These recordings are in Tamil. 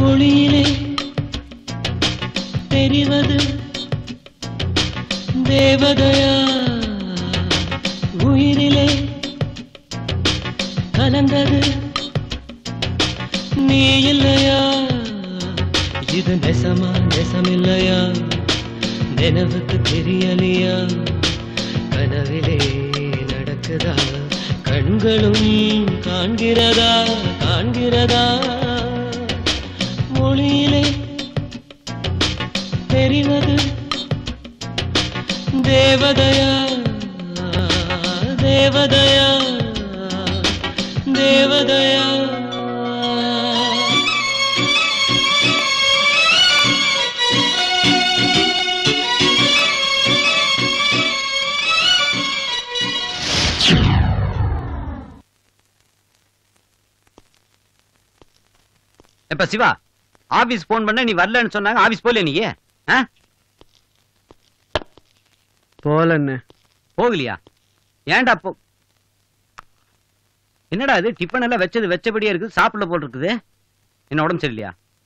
ஒளியிலே தெரிவது தேவதையா உயிரிலே கலந்தது நீ இல்லையா இது நெசமா நெசமில்லையா நினைவுக்கு தெரியலையா கனவிலே நடக்குதா கண்களும் காண்கிறதா காண்கிறதா மொழியிலே தெரிவது தேவதையா தேவதையா தேவதையா எப்ப சிவா ஆபீஸ் போன் பண்ண நீ வரலன்னு சொன்னாங்க ஆபீஸ் போல நீ ஆ? போலண்ணே போகலையா ஏன்டா போ என்னடா இது டிஃபன் எல்லாம் வச்சது வச்சபடியே இருக்கு சாப்பிட போல் இருக்குது என்ன உடம்பு சரியில்லையா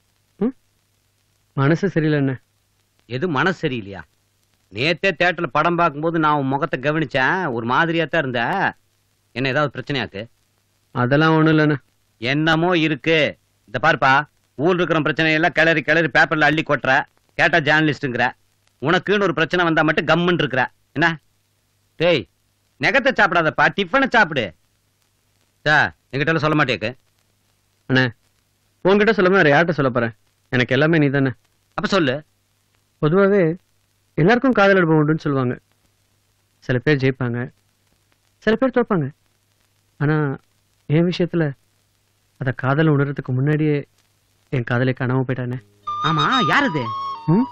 மனசு சரியில்லைண்ணே எது மனசு சரியில்லையா நேத்தே தேட்டர்ல படம் பார்க்கும்போது நான் உன் முகத்தை கவனிச்சேன் ஒரு மாதிரியா தான் இருந்த என்ன ஏதாவது பிரச்சனையாக்கு அதெல்லாம் ஒண்ணும் இல்லைண்ணே என்னமோ இருக்கு இந்த பாருப்பா ஊர்ல இருக்கிற பிரச்சனையெல்லாம் கிளறி கிளறி பேப்பர்ல அள்ளி கொட்டுற கேட்டா ஜேர்னலிஸ்ட்ங்கிற உனக்குன்னு ஒரு பிரச்சனை வந்தா மட்டும் கம்முன்னு இருக்கிற என்ன டேய் நெகத்தை சாப்பிடாதப்பா டிஃபனை சாப்பிடு சா எங்கிட்ட எல்லாம் சொல்ல மாட்டேக்கு அண்ணே உன்கிட்ட சொல்லாம வேற யார்கிட்ட சொல்ல போறேன் எனக்கு எல்லாமே நீ தானே அப்ப சொல்லு பொதுவாகவே எல்லாருக்கும் காதல் அனுபவம் உண்டுன்னு சொல்லுவாங்க சில பேர் ஜெயிப்பாங்க சில பேர் தோப்பாங்க ஆனா என் விஷயத்துல அத காதல் உணர்றதுக்கு முன்னாடியே என் காதலை காணாம போயிட்டானே ஆமா யார் இது ம்?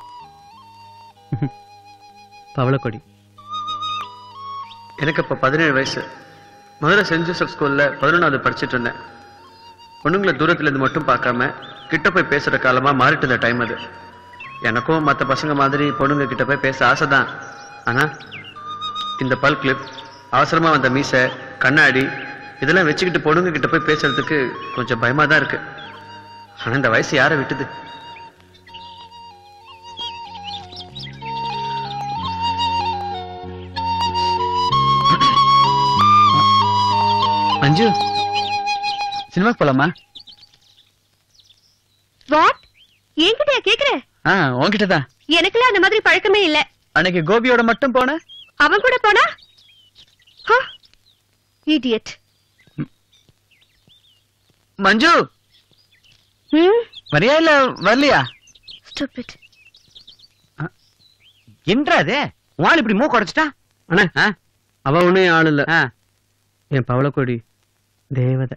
பவளக்கொடி எனக்கு இப்போ பதினேழு வயசு மதுரை சென்ட் ஜோசப் ஸ்கூல்ல பதினொன்றாவது படிச்சிட்டு இருந்தேன் பொண்ணுங்களை தூரத்துல இருந்து மட்டும் பார்க்காம கிட்ட போய் பேசுற காலமா மாறிட்டு இருந்த டைம் அது எனக்கும் மற்ற பசங்க மாதிரி பொண்ணுங்க கிட்ட போய் பேச ஆசைதான் ஆனா இந்த பல் கிளிப் அவசரமா வந்த மீசை கண்ணாடி இதெல்லாம் வச்சுக்கிட்டு பொண்ணுங்க கிட்ட போய் பேசுறதுக்கு கொஞ்சம் பயமா தான் இருக்கு ஆனா இந்த வயசு யாரை விட்டுது மஞ்சு சினிமாக்கு போலாமா வாட் என்கிட்டயா கேக்குற ஆ உன்கிட்ட தான் எனக்குலாம் அந்த மாதிரி பழக்கமே இல்ல அன்னைக்கு கோபியோட மட்டும் போன அவன் கூட போனா இடியட் மஞ்சு வரியா இல்ல வரலையா ஸ்டூபிட் என்றா அது உன் இப்படி மூக்கு உடைச்சிட்டா அண்ணா ஆ? அவ ஒண்ணும் என் ஆள் இல்ல ஆ. என் பவளக்கொடி தேவதை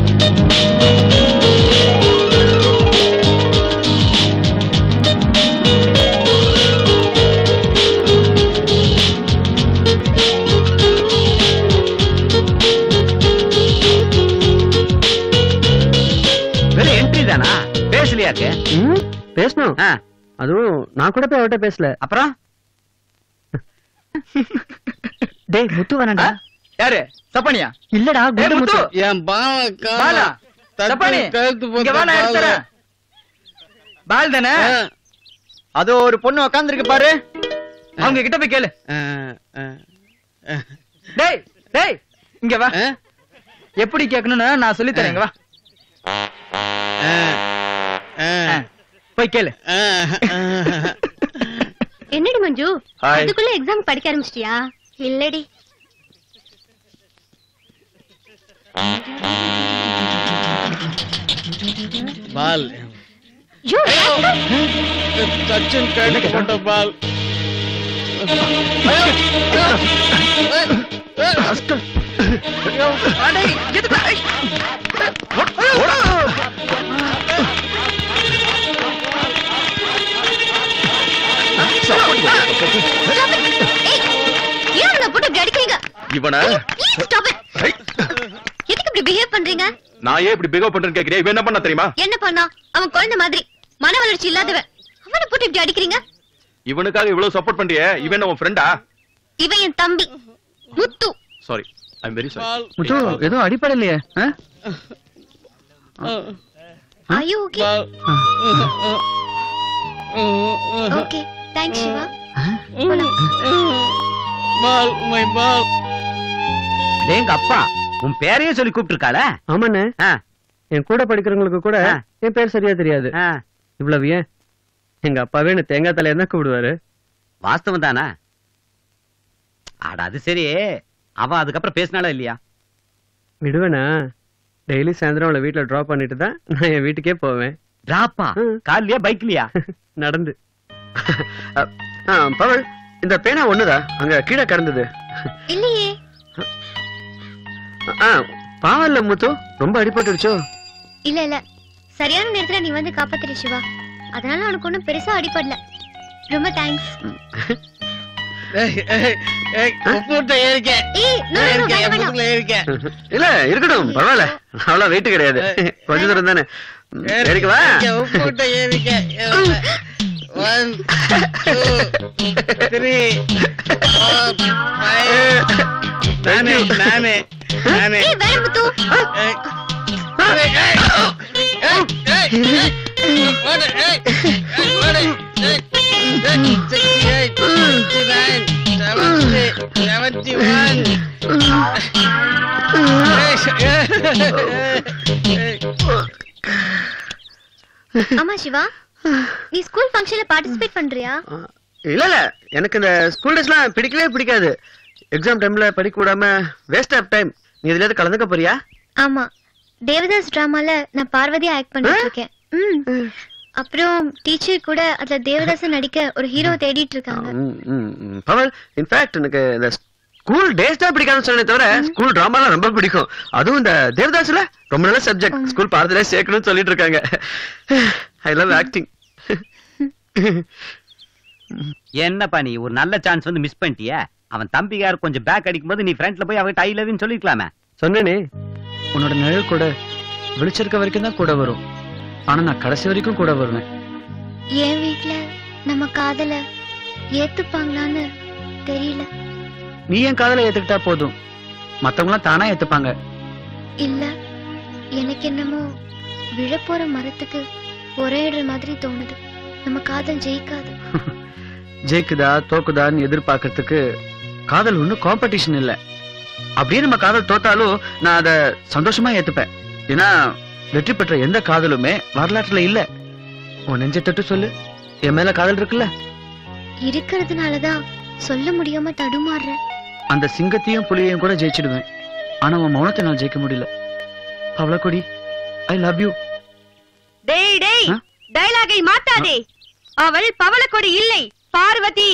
வெறும் என்ட்ரி தானா பேசலையாக்கு ம், பேசணும் ஆ, அதுவும் நான் கூட போய் அவட்ட பேசல அப்புறம் டேய் முத்து வேணாண்டா யாரு சப்பனியா இல்லடா குண்டு முத்து என் பாலா பாவம் சப்பானி கழுத்து இங்க வா நான் எடுத்து தரேன். பால் தானே அதோ ஒரு பொண்ணு உட்கார்ந்திருக்கு பாரு அவங்க கிட்ட போய் கேளு டேய் டேய் இங்க வா எப்படி கேட்கணும்னு நான் சொல்லி தரேன் இங்க வா ஆ, போய் கேளு என்னடி மஞ்சு Hi. அதுக்குள்ள எக்ஸாம் படிக்க ஆரம்பிச்சிட்டியா இல்லடி பால் யோ, சச்சின் கழுத்து போட்ட பால் ஏய், ஏன் அவனை போட்டு இப்படி அடிக்கிறீங்க இவன ஸ்டாப் எதுக்கு இப்படி பிஹேவ் பண்றீங்க நான் ஏன் இப்படி பிகவ் பண்றேன்னு கேக்குறியா இவன் என்ன பண்ண தெரியுமா என்ன பண்ணா அவன் குழந்தை மாதிரி மன வளர்ச்சி இல்லாதவன் அவனை போட்டு இப்படி அடிக்கிறீங்க இவனுக்காக இவ்வளவு சப்போர்ட் பண்றியே இவன் என்ன உன் ஃப்ரெண்டா இவன் என் தம்பி Muthu sorry I am very sorry Paul Muthu எதுவும் அடிப்படலையே ஆ? Are you okay? Paul Okay. Thanks, Shiva. Paul my Paul டேங்க அப்பா உன் பேரையே சொல்லி கூப்பிட்டுருக்காள ஆமாண்ணே ஆ. என் கூட படிக்கிறவங்களுக்கு கூட ஆ. என் பேர் சரியா தெரியாது இவ்வளவு ஏன் எங்க அப்பாவே என்ன தேங்காய் தலையா தான் கூப்பிடுவாரு வாஸ்தவம் தானா அட அது சரி அவ அதுக்கப்புறம் பேசினாளா இல்லையா விடுவேனா டெய்லி சாயந்தரம் அவளை வீட்டுல டிராப் பண்ணிட்டு தான் நான் என் வீட்டுக்கே போவேன் டிராப்பா ம். கார்லயா பைக்லயா நடந்து ஆ, பவள் இந்த பேனா ஒண்ணுதா அங்க கீழே கிடந்தது இல்லையே ஆ, பாவம் இல்ல முத்து ரொம்ப அடிபட்டுடுச்சோ இல்ல இல்ல சரியான நேரத்துல நீ வந்து காப்பாத்திரு சிவா அதனால உனக்கு ஒண்ணும் பெருசா அடிபடல ரொம்ப தேங்க்ஸ் ஏய் ஏய் ஏய் உப்புட்ட ஏறிக்கேன் ஏய் no, no, no, ஏறிக்கேன் வேண்டாம், வேண்டாம். முதுகுல ஏறிக்கேன் இல்ல இருக்கட்டும் பரவாயில்ல அவ்வளவு வெயிட் கிடையாது கொஞ்ச தூரம் தானே ம், ஏறிக்கவா உப்புட்ட ஏறிக்கேன் one two three four five நானே நானே நானே ஏய் வேற முத்து ஏய் ஏய் ஏய் ஏய் ஏய் ஓடு ஏய் ஏய் ஓடு ஏய் ஏய் sixty eight sixty nine seventy seventy one ஆமா சிவா நீ ஸ்கூல் ஃபங்க்ஷன்ல பார்ட்டிசிபேட் பண்றியா ஆ, இல்ல இல்ல எனக்கு இந்த ஸ்கூல் டேஸ்லாம் பிடிக்கவே பிடிக்காது எக்ஸாம் டைம்ல படிக்க விடாம வேஸ்ட் ஆஃப் டைம் நீ இதுல கலந்துக்க போறியா ஆமா தேவதாஸ் டிராமால நான் பார்வதியா ஆக்ட் பண்ணிட்டு இருக்கேன் ம். அப்புறம் டீச்சர் கூட அதுல தேவதாச நடிக்க ஒரு ஹீரோ தேடிட்டு இருக்காங்க ம், ம், ம். பவல் இன்ஃபேக்ட் எனக்கு இந்த ஸ்கூல் டேஸ் தான் பிடிக்காதுன்னு சொன்னே தவிர ஸ்கூல் டிராமாலாம் ரொம்ப பிடிக்கும் அதுவும் இந்த தேவதாஸ்ல ரொம்ப நல்ல சப்ஜெக்ட் ஸ்கூல் பாடத்துல சேர்க்கணும்னு சொல்லிட்டு இருக்காங்க ஐ லவ் ஆக்டிங் என்னப்பா நீ ஒரு நல்ல சான்ஸ் வந்து மிஸ் பண்ணிட்டிய அவன் தம்பிக்கார் கொஞ்சம் பேக் அடிக்கும்போது நீ ஃப்ரண்ட்ல போய் அவன் ஐ லவ்னு சொல்லிக்கலாமே சொன்னேனே உன்னோட நிழல் கூட விழிச்சிருக்க வரைக்கும் தான் கூட வரும் ஆனா நான் கடைசி வரைக்கும் கூட வருவேன் என் வீட்ல நம்ம காதல ஏத்துப்பாங்களான்னு தெரியல நீ என் காதலை ஏத்துக்கிட்டா போதும் மத்தவங்களாம் தானா ஏத்துப்பாங்க இல்ல எனக்கு என்னமோ விழப்போற மரத்துக்கு ஒரே இடுற மாதிரி தோணுது நம்ம காதல் ஜெயிக்காது ஜெயிக்குதா தோக்குதான்னு எதிர்பார்க்கறதுக்கு காதல் ஒண்ணும் காம்படிஷன் இல்ல அப்படியே நம்ம காதல் தோத்தாலும் நான் அத சந்தோஷமா ஏத்துப்பேன் ஏன்னா வெற்றி பெற்ற எந்த காதலுமே வரலாற்றுல இல்ல உன் நெஞ்சை தொட்டு சொல்லு என் மேல காதல் இருக்குல்ல இருக்கிறதுனாலதான் சொல்ல முடியாம தடுமாறுறேன் அந்த சிங்கத்தையும் புலியையும் கூட ஜெயிச்சிடுவேன் ஆனா உன் மௌனத்தை நான் ஜெயிக்க முடியல பவளக்கொடி ஐ லவ் யூ டேய் டேய் ஆ? டயலாகை மாத்தாதே அவள் பவளக்கொடி இல்லை பார்வதி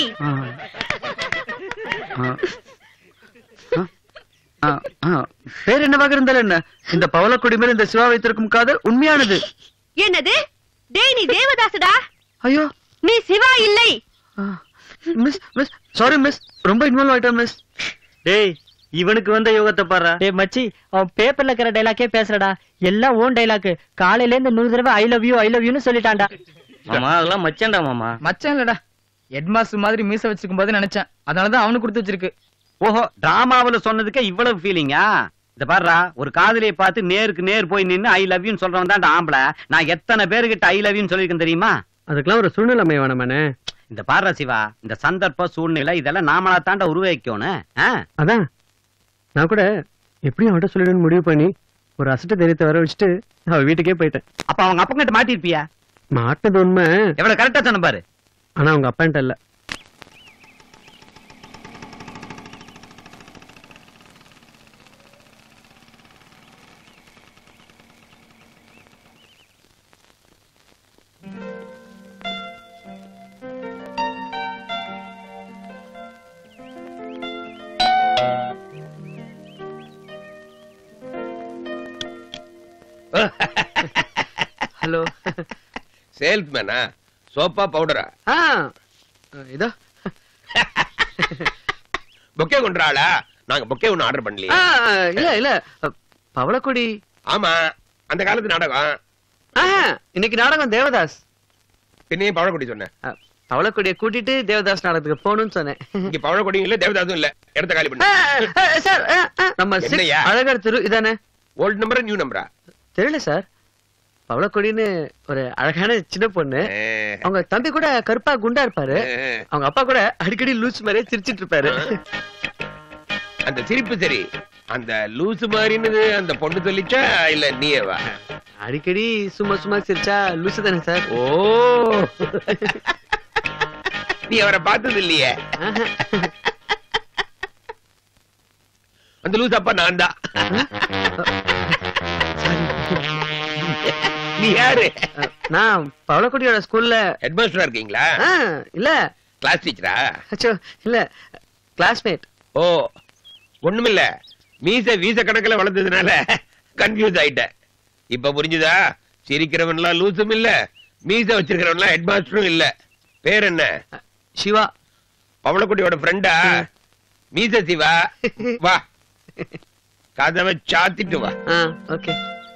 பேர் என்னவாக இருந்தாலும் என்ன இந்த பவளக்கொடி மேல இந்த சிவா வைத்திருக்கும் காதல் உண்மையானது என்னது டேய் நீ தேவதாசடா ஐயோ நீ சிவா இல்லை மிஸ் மிஸ் சாரி மிஸ் ரொம்ப இன்வால்வ் ஆயிட்டேன் மிஸ் டேய் இவனுக்கு வந்த யோகத்தை பாரு டேய் மச்சி அவன் பேப்பர்ல இருக்கிற டைலாக்கே பேசுறடா எல்லாம் ஓன் டைலாக் காலையில இருந்து நூறு தடவை I love you I love யூன்னு சொல்லிட்டான்டா மாமா அதெல்லாம் மச்சான்டா மாமா மச்சான் இல்லடா ஹெட்மாஸ்டர் மாதிரி மீச வச்சிருக்கும் போது நினைச்சேன் அதனாலதான் அவனுக்கு கொடுத்து வச்சிருக்கு ஓஹோ டிராமாவுல சொன்னதுக்கே இவ்வளவு ஃபீலிங்கா இந்த பாருடா ஒரு காதலியை பார்த்து நேருக்கு நேர் போய் நின்னு ஐ லவ் யூன்னு சொல்றவன் தான் ஆம்பளை நான் எத்தனை பேருகிட்ட ஐ லவ் யூன்னு சொல்லிருக்கேன் தெரியுமா அதுக்கெல்லாம் ஒரு சூழ்நிலை அமைய வேணாமாண்ணே இந்த பாருடா சிவா இந்த சந்தர்ப்ப சூழ்நிலை இதெல்லாம் நாமளா தாண்டா உருவாக்கணும் ஆ? அதான் நான் கூட எப்படியும் அவட்ட சொல்லிடுன்னு முடிவு பண்ணி ஒரு அசட்ட தைரியத்தை வர வச்சுட்டு அவ வீட்டுக்கே போயிட்டேன் அப்ப அவங்க அப்பா கிட்ட மாட்டிருப்பியா மாட்டினது உண்மை எவ்வளவு கரெக்டா சொன்ன பாரு ஆனா அவங்க அப்பான்ட்ட இல்ல ஹலோ சேல்ஸ்மேனா சோப்பா பவுடரா ஆ இதோ பொக்கே கொண்டுறாளா நாங்க பொக்கே ஒண்ணு ஆர்டர் பண்ணலையே ஆ, இல்ல இல்ல பவளக்கொடி ஆமா அந்த காலத்து நாடகம் ஆஹா, இன்னைக்கு நாடகம் தேவதாஸ் பின்னையும் பவழக்குடி சொன்னேன் அ, பவளக்கொடியை கூட்டிட்டு தேவதாஸ் நாடகத்துக்கு போகணும்னு சொன்னேன் இங்க பவழக்குடியும் இல்ல தேவதாசும் இல்ல இடத்த காலி ஆ, பண்ணு ஆ, சார் ஆ, ஆ, நம்ம six என்னய்யா? அழகர் திரு இதானே ஓல்ட் நம்பர் நியூ நம்பரா தெரியல சார் பவளக்கொடின்னு ஒரு அழகான சின்ன பொண்ணு அவங்க தம்பி கூட கருப்பா குண்டா இருப்பாரு அவங்க அப்பா கூட அடிக்கடி லூஸ் மாதிரியே சிரிச்சிட்டு இருப்பாரு அந்த சிரிப்பு சரி அந்த லூசு மாதிரின்னு அந்த பொண்ணு சொல்லிச்சா இல்ல நீயேவா அடிக்கடி சும்மா சும்மா சிரிச்சா லூசு தானே சார் ஓ நீ அவரை பார்த்தது இல்லையே அந்த லூசு அப்பா நான் தான் நீ யாரு நான் பவளக்கொடியோட ஸ்கூல்ல ஹெட்மாஸ்டரா இருக்கீங்களா ஆ, இல்ல கிளாஸ் டீச்சரா அச்சோ இல்ல கிளாஸ்மேட் ஓ ஒண்ணுமில்ல மீச வீச கணக்குல வளர்ந்ததுனால கன்ஃபியூஸ் ஆயிட்டேன் இப்ப புரிஞ்சுதா சிரிக்கிறவன்லாம் லூசும் இல்ல மீச வச்சிருக்கிறவன்லாம் ஹெட் மாஸ்டரும் இல்ல பேர் என்ன சிவா பவளக்குட்டியோட ஃப்ரெண்டா மீச சிவா வா கதவை சாத்திட்டு வா ஓகே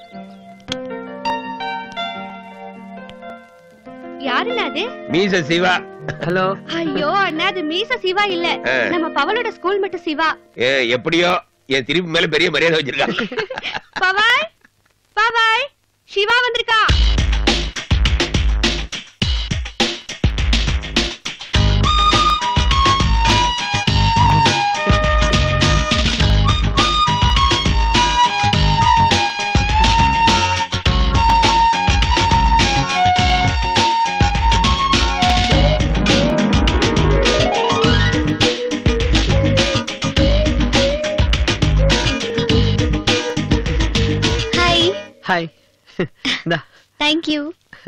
யாருண்ணா அது மீச சிவா ஹலோ ஐயோ அண்ணா அது மீச சிவா இல்ல ஆ. நம்ம பவளோட ஸ்கூல் மட்டும் சிவா ஏ எப்படியோ என் திருப்பி மேல பெரிய மரியாதை வச்சிருக்கான் பவாய் பவாய் சிவா வந்திருக்கா ஹாய் ஹாய் இந்தா தேங்க் யூ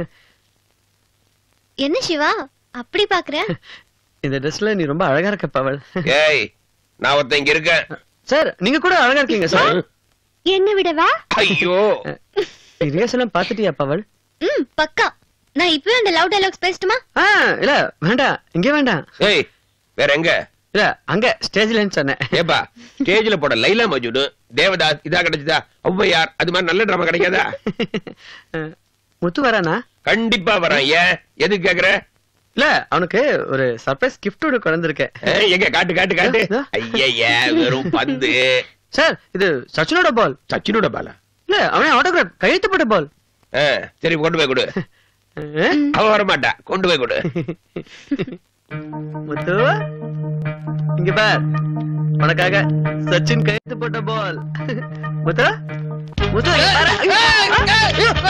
என்ன சிவா அப்படி பாக்குற இந்த ட்ரெஸ்ல நீ ரொம்ப அழகா இருக்க பவள் ஏய் நான் ஒருத்தன் இங்க இருக்கேன் சார் நீங்க கூட அழகா இருக்கீங்க சார் என்ன விடவா ஐயோ ரிஹர்சல் எல்லாம் பாத்துட்டியா பவள் ம் பக்கா நான் இப்பவே அந்த லவ் டயலாக்ஸ் பேசட்டுமா ஆ இல்ல வேண்டாம் இங்கே வேண்டாம் ஏய் வேற எங்க இல்ல அங்க ஸ்டேஜ்லன்னு சொன்னேன் ஏப்பா ஸ்டேஜ்ல போட லைலா மஜுடு தேவதாஸ் இதா கிடைச்சதா ஔவையார் அது மாதிரி நல்ல டிராமா கிடைக்காதா முத்து வரானா கண்டிப்பா வரான் ஏன் எதுக்கு கேக்குற இல்ல அவனுக்கு ஒரு சர்ப்ரைஸ் கிஃப்ட் ஒன்று கொண்டிருக்கேன் ஏய், எங்க காட்டு காட்டு காட்டு ஐயா வெறும் பந்து சார் இது சச்சினோட பால் சச்சினோட பாலா இல்ல அவனே ஆட்டோகிராஃப் கையெழுத்து போட்ட பால் ஆ, சரி கொண்டு போய் கொடு அவ வர மாட்டா கொண்டு போய் கொடு முத்து இங்க பார் உனக்காக சச்சின் கையெழுத்து போட்ட பால் முத்து முத்து இங்க பாரு.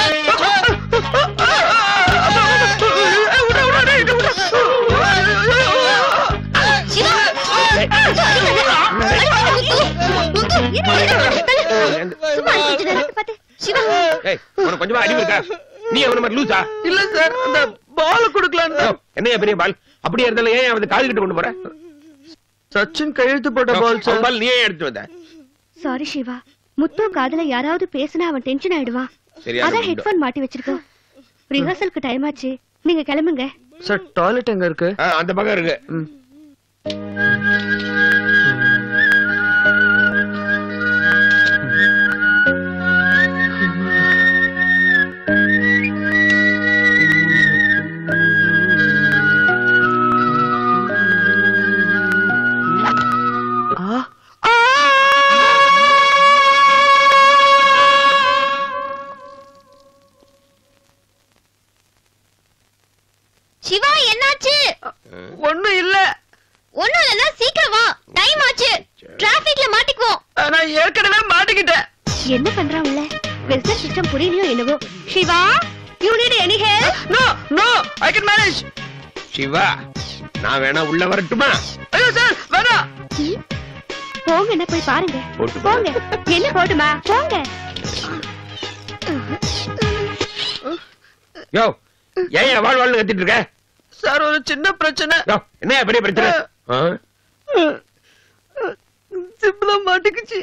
ஏய், உனக்கு கொஞ்சமா அறிவு இருக்கா நீ அவன மாதிரி லூசா இல்ல சார் அந்த பால் கொடுக்கலாம் என்னையா பெரிய பால் அப்படியே இருந்தாலும் ஏன் அவன் காது கிட்ட கொண்டு போற சச்சின் கையெழுத்து போட்ட பால் அவன் பால் நீ ஏன் எடுத்து வந்த சாரி சிவா முத்து காதுல யாராவது பேசினா அவன் டென்ஷன் ஆயிடுவான் சரியான அதான் முண்டை. ஹெட்போன் மாட்டி வச்சிருக்கோம் ரிஹர்சலுக்கு டைம் ஆச்சு நீங்க கிளம்புங்க சார் டாய்லெட் எங்க இருக்கு ஆ, அந்த பக்கம் இருக்கு சிவா என்னாச்சு ஒண்ணும் இல்ல ஒண்ணும் இல்லன்னா சீக்கிரம் வா டைம் ஆச்சு டிராபிக்ல மாட்டிக்குவோம் நான் ஏற்கனவே மாட்டிக்கிட்டேன் என்ன பண்றான் உள்ள பிசினஸ் சிஸ்டம் புரியலையோ என்னவோ Shiva you need any help no no I can manage Shiva நான் வேணா உள்ள வரட்டுமா ஐயோ சார் வேணாம் போங்க என்ன போய் பாருங்க போட்டு போங்க என்ன போட்டுமா போங்க யோ ஏன் ஏன் வாழ் வாழ்னு கத்திட்டு இருக்க சார் ஒரு சின்ன பிரச்சனை யோ என்ன பெரிய பிரச்சனை ஆ? சிம்பிளா மாட்டிக்கிச்சு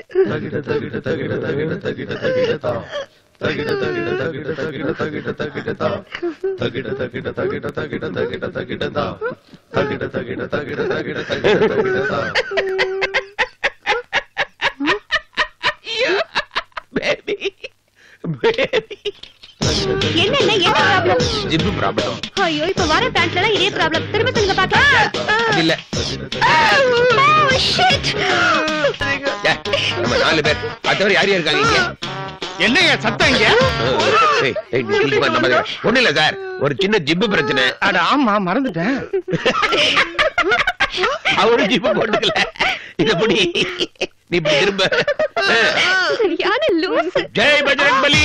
பேபி பேபி என்ன என்ன என்ன ப்ராப்ளம் ஜிப்பு ப்ராப்ளம் ஐயோ இப்ப வர பேண்ட்ல எல்லாம் இதே ப்ராப்ளம் திரும்ப சொல்லுங்க பாக்கலாம் அது இல்ல ஏ, நம்ம நாலு பேர் மத்தவரை யார் யார் இருக்காங்க இங்க என்னைய சத்தம் இங்க ஏய், ஏய், நீ சீக்கிரமா நம்ம இதுல- ஒண்ணும் இல்ல சார் ஒரு சின்ன ஜிப்பு பிரச்சனை அட ஆமா மறந்துட்டேன் அவரு ஜிப்பு போட்டுக்கல இத புடி நீ இப்படி திரும்ப சரியான லூஸ் ஜெய் பஜரங் பலி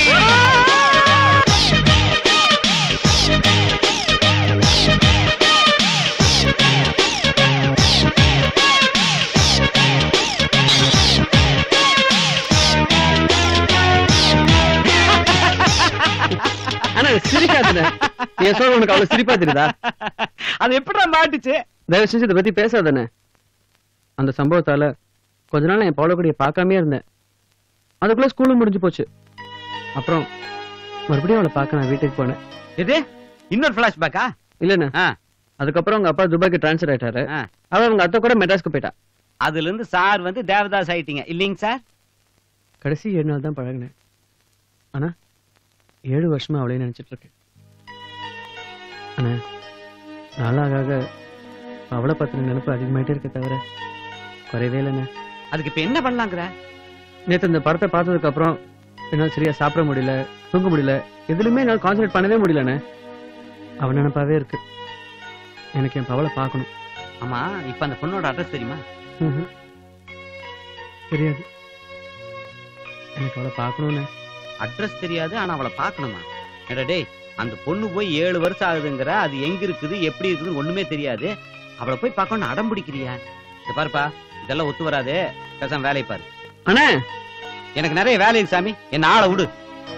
ஆனா சிரிக்காதுண்ணே என் சொல்ல உனக்கு அவ்வளவு சிரிப்பா தெரியுதா அது எப்படிடா மாட்டுச்சு தயவு செஞ்சு இதை பத்தி பேசாதானே அந்த சம்பவத்தால கொஞ்ச நாள் என் பவளக்குடியை பார்க்காமயே இருந்தேன் அதுக்குள்ள ஸ்கூலும் முடிஞ்சு போச்சு அப்புறம் மறுபடியும் அவளை பார்க்க நான் வீட்டுக்கு போனேன் இது இன்னொரு பிளாஷ்பேக்கா இல்லண்ணே அதுக்கப்புறம் அவங்க அப்பா துபாய்க்கு டிரான்ஸ்ஃபர் ஆயிட்டாரு அவ அவங்க அத்தை கூட மெட்ராஸ்க்கு போயிட்டா அதுல இருந்து சார் வந்து தேவதாஸ் ஆயிட்டீங்க இல்லைங்க சார் கடைசி ஏழு நாள் தான் பழகினேன் ஆனா ஏழு வருஷமா அவளையும் நினைச்சிட்டு இருக்கேன் ஆனா நாளாக ஆக அவளை பத்தின நினைப்பு அதிகமாயிட்டே இருக்க தவிர குறையவே இல்லைண்ணே அதுக்கு இப்ப என்ன பண்ணலாங்கிற நேத்து இந்த படத்தை பார்த்ததுக்கு அப்புறம் என்னால் சரியா சாப்பிட முடியல தூங்க முடியல எதுலையுமே என்னால் கான்சென்ட்ரேட் பண்ணவே முடியலண்ணே அவன் நினைப்பாவே இருக்கு எனக்கு என் பவளை பார்க்கணும் ஆமா இப்ப அந்த பொண்ணோட அட்ரஸ் தெரியுமா ம்ஹும். தெரியாது எனக்கு அவளை பார்க்கணும்னு அட்ரஸ் தெரியாது ஆனா அவளை பார்க்கணுமா ஏடா டேய் அந்த பொண்ணு போய் ஏழு வருஷம் ஆகுதுங்கிற அது எங்க இருக்குது எப்படி இருக்குதுன்னு ஒண்ணுமே தெரியாது அவளை போய் பார்க்கணும்னு அடம் பிடிக்கிறியா இத பாருப்பா இதெல்லாம் ஒத்து வராது பேசாம வேலையை பாரு அண்ணே எனக்கு நிறைய வேலை இருக்கு சாமி என்ன ஆளை விடு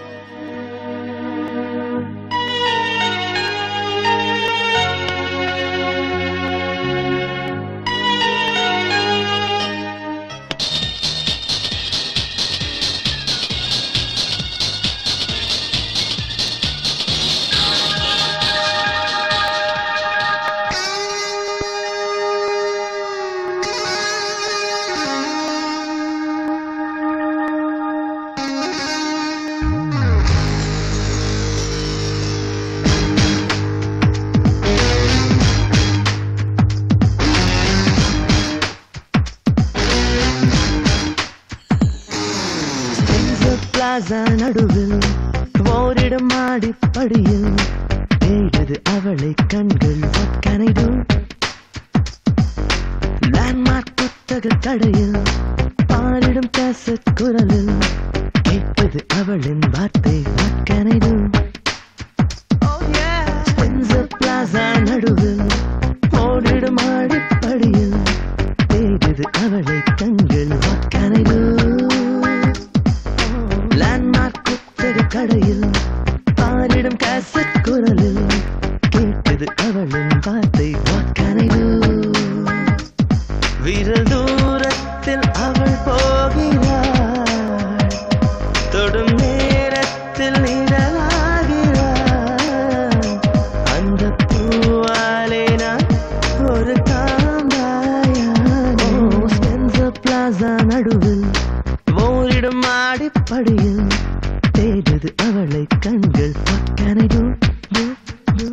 பிளாசா நடுவில் ஓரிடம் மாடிப்படியில் தேடுது அவளை கண்கள் what can I do Landmark புத்தக கடையில் பாரிடும் கேசட் குரலில் கேட்பது அவளின் வார்த்தை what can I do Spencer Plaza நடுவில் ஓடிடும் மாடிப்படியில் தேடுது அவளை கண்கள் what can I do Landmark புத்தக கடையில் பாரிடும் கேசட் குரலில் கேட்குது அவளின் வார்த்தை what can I do விரல் தூரத்தில் அவள் போகிறாள் தொடும் நேரத்தில் நிழலாகிறாள் அந்த பூவாலே நான் ஒரு காம்பாயான ஸ்பென்சர் பிளாசா நடுவில் ஓரிடும் மாடிப்படியில் தேடுது அவளை கண்கள் what can I do do do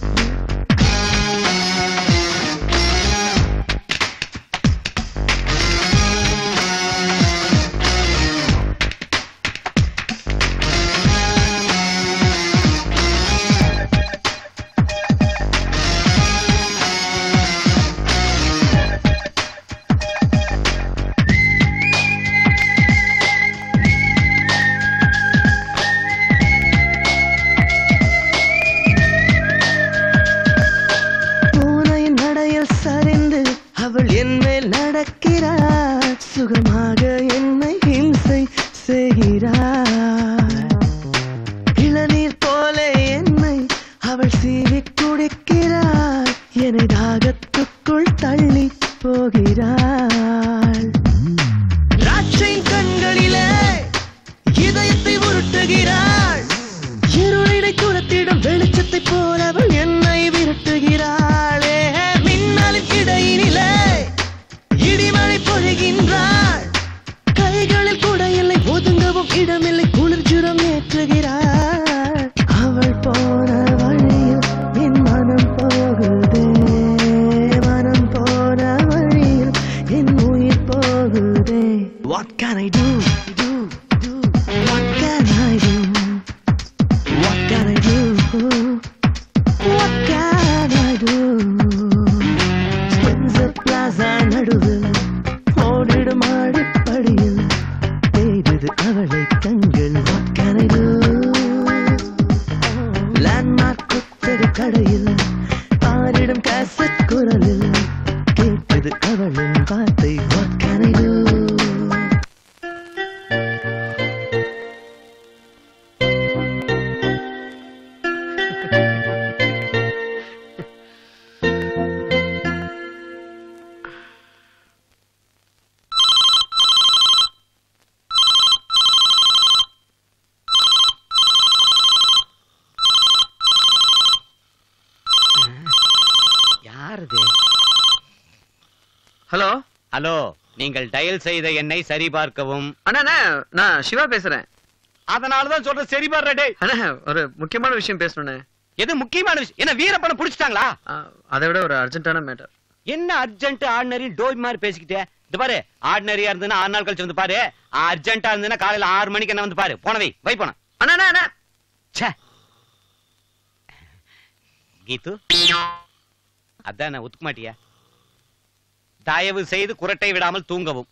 பூனையின் நடையில் சரிந்து அவள் என் மேல் நடக்கிறாள் சுகமாக என்னை ஹிம்சை செய்கிறாள் இளநீர் போல என்னை அவள் சீவி குடிக்கிறாள் என்னை தாகத்துக்குள் தள்ளி போகிறாள் ராட்சையின் கண்களிலே இதயத்தை உருட்டுகிறாள் இருளிடை துரத்திடும் வெளிச்சத்தை போல அவள் என்னை விரட்டுகிறாளே மின்னலின் இடையினிலே இடிமழை பொழிகின்றாள் கைகளில் கூட இல்லை ஒதுங்கவும் இடமில்லை குளிர் ஜுரம் ஏற்றுகிறாள் அவள் போன வழியில் என் மனம் போகுதே மனம் போன வழியில் என் உயிர் போகுதே What can I do? do, do? What can I Landmark குத்தக கடையில் பாரிடும் கேசட் குரலில் கேட்குது அவளின் வார்த்தை What can I do? யாருது ஹலோ ஹலோ நீங்கள் டயல் செய்த எண்ணை சரிபார்க்கவும் அண்ணா அண்ணா, நான் சிவா பேசுறேன் அதனாலதான் சொல்ற சரிபார்ற டேய் அண்ணா ஒரு முக்கியமான விஷயம் பேசணுண்ணே எது முக்கியமான விஷயம் என்ன வீரப்பணம் புடிச்சிட்டாங்களா ஆ, அதை விட ஒரு அர்ஜென்ட்டான மேட்டர் என்ன அர்ஜென்ட் ஆர்டினரி டோய் மாதிரி பேசிக்கிட்டே இது பாரு ஆர்டினரியா இருந்ததுன்னா ஆறு நாள் கழிச்சு வந்து பாரு அர்ஜென்ட்டா இருந்ததுன்னா காலையில ஆறு மணிக்கு என்ன வந்து பாரு போனவை வை போன அண்ணா அண்ணா, அண்ணா ச்சே கீது அதான் ஒத்துக்க மாட்டியா தயவு செய்து குரட்டை விடாமல் தூங்கவும்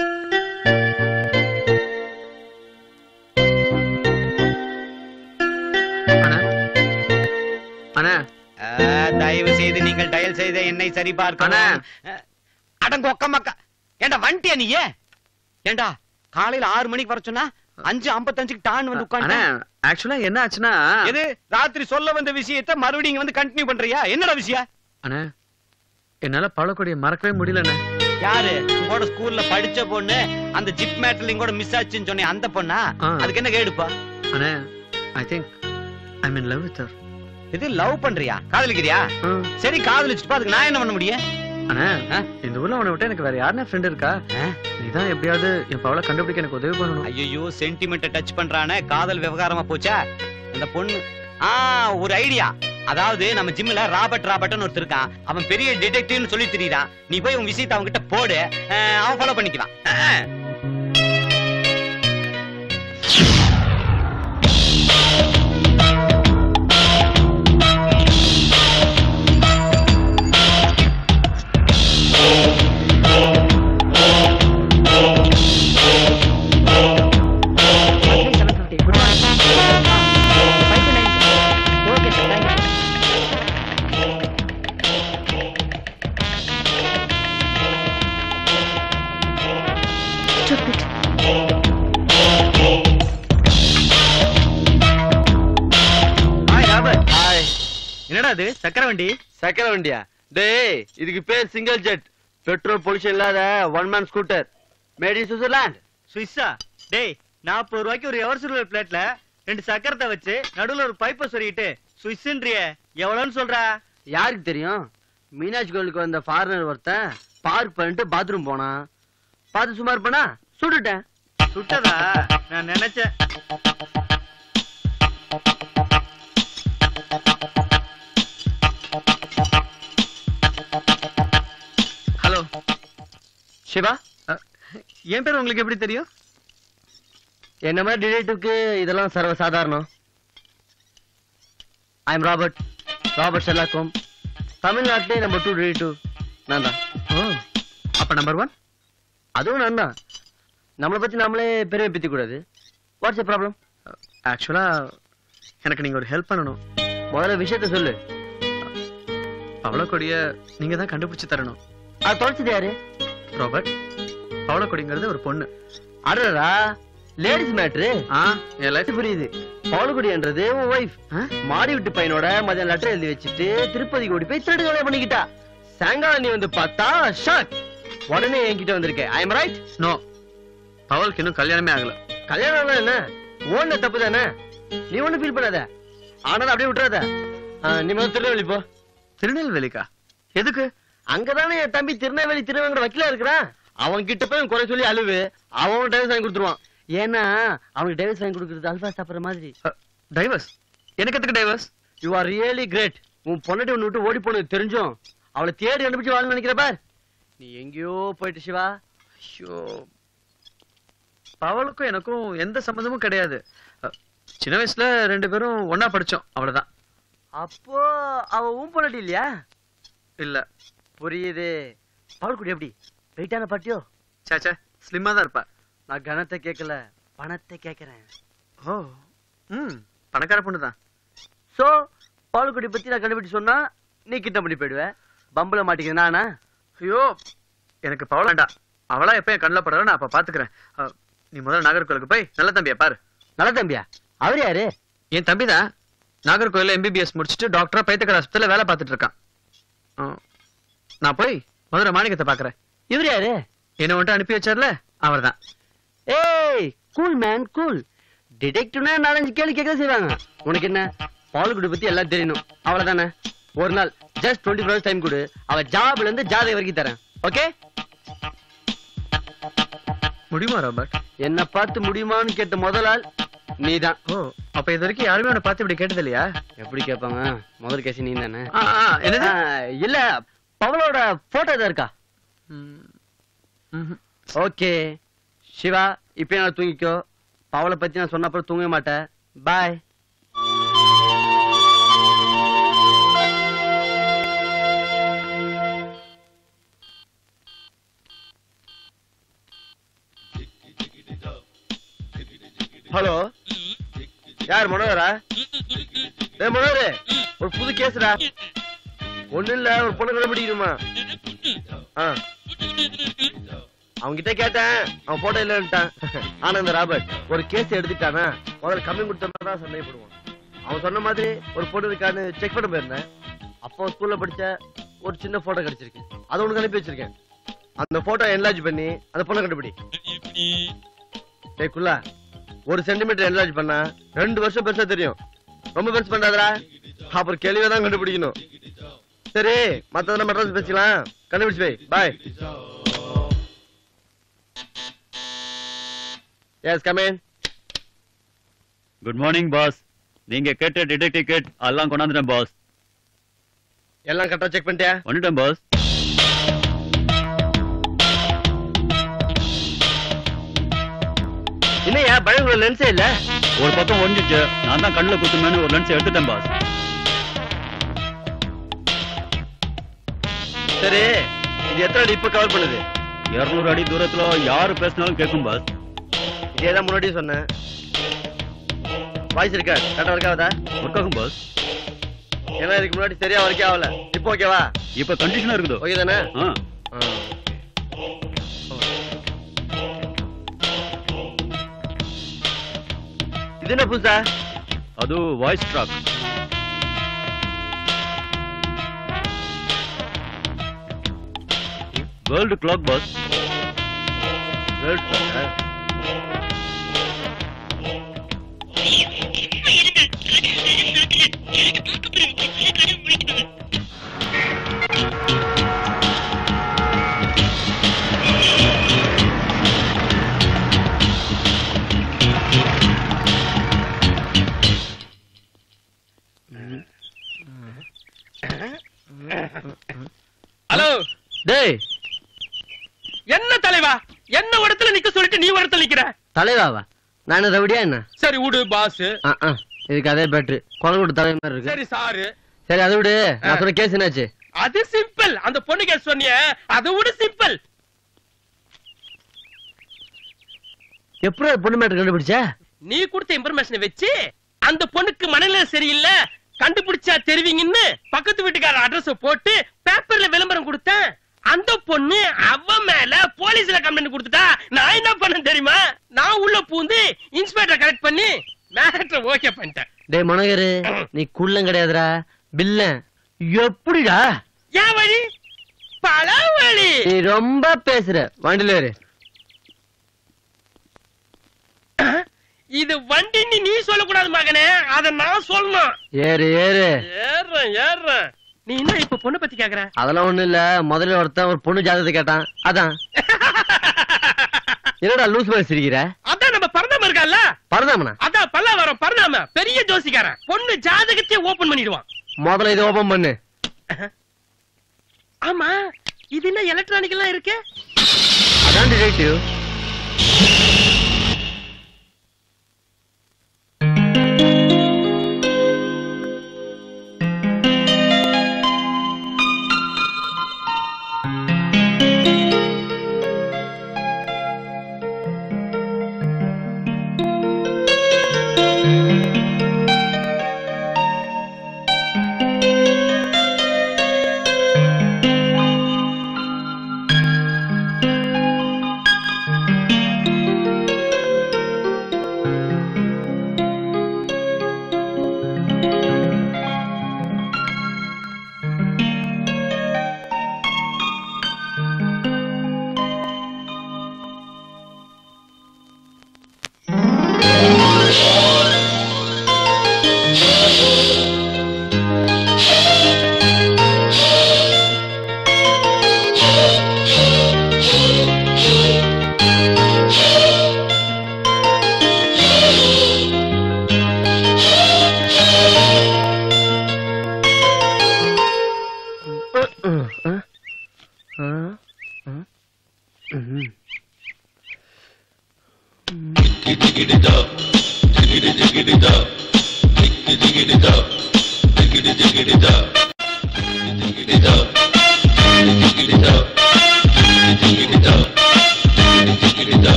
அண்ணா அண்ணா ஆ, தயவு செய்து நீங்கள் டயல் செய்த எண்ணை சரிபார்க்கணும் அடங்க ஒக்க மக்கா ஏண்டா வந்துட்டியா நீ ஏண்டா காலையில ஆறு மணிக்கு வர சொன்னா அஞ்சு ஐம்பத்தஞ்சுக்கு டான் வந்து அண்ணா உட்காந்து ஆக்சுவலா என்ன ஆச்சுன்னா எது ராத்திரி சொல்ல வந்த விஷயத்தை மறுபடியும் இங்க வந்து கண்டினியூ பண்றியா என்னடா விஷயம் அண்ணா என்னால பழக்கூடிய மறக்கவே முடியலண்ணே யாரு உங்களோட ஸ்கூல்ல படிச்ச பொண்ணு அந்த ஜிப் மேட்டர்ல கூட மிஸ் ஆச்சுன்னு சொன்னேன் அந்த பொண்ணா ஆ. அதுக்கு என்ன கேடுப்பா அண்ணா I think I mean love with இது லவ் பண்றியா காதலிக்கிறியா சரி காதலிச்சுட்டு அதுக்கு நான் என்ன பண்ண முடியும் அண்ணா ஆ? இந்த ஊர்ல அவனை விட்டு எனக்கு வேற யாருன்னா ஃப்ரெண்ட் இருக்கா ஆ? நீதான் எப்படியாவது என் பவளை கண்டுபிடிக்க எனக்கு உதவி பண்ணணும் ஐயோ சென்டிமெண்ட்டை டச் பண்றானே காதல் விவகாரமா போச்சா அந்த பொண்ணு ஆ ஒரு ஐடியா அதாவது நம்ம ஜிம்ல ராபர்ட் ராபர்ட்னு ஒருத்தர் இருக்கான் அவன் பெரிய டிடெக்டிவ்னு சொல்லி திரியறான் நீ போய் உன் விஷயத்தை அவன் கிட்ட போடு அஹ், அவன் ஃபாலோ பண்ணிக்குவான் அஹ். Okay sir thank you hi Robert hi என்னடா இது சக்கர வண்டி சக்கர வண்டியா டேய் இதுக்கு பேர் சிங்கிள் ஜெட் பெட்ரோல் பொல்யூஷன் இல்லாத one man scooter made in Switzerland சுவிஸ்ஸா டேய் நாற்பது ரூபாய்க்கு ஒரு எவர் சில்வர் பிளேட்ல ரெண்டு சக்கரத்தை வச்சு நடுவுல ஒரு பைப்பை சொருகிட்டு சுவிஸ்ன்றிய எவ்வளவுன்னு சொல்றா யாருக்கு தெரியும் மீனாட்சி கோயிலுக்கு வந்த ஃபாரினர் ஒருத்தன் பார்க் பண்ணிட்டு பாத்ரூம் போனான் பார்த்து சுமார் பண்ணா சுட்டுட்டேன் சுட்டதா நான் நினைச்சேன் ஹலோ சிவா அ, என் பேர் உங்களுக்கு எப்படி தெரியும் என்ன மாதிரி டிடெக்டிவ்க்கு இதெல்லாம் சர்வ சாதாரணம் I am Robert Robert Sherlock தமிழ்நாட்டிலே நம்பர் டூ டிடெக்டிவ் நான் தான் ஓ அப்ப நம்பர் ஒன் அதுவும் நான் தான் நம்மளை பத்தி நாமளே பெருமை பத்தி கூடாது வாட்ஸ் ஏ ப்ராப்ளம் ஆக்சுவலா எனக்கு நீங்க ஒரு ஹெல்ப் பண்ணணும் முதல்ல விஷயத்த சொல்லு பவளக்கொடிய நீங்க தான் கண்டுபிடிச்சு தரணும் அது தொலைச்சது யாரு ராபர்ட் பவளக்கொடிங்கிறது ஒரு பொண்ணு அடடா லேடிஸ் மேட்ரு ஆ என் லைஃப் புரியுது பவுலகுடின்றது உன் ஒய்ஃப் மாடி விட்டு பையனோட மதியம் லெட்டர் எழுதி வச்சுட்டு திருப்பதி ஓடி போய் திருடு வேலை பண்ணிக்கிட்டா சாயங்காலம் நீ வந்து பார்த்தா ஷாக் உடனே என்கிட்ட வந்திருக்க ஐ எம் ரைட் நோ பவளுக்கு இன்னும் கல்யாணமே ஆகல கல்யாணம் என்ன ஓன தப்பு தானே நீ ஒண்ணும் ஃபீல் பண்ணாத ஆனாலும் அப்படியே விட்டுறாத ஆ, நீ முதல்ல திருநெல்வேலி போ திருநெல்வேலிக்கா எதுக்கு அங்கதானே என் தம்பி திருநெல்வேலி திருவேங்கட வக்கீலா இருக்கிறான் அவன் கிட்ட போய் குறை சொல்லி அழுவு அவன் டைவர்ஸ் வாங்கி கொடுத்துருவான் ஏன்னா அவனுக்கு டைவர்ஸ் வாங்கி கொடுக்கறது அல்வா சாப்பிடுற மாதிரி டைவர்ஸ் எனக்கு எதுக்கு divorce you are really great உன் பொண்ணாட்டி ஒன்று விட்டு ஓடி போனது தெரிஞ்சும் அவளை தேடி கண்டுபிடிச்சு வாழணும்னு நினைக்கிற பார் நீ எங்கேயோ போயிட்டு சிவா ஐயோ பவளுக்கும் எனக்கும் எந்த சம்மந்தமும் கிடையாது அ, சின்ன வயசுல ரெண்டு பேரும் ஒண்ணா படிச்சோம் அவ்வளவுதான் அப்போ அவ உன் பொண்ணாட்டி இல்லையா இல்ல புரியுது பால்குடி எப்படி வெயிட்டான பாட்டியோ சேச்சே ஸ்லிம்மா தான் இருப்பா நான் கனத்தை கேட்கல பணத்தை கேட்கறேன் ஓ ம் பணக்கார பொண்ணு தான் சோ பாலுக்குடி பத்தி நான் கண்டுபிடிச்சு சொன்னா நீ கிட்ட பண்ணி போயிடுவ பம்புல மாட்டிக்க நானா ஐயோ எனக்கு பவள வேண்டாம் அவளா எப்ப என் கண்ணில் படுறா நான் அப்ப பாத்துக்கிறேன் அஹ், நீ முதல்ல நாகர்கோயிலுக்கு போய் நல்ல தம்பியா பாரு நல்ல தம்பியா அவர் யாரு என் தம்பி தான் நாகர்கோயில எம்பிபிஎஸ் முடிச்சுட்டு டாக்டரா பைத்தக்கர் ஹாஸ்பிட்டல்ல வேலை பார்த்துட்டு இருக்கான் அஹ், நான் போய் முதல்ல மாணிக்கத்தை பாக்குறேன் இவர் யாரு என்ன வந்துட்டு அனுப்பி வச்சார்ல அவர்தான் ஏய் கூல் மேன் கூல் டிடெக்டிவ்னா நாலஞ்சு கேள்வி கேட்க செய்வாங்க உனக்கு என்ன பாலுக்குடி பத்தி எல்லாம் தெரியணும் அவ்வளவுதானே ஒரு நாள் ஜஸ்ட் டுவெண்ட்டி ஃபோர் டைம் கொடு அவ ஜாப்ல இருந்து ஜாதக வரைக்கும் தரேன் ஓகே முடியுமா ராபர்ட் என்ன பார்த்து முடியுமான்னு கேட்ட முதல் ஆள் நீதான் ஓ அப்ப இது வரைக்கும் யாருமே உன்னை பார்த்து இப்படி கேட்டது இல்லையா எப்படி கேட்பாங்க முதல் கேசி நீ தானே ஆ, ஆ, என்னது? இல்ல பவளோட போட்டோ தான் இருக்கா ம்ஹும். ஓகே சிவா இப்பயே நான் தூங்கிக்கோ பவளை பத்தி நான் சொன்ன அப்புறம் தூங்க மாட்டேன் பாய் ஹலோ யார் மனோகரா டேய் மனோகரே ஒரு புது கேஸ்டா ஒண்ணு இல்ல ஒரு பொண்ணு கண்டுபிடிக்கணுமா ஆ அவன்கிட்ட கேட்டேன் அவன் போட்டோ இல்லன்ட்டான் ஆனா இந்த ராபர்ட் ஒரு கேஸ் எடுத்துட்டானா முதல்ல கம்மி கொடுத்த மாதிரி தான் சந்தேகப்படுவான் அவன் சொன்ன மாதிரி ஒரு பொண்ணு இருக்கான்னு செக் பண்ண போயிருந்தேன் அப்போ ஸ்கூல்ல படிச்ச ஒரு சின்ன போட்டோ கிடைச்சிருக்கு அதை உனக்கு அனுப்பி வச்சிருக்கேன் அந்த போட்டோ என்லார்ஜ் பண்ணி அந்த பொண்ணை கண்டுபிடி டேய் குல்லா ஒரு சென்டிமீட்டர் என்லார்ஜ் பண்ணா ரெண்டு வருஷம் பெருசா தெரியும் ரொம்ப பெருசு பண்ணாதடா அப்புறம் கேள்வியை தான் கண்டுபிடிக்கணும் சரி மத்ததெல்லாம் மெட்ராஸ் பேசிக்கலாம் கண்டுபிடிச்சு வை பாய் yes come on good morning boss நீங்க கேட்ட டிடெக்டிவ் கேட் எல்லாம் கொண்டாந்துட்டேன் பாஸ் எல்லாம் கரெக்டா செக் பண்ணிட்டியா வந்துட்டேன் பாஸ் இல்லையா பழகுல லென்ஸே இல்ல ஒரு பக்கம் ஒழிஞ்சிச்சு நான் தான் கண்ணுல குத்துமேனு ஒரு லென்ஸ் எடுத்துட்டேன் பாஸ் சரி இது எத்தனை அடி இப்ப கவர் பண்ணுது இருநூறு அடி தூரத்துல யாரு பேசினாலும் கேட்கும் பாஸ் இதே தான் முன்னாடியே சொன்னேன் வாய்ஸ் இருக்கா கரெக்டா ஒர்க் ஆகுதா ஒர்க் ஆகும் பாஸ் ஏன்னா இதுக்கு முன்னாடி சரியா ஒர்க் ஆகல இப்போ ஓகேவா இப்ப கண்டிஷனா இருக்குது ஓகே தானே ஆ இது என்ன புதுசா அது voice track world clock boss hello டேய் என்ன தலைவா என்ன இடத்துல நிக்க சொல்லிட்டு நீ ஒரு இடத்துல நிக்கிற தலைவாவா நான் ரவுடியா என்ன சரி விடு பாஸ் ஆ, ஆ, இதுக்கு அதே பேட்டரி குரல் கொடுத்த தலை மாதிரி இருக்கு சரி சாரு சரி அதை விடு நான் சொன்ன கேஸ் என்னாச்சு அது சிம்பிள் அந்த பொண்ணு கேஸ் சொன்னியே அதை விட சிம்பிள் எப்படி பொண்ணு மேட்டர் கண்டுபிடிச்ச நீ கொடுத்த இன்ஃபர்மேஷனை வச்சு அந்த பொண்ணுக்கு மனநிலை சரியில்லை கண்டுபிடிச்சா தெரிவிங்கன்னு பக்கத்து வீட்டுக்கார அட்ரஸ் போட்டு பேப்பர்ல விளம்பரம் கொடுத்தேன் அந்த பொண்ணு அவ மேல போலீஸ்ல கம்ப்ளைண்ட் கொடுத்துட்டா நான் என்ன பண்ண தெரியுமா நான் உள்ள பூந்து இன்ஸ்பெக்டர் கரெக்ட் பண்ணி மேட்டர் ஓகே பண்ணிட்டேன் டேய் மனோகரு நீ குள்ளம் கிடையாதுடா பில்லன் எப்படிடா ஏன் வழி பல வழி நீ ரொம்ப பேசுற வண்டில ஏறு இது வண்டின்னு நீ சொல்லக்கூடாது மகனே அத நான் சொல்லணும் ஏறு ஏறு ஏறுறேன் ஏறுறேன் நீ என்ன இப்ப பொண்ணு பத்தி கேக்குற அதெல்லாம் ஒண்ணும் இல்ல முதல்ல ஒருத்தன் ஒரு பொண்ணு ஜாதகத்தை கேட்டான் அதான் என்னடா லூஸ் மாதிரி சிரிக்கிற அதான் நம்ம பரந்தாம இருக்கல்ல பரதாமனா அதான் பல்லாவரம் பரந்தாம பெரிய ஜோசிக்காரன் பொண்ணு ஜாதகத்தையே ஓபன் பண்ணிடுவான் முதல்ல இதை ஓபன் பண்ணு ஆமா இது என்ன எலக்ட்ரானிக் எல்லாம் இருக்கு அதான் டிடெக்டிவ்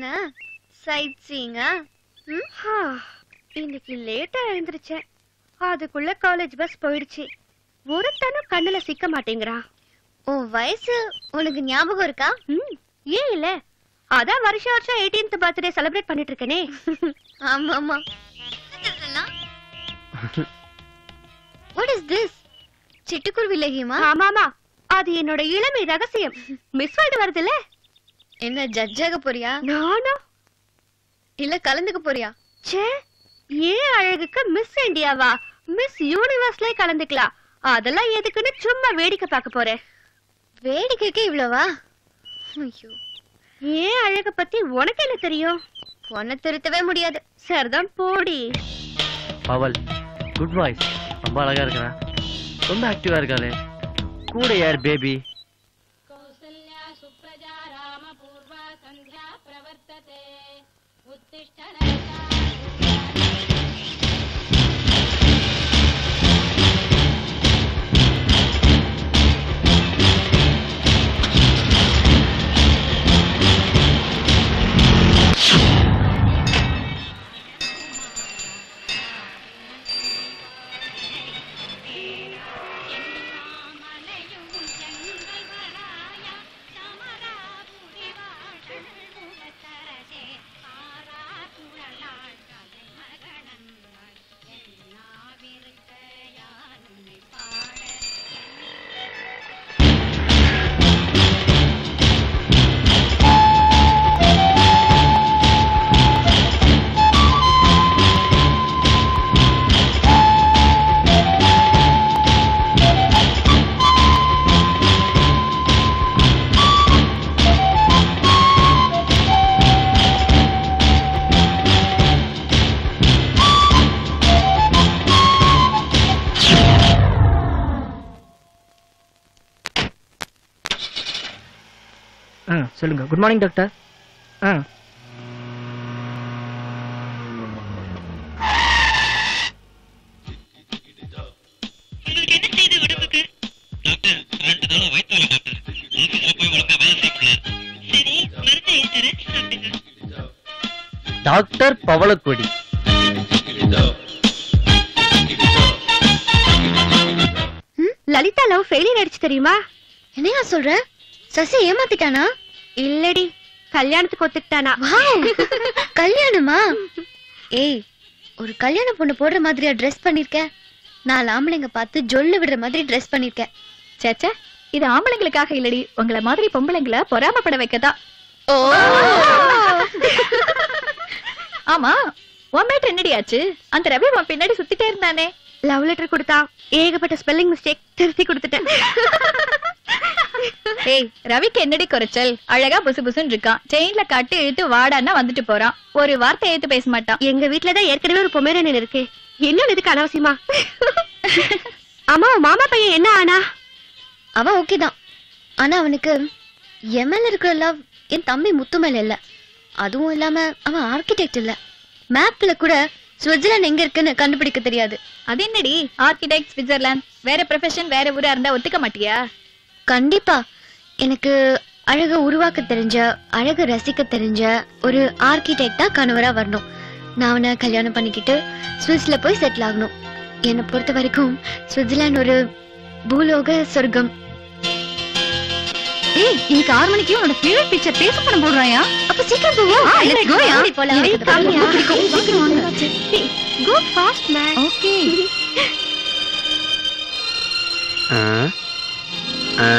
சைட் சீங்கா இன்னைக்கு லேட்டா எழுந்திருச்சேன் அதுக்குள்ள காலேஜ் பஸ் போயிடுச்சு ஒருத்தனும் கண்ணுல சிக்க மாட்டேங்கிறான் உன் வயசு உனக்கு ஞாபகம் இருக்கா ம், ஏன் இல்ல அதான் வருஷம் வருஷம் 18th பர்த்டே செலிப்ரேட் பண்ணிட்டு இருக்கேனே ஆமா ஆமா வாட் இஸ் திஸ் சிட்டுக்குருவி லகியமா ஆமாமா அது என்னோட இளமை ரகசியம் மிஸ் வேர்ல்டு வருதுல்ல என்ன ஜட்ஜாக போறியா நானும் இல்ல கலந்துக்க போறியா ச்சே ஏன் அழகுக்கு மிஸ் இந்தியாவா மிஸ் யூனிவர்ஸ்ல கலந்துக்கலாம் அதெல்லாம் எதுக்குன்னு சும்மா வேடிக்கை பார்க்க போறேன் வேடிக்கைக்கு இவ்வளவா ஐயோ ஏன் அழக பத்தி உனக்கு என்ன தெரியும் உன்னை திருத்தவே முடியாது சரிதான் போடி பவல் குட் வாய்ஸ் ரொம்ப அழகா இருக்கிறா ரொம்ப ஆக்டிவா இருக்காளே கூட யார் பேபி ஆ சொல்லுங்க குட் மார்னிங் டாக்டர் ஆ doctor Pavalakodi Lalitha love failure ஆயிடுச்சு தெரியுமா என்னையா சொல்ற சசி ஏமாத்திட்டானா இல்லடி கல்யாணத்துக்கு ஒத்துக்கிட்டானா வாவ் கல்யாணமா ஏய் ஒரு கல்யாண பொண்ணு போடுற மாதிரியா ட்ரெஸ் பண்ணிருக்க நாலு ஆம்பளைங்க பார்த்து ஜொல்லு விடுற மாதிரி ட்ரெஸ் பண்ணிருக்கேன் சேச்சே இது ஆம்பளைங்களுக்காக இல்லடி உங்களை மாதிரி பொம்பளைங்களை பொறாமப்பட வைக்கதான் ஓ ஆமா உன் மேட்ரு என்னடி ஆச்சு அந்த ரவி உன் பின்னாடி சுத்திட்டே இருந்தானே லவ் லெட்டர் கொடுத்தா ஏகப்பட்ட ஸ்பெல்லிங் மிஸ்டேக் திருத்தி கொடுத்துட்டேன் ஏய் ரவிக்கு என்னடி குறைச்சல் அழகா புசு புசுன்னு இருக்கான் செயின்ல கட்டி இழுத்து வாடான்னா வந்துட்டு போறான் ஒரு வார்த்தை ஏத்து பேச மாட்டான் எங்க வீட்டுலதான் ஏற்கனவே ஒரு பொமேரனியன் இருக்கு இன்னொன்னு இதுக்கு அனாவசியமா ஆமா உன் மாமா பையன் என்ன ஆனா அவன் ஓகே தான் ஆனா அவனுக்கு என் மேல இருக்கிற லவ் என் தம்பி முத்து மேல இல்ல அதுவும் இல்லாம அவன் ஆர்கிடெக்ட் இல்ல மேப்ல கூட சுவிட்சர்லாந்து எங்க இருக்குன்னு கண்டுபிடிக்க தெரியாது அது என்னடி ஆர்கிடெக்ட் சுவிட்சர்லாந்து வேற ப்ரொஃபஷன் வேற ஊரா இருந்தா ஒத்துக்க மாட்டியா கண்டிப்பா எனக்கு அழக உருவாக்க தெரிஞ்ச அழக ரசிக்க தெரிஞ்ச ஒரு ஆர்கிடெக்டா கணவரா வரணும் நான் அவனை கல்யாணம் பண்ணிக்கிட்டு சுவிஸ்ல போய் செட்டில் ஆகணும் என்னை பொறுத்த வரைக்கும் சுவிட்சர்லாந்து ஒரு பூலோக சொர்க்கம் ஏய் இன்னைக்கு ஆறு மணிக்கு உன்னோட ஃபேவரட் பிக்சர் பேச பண்ண போடுறாயா அப்ப சீக்கிரம் போவோம் ஆ, let's go, யா. போலாம் ஏய், காமியா. சீக்கிரம் வாங்க. கோ ஃபாஸ்ட் மேன் ஓகே ஆ? ஆ?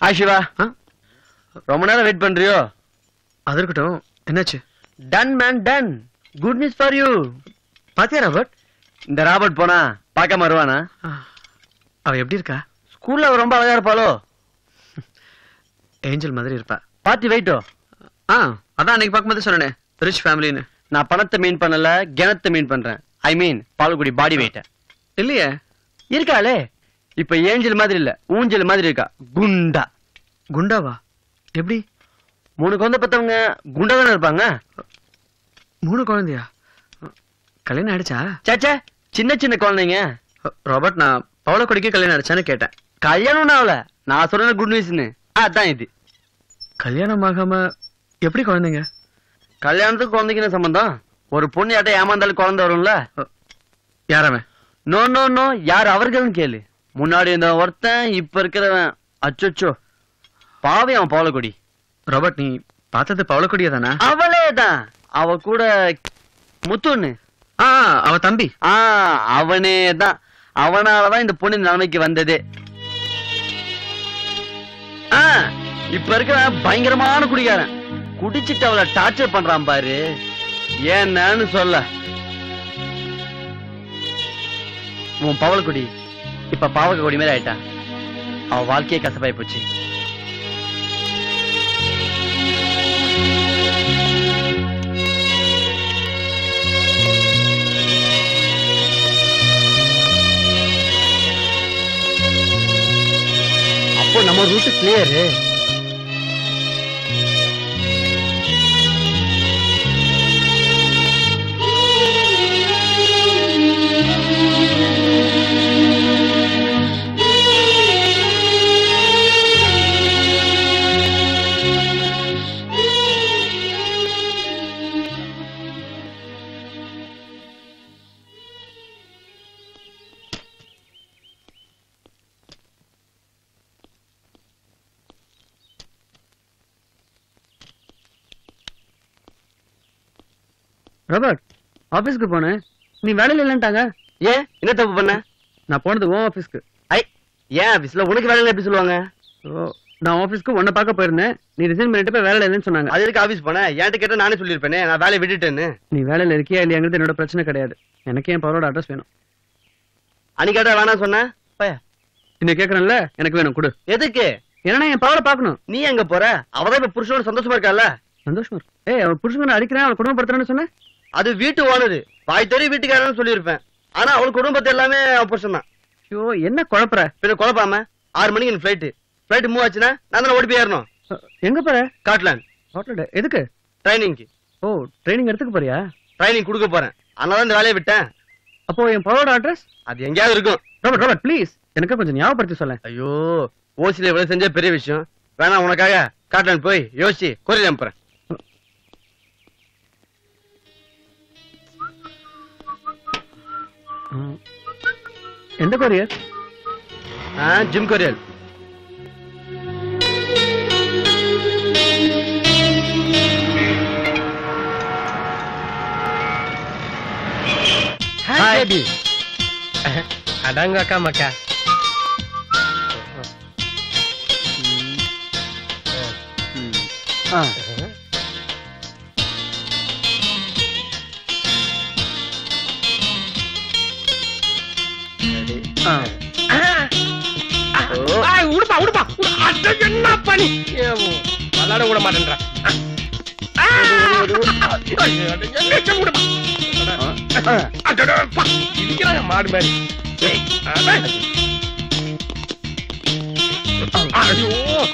ஹாய் சிவா ரொம்ப நேரம் வெயிட் பண்றியோ அது இருக்கட்டும் என்னாச்சு done man done good news for you பாத்தியா ராபர்ட் இந்த ராபர்ட் போனா பார்க்காம வருவானா அவ எப்படி இருக்கா ஸ்கூல்ல அவ ரொம்ப அழகா இருப்பாளோ ஏஞ்சல் மாதிரி இருப்பா பாத்தி வெயிட்டோ ஆ அதான் அன்னைக்கு பார்க்கும்போது சொன்னேனே ரிச் ஃபேமிலின்னு நான் பணத்தை மீன் பண்ணல கிணத்தை மீன் பண்றேன் ஐ மீன் பாலக்குடி பாடி வெயிட்ட இல்லையே இருக்காளே இப்ப ஏஞ்சல் மாதிரி இல்ல ஊஞ்சல் மாதிரி இருக்கா குண்டா குண்டாவா எப்படி மூணு குழந்தை பத்தவங்க குண்டா தானே இருப்பாங்க மூணு குழந்தையா கல்யாணம் ஆயிடுச்சா சேச்சே சின்ன சின்ன குழந்தைங்க ராபர்ட் நான் பவளக்கொடிக்கு கல்யாணம் ஆயிடுச்சான்னு கேட்டேன் கல்யாணம் ஆகல நான் சொல்றது குட் நியூஸ்னு அதான் இது கல்யாணம் ஆகாம எப்படி குழந்தைங்க கல்யாணத்துக்கு குழந்தைக்கு என்ன சம்பந்தம் ஒரு பொண்ணு யார்ட்ட ஏமாந்தாலும் குழந்தை வரும்ல யாரவன் நோ நோ நோ யார் அவர்கள்னு கேளு முன்னாடி இருந்த ஒருத்தன் இப்ப இருக்கிறவன் அச்சோச்சோ பாவி அவன் பவளக்கொடி ராபர்ட் நீ பார்த்தது பவளக்கொடியா தானே அவளே தான் அவ கூட முத்துன்னு ஆ அவ தம்பி ஆ அவனே தான் அவனாலதான் இந்த பொண்ணு இந்த நிலைமைக்கு வந்ததே ஆ இப்ப இருக்கிற பயங்கரமான குடிகாரன் குடிச்சிட்டு அவளை டார்ச்சர் பண்றான் பாரு ஏன்னு சொல்ல உன் பவளக்குடி இப்ப பாவக கொடி மாதிரி ஆயிட்டா அவ வாழ்க்கையே கசப்பாய் போச்சு அப்போ நம்ம ரூட் கிளியரு ராபர்ட் ஆபீஸ்க்கு போனேன் நீ வேலையில இல்லன்ட்டாங்க ஏன் என்ன தப்பு பண்ண நான் போனது உன் ஆபீஸ்க்கு ஐ ஏன் ஆபீஸ்ல உனக்கு வேலையில எப்படி சொல்லுவாங்க ஓ நான் ஆபீஸ்க்கு உன்னை பார்க்க போயிருந்தேன் நீ ரிசைன் பண்ணிட்டு போய் வேலையில இல்லைன்னு சொன்னாங்க அது எதுக்கு ஆபீஸ் போனேன் என்கிட்ட கேட்டா நானே சொல்லியிருப்பேனே நான் வேலையை விட்டுட்டேன்னு நீ வேலையில இருக்கியா இல்லையாங்கிறது என்னோட பிரச்சனை கிடையாது எனக்கு என் பவரோட அட்ரஸ் வேணும் அன்னைக்கு கேட்டா வேணாம் சொன்ன பய இன்னைக்கு கேக்குறேன்ல எனக்கு வேணும் கொடு எதுக்கு ஏன்னா என் பவரை பார்க்கணும் நீ எங்க போற அவதான் இப்ப புருஷனோட சந்தோஷமா இருக்கால சந்தோஷமா இருக்கு ஏய் அவன் புருஷன் அடிக்கிறேன் அவன் குடும்பப்படுத்துறேன்னு சொன்னேன் அது வீட்டு ஓனரு வாய் தெரிய வீட்டுக்காரன்னு சொல்லியிருப்பேன் ஆனா அவள் குடும்பத்தை எல்லாமே அவன் புருஷன் தான் ஐயோ என்ன குழப்பற பின்ன குழப்பாம ஆறு மணிக்கு எனக்கு ஃபிளைட்டு ஃபிளைட் மூவ் ஆச்சுன்னா நான் தானே ஓடி போய் ஏறணும் எங்க போற காட்லாண்ட் ஹோட்டல் எதுக்கு ட்ரைனிங்க்கு ஓ ட்ரைனிங் எடுத்துக்க போறியா ட்ரைனிங் கொடுக்க போறேன் அதனால இந்த வேலையை விட்டேன் அப்போ என் பவரோட அட்ரஸ் அது எங்கேயாவது இருக்கும் ராபர்ட் ராபர்ட் ப்ளீஸ் எனக்கு கொஞ்சம் ஞாபகப்படுத்தி சொல்ல ஐயோ ஓசில இவ்வளவு செஞ்ச பெரிய விஷயம் வேணாம் உனக்காக காட்லாண்ட் போய் யோசிச்சு கொரியர் அனுப்புறேன் எந்த courier Jim Courier hi baby அடங்கக்கா மக்கா ஆ உடுப்பா உடுப்பா அட என்ன பண்ணி விளாட விட மாட்டேன்றா இருக்கிறாங்க மாடு மாதிரி ஐயோ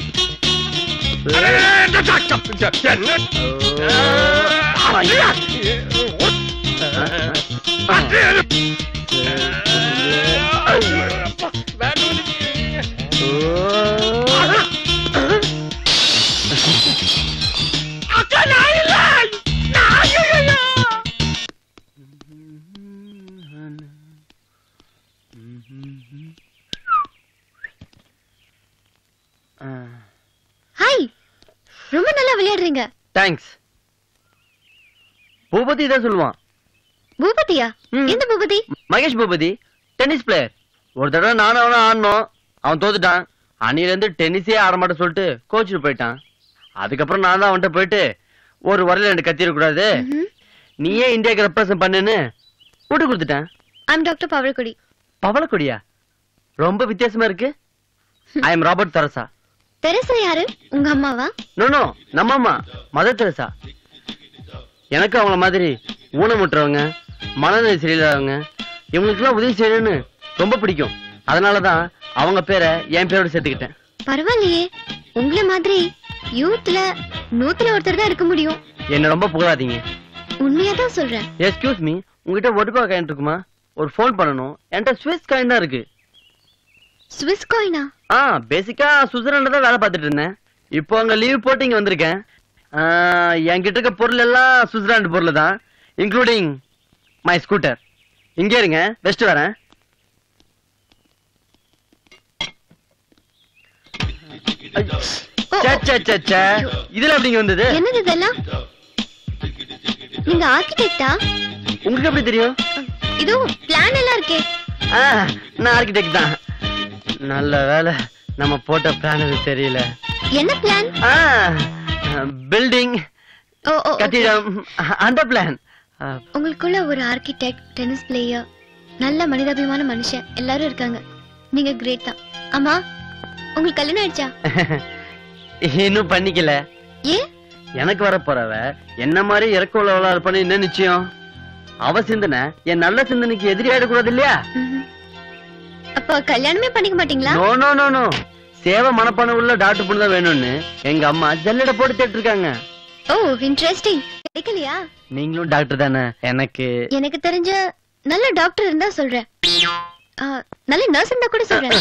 ஹாய் ரொம்ப நல்லா விளையாடுறீங்க தேங்க்ஸ் பூபதி தான் சொல்லுவான் பூபதியா எந்த பூபதி மகேஷ் பூபதி டென்னிஸ் பிளேயர் ஒரு தடவை நானும் அவனும் ஆடணும் அவன் தோத்துட்டான் அன்னில இருந்து டென்னிஸே ஆட மாட்டேன் சொல்லிட்டு கோச்சுட்டு போயிட்டான் அதுக்கப்புறம் நான் தான் அவன்கிட்ட போயிட்டு ஒரு வரல ரெண்டு கத்திர கூடாது நீயே இந்தியாவுக்கு ரெப்ரசன்ட் பண்ணுன்னு விட்டு கொடுத்துட்டேன் ஐம் டாக்டர் பவளக்குடி பவளக்கொடியா ரொம்ப வித்தியாசமா இருக்கு I am Robert Teresa Teresa யாரு உங்க அம்மாவா நோ நோ நம்ம அம்மா மதர் தெரசா எனக்கு அவங்கள மாதிரி ஊனமுட்டுறவங்க மனநிலை சரியில்லாதவங்க இவங்களுக்குலாம் உதவி செய்யணும்னு ரொம்ப பிடிக்கும் அதனாலதான் அவங்க பேரை என் பேரோட சேர்த்துக்கிட்டேன் பரவாயில்லையே உங்கள மாதிரி யூத்ல நூத்துல ஒருத்தர் தான் இருக்க முடியும் என்ன ரொம்ப புகழாதீங்க உண்மையா தான் சொல்றேன் எக்ஸ்கியூஸ் மீ உங்ககிட்ட ஒட்டுக்கா காயின் இருக்குமா ஒரு ஃபோன் பண்ணணும் என்கிட்ட ஸ்விஸ் காயின் தான் இருக்கு ஸ்விஸ் காயினா ஆ பேசிக்கா சுவிட்சர்லாண்ட்ல தான் வேலை பார்த்துட்டு இருந்தேன் இப்போ அங்க லீவ் போட்டு இங்க வந்திருக்கேன் ஆ, என்கிட்ட இருக்க பொருள் எல்லாம் சுவிட்சர்லாந்து பொருள் தான் இன்க்ளூடிங் மை ஸ்கூட்டர் இங்கே இருங்க வெஸ்ட் வரேன் ஐயோ. ச்சே, ச்சே, ச்சே, ச்சே. இதுல எப்படிங்க வந்தது என்னது இதெல்லாம் நீங்க ஆர்கிடெக்டா உங்களுக்கு எப்படி தெரியும் இதோ பிளான் எல்லாம் இருக்கே ஆ, நான் ஆர்கிடெக்ட் தான் நல்ல வேலை நம்ம போட்ட பிளான் இது தெரியல என்ன பிளான் பில்டிங் ஓ ஓ கட்டிடம் அந்த பிளான் உங்களுக்குள்ள ஒரு ஆர்கிடெக்ட் டென்னிஸ் பிளேயர் நல்ல மனிதாபிமான மனுஷன் எல்லாரும் இருக்காங்க நீங்க கிரேட் தான் ஆமா உங்களுக்கு கல்யாணம் ஆயிடுச்சா இன்னும் பண்ணிக்கல ஏன் எனக்கு வர போறவ என்ன மாதிரி இறக்க உள்ளவளா இருப்பான்னு என்ன நிச்சயம் அவ சிந்தனை என் நல்ல சிந்தனைக்கு எதிரி ஆயிடக்கூடாது இல்லையா அப்ப கல்யாணமே பண்ணிக்க மாட்டீங்களா நோ நோ நோ நோ சேவை மனப்பான உள்ள டாக்டர் பொண்ணு தான் வேணும்னு எங்க அம்மா ஜல்லட போட்டு தேட்டு இருக்காங்க ஓ இன்ட்ரெஸ்டிங் கிடைக்கலையா நீங்களும் டாக்டர் தானே எனக்கு எனக்கு தெரிஞ்ச நல்ல டாக்டர் இருந்தா சொல்றேன் ஆ, நல்ல நர்ஸ் இருந்தா கூட சொல்றேன்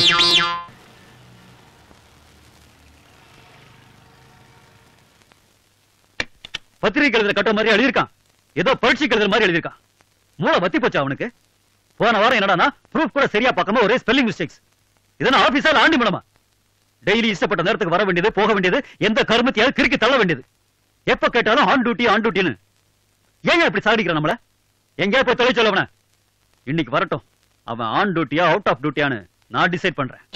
பத்திரிகை எழுதுற கட்ட மாதிரி எழுதியிருக்கான் ஏதோ பரீட்சை எழுதுற மாதிரி எழுதியிருக்கான் மூளை வத்தி போச்சா அவனுக்கு போன வாரம் என்னடானா ப்ரூஃப் கூட சரியா பார்க்காம ஒரே ஸ்பெல்லிங் மிஸ்டேக்ஸ் இதெல்லாம் ஆபீஸால ஆண்டி மேடமா டெய்லி இஷ்டப்பட்ட நேரத்துக்கு வர வேண்டியது போக வேண்டியது எந்த கருமத்தையாவது கிறுக்கி தள்ள வேண்டியது எப்ப கேட்டாலும் ஆன் டியூட்டி ஆன் டியூட்டின்னு ஏங்க இப்படி சாதிக்கிறான் நம்மள எங்கேயா போய் தொலை சொல்ல அவனை இன்னைக்கு வரட்டும் அவன் ஆன் டியூட்டியா அவுட் ஆஃப் டியூட்டியான்னு நான் டிசைட் பண்றேன்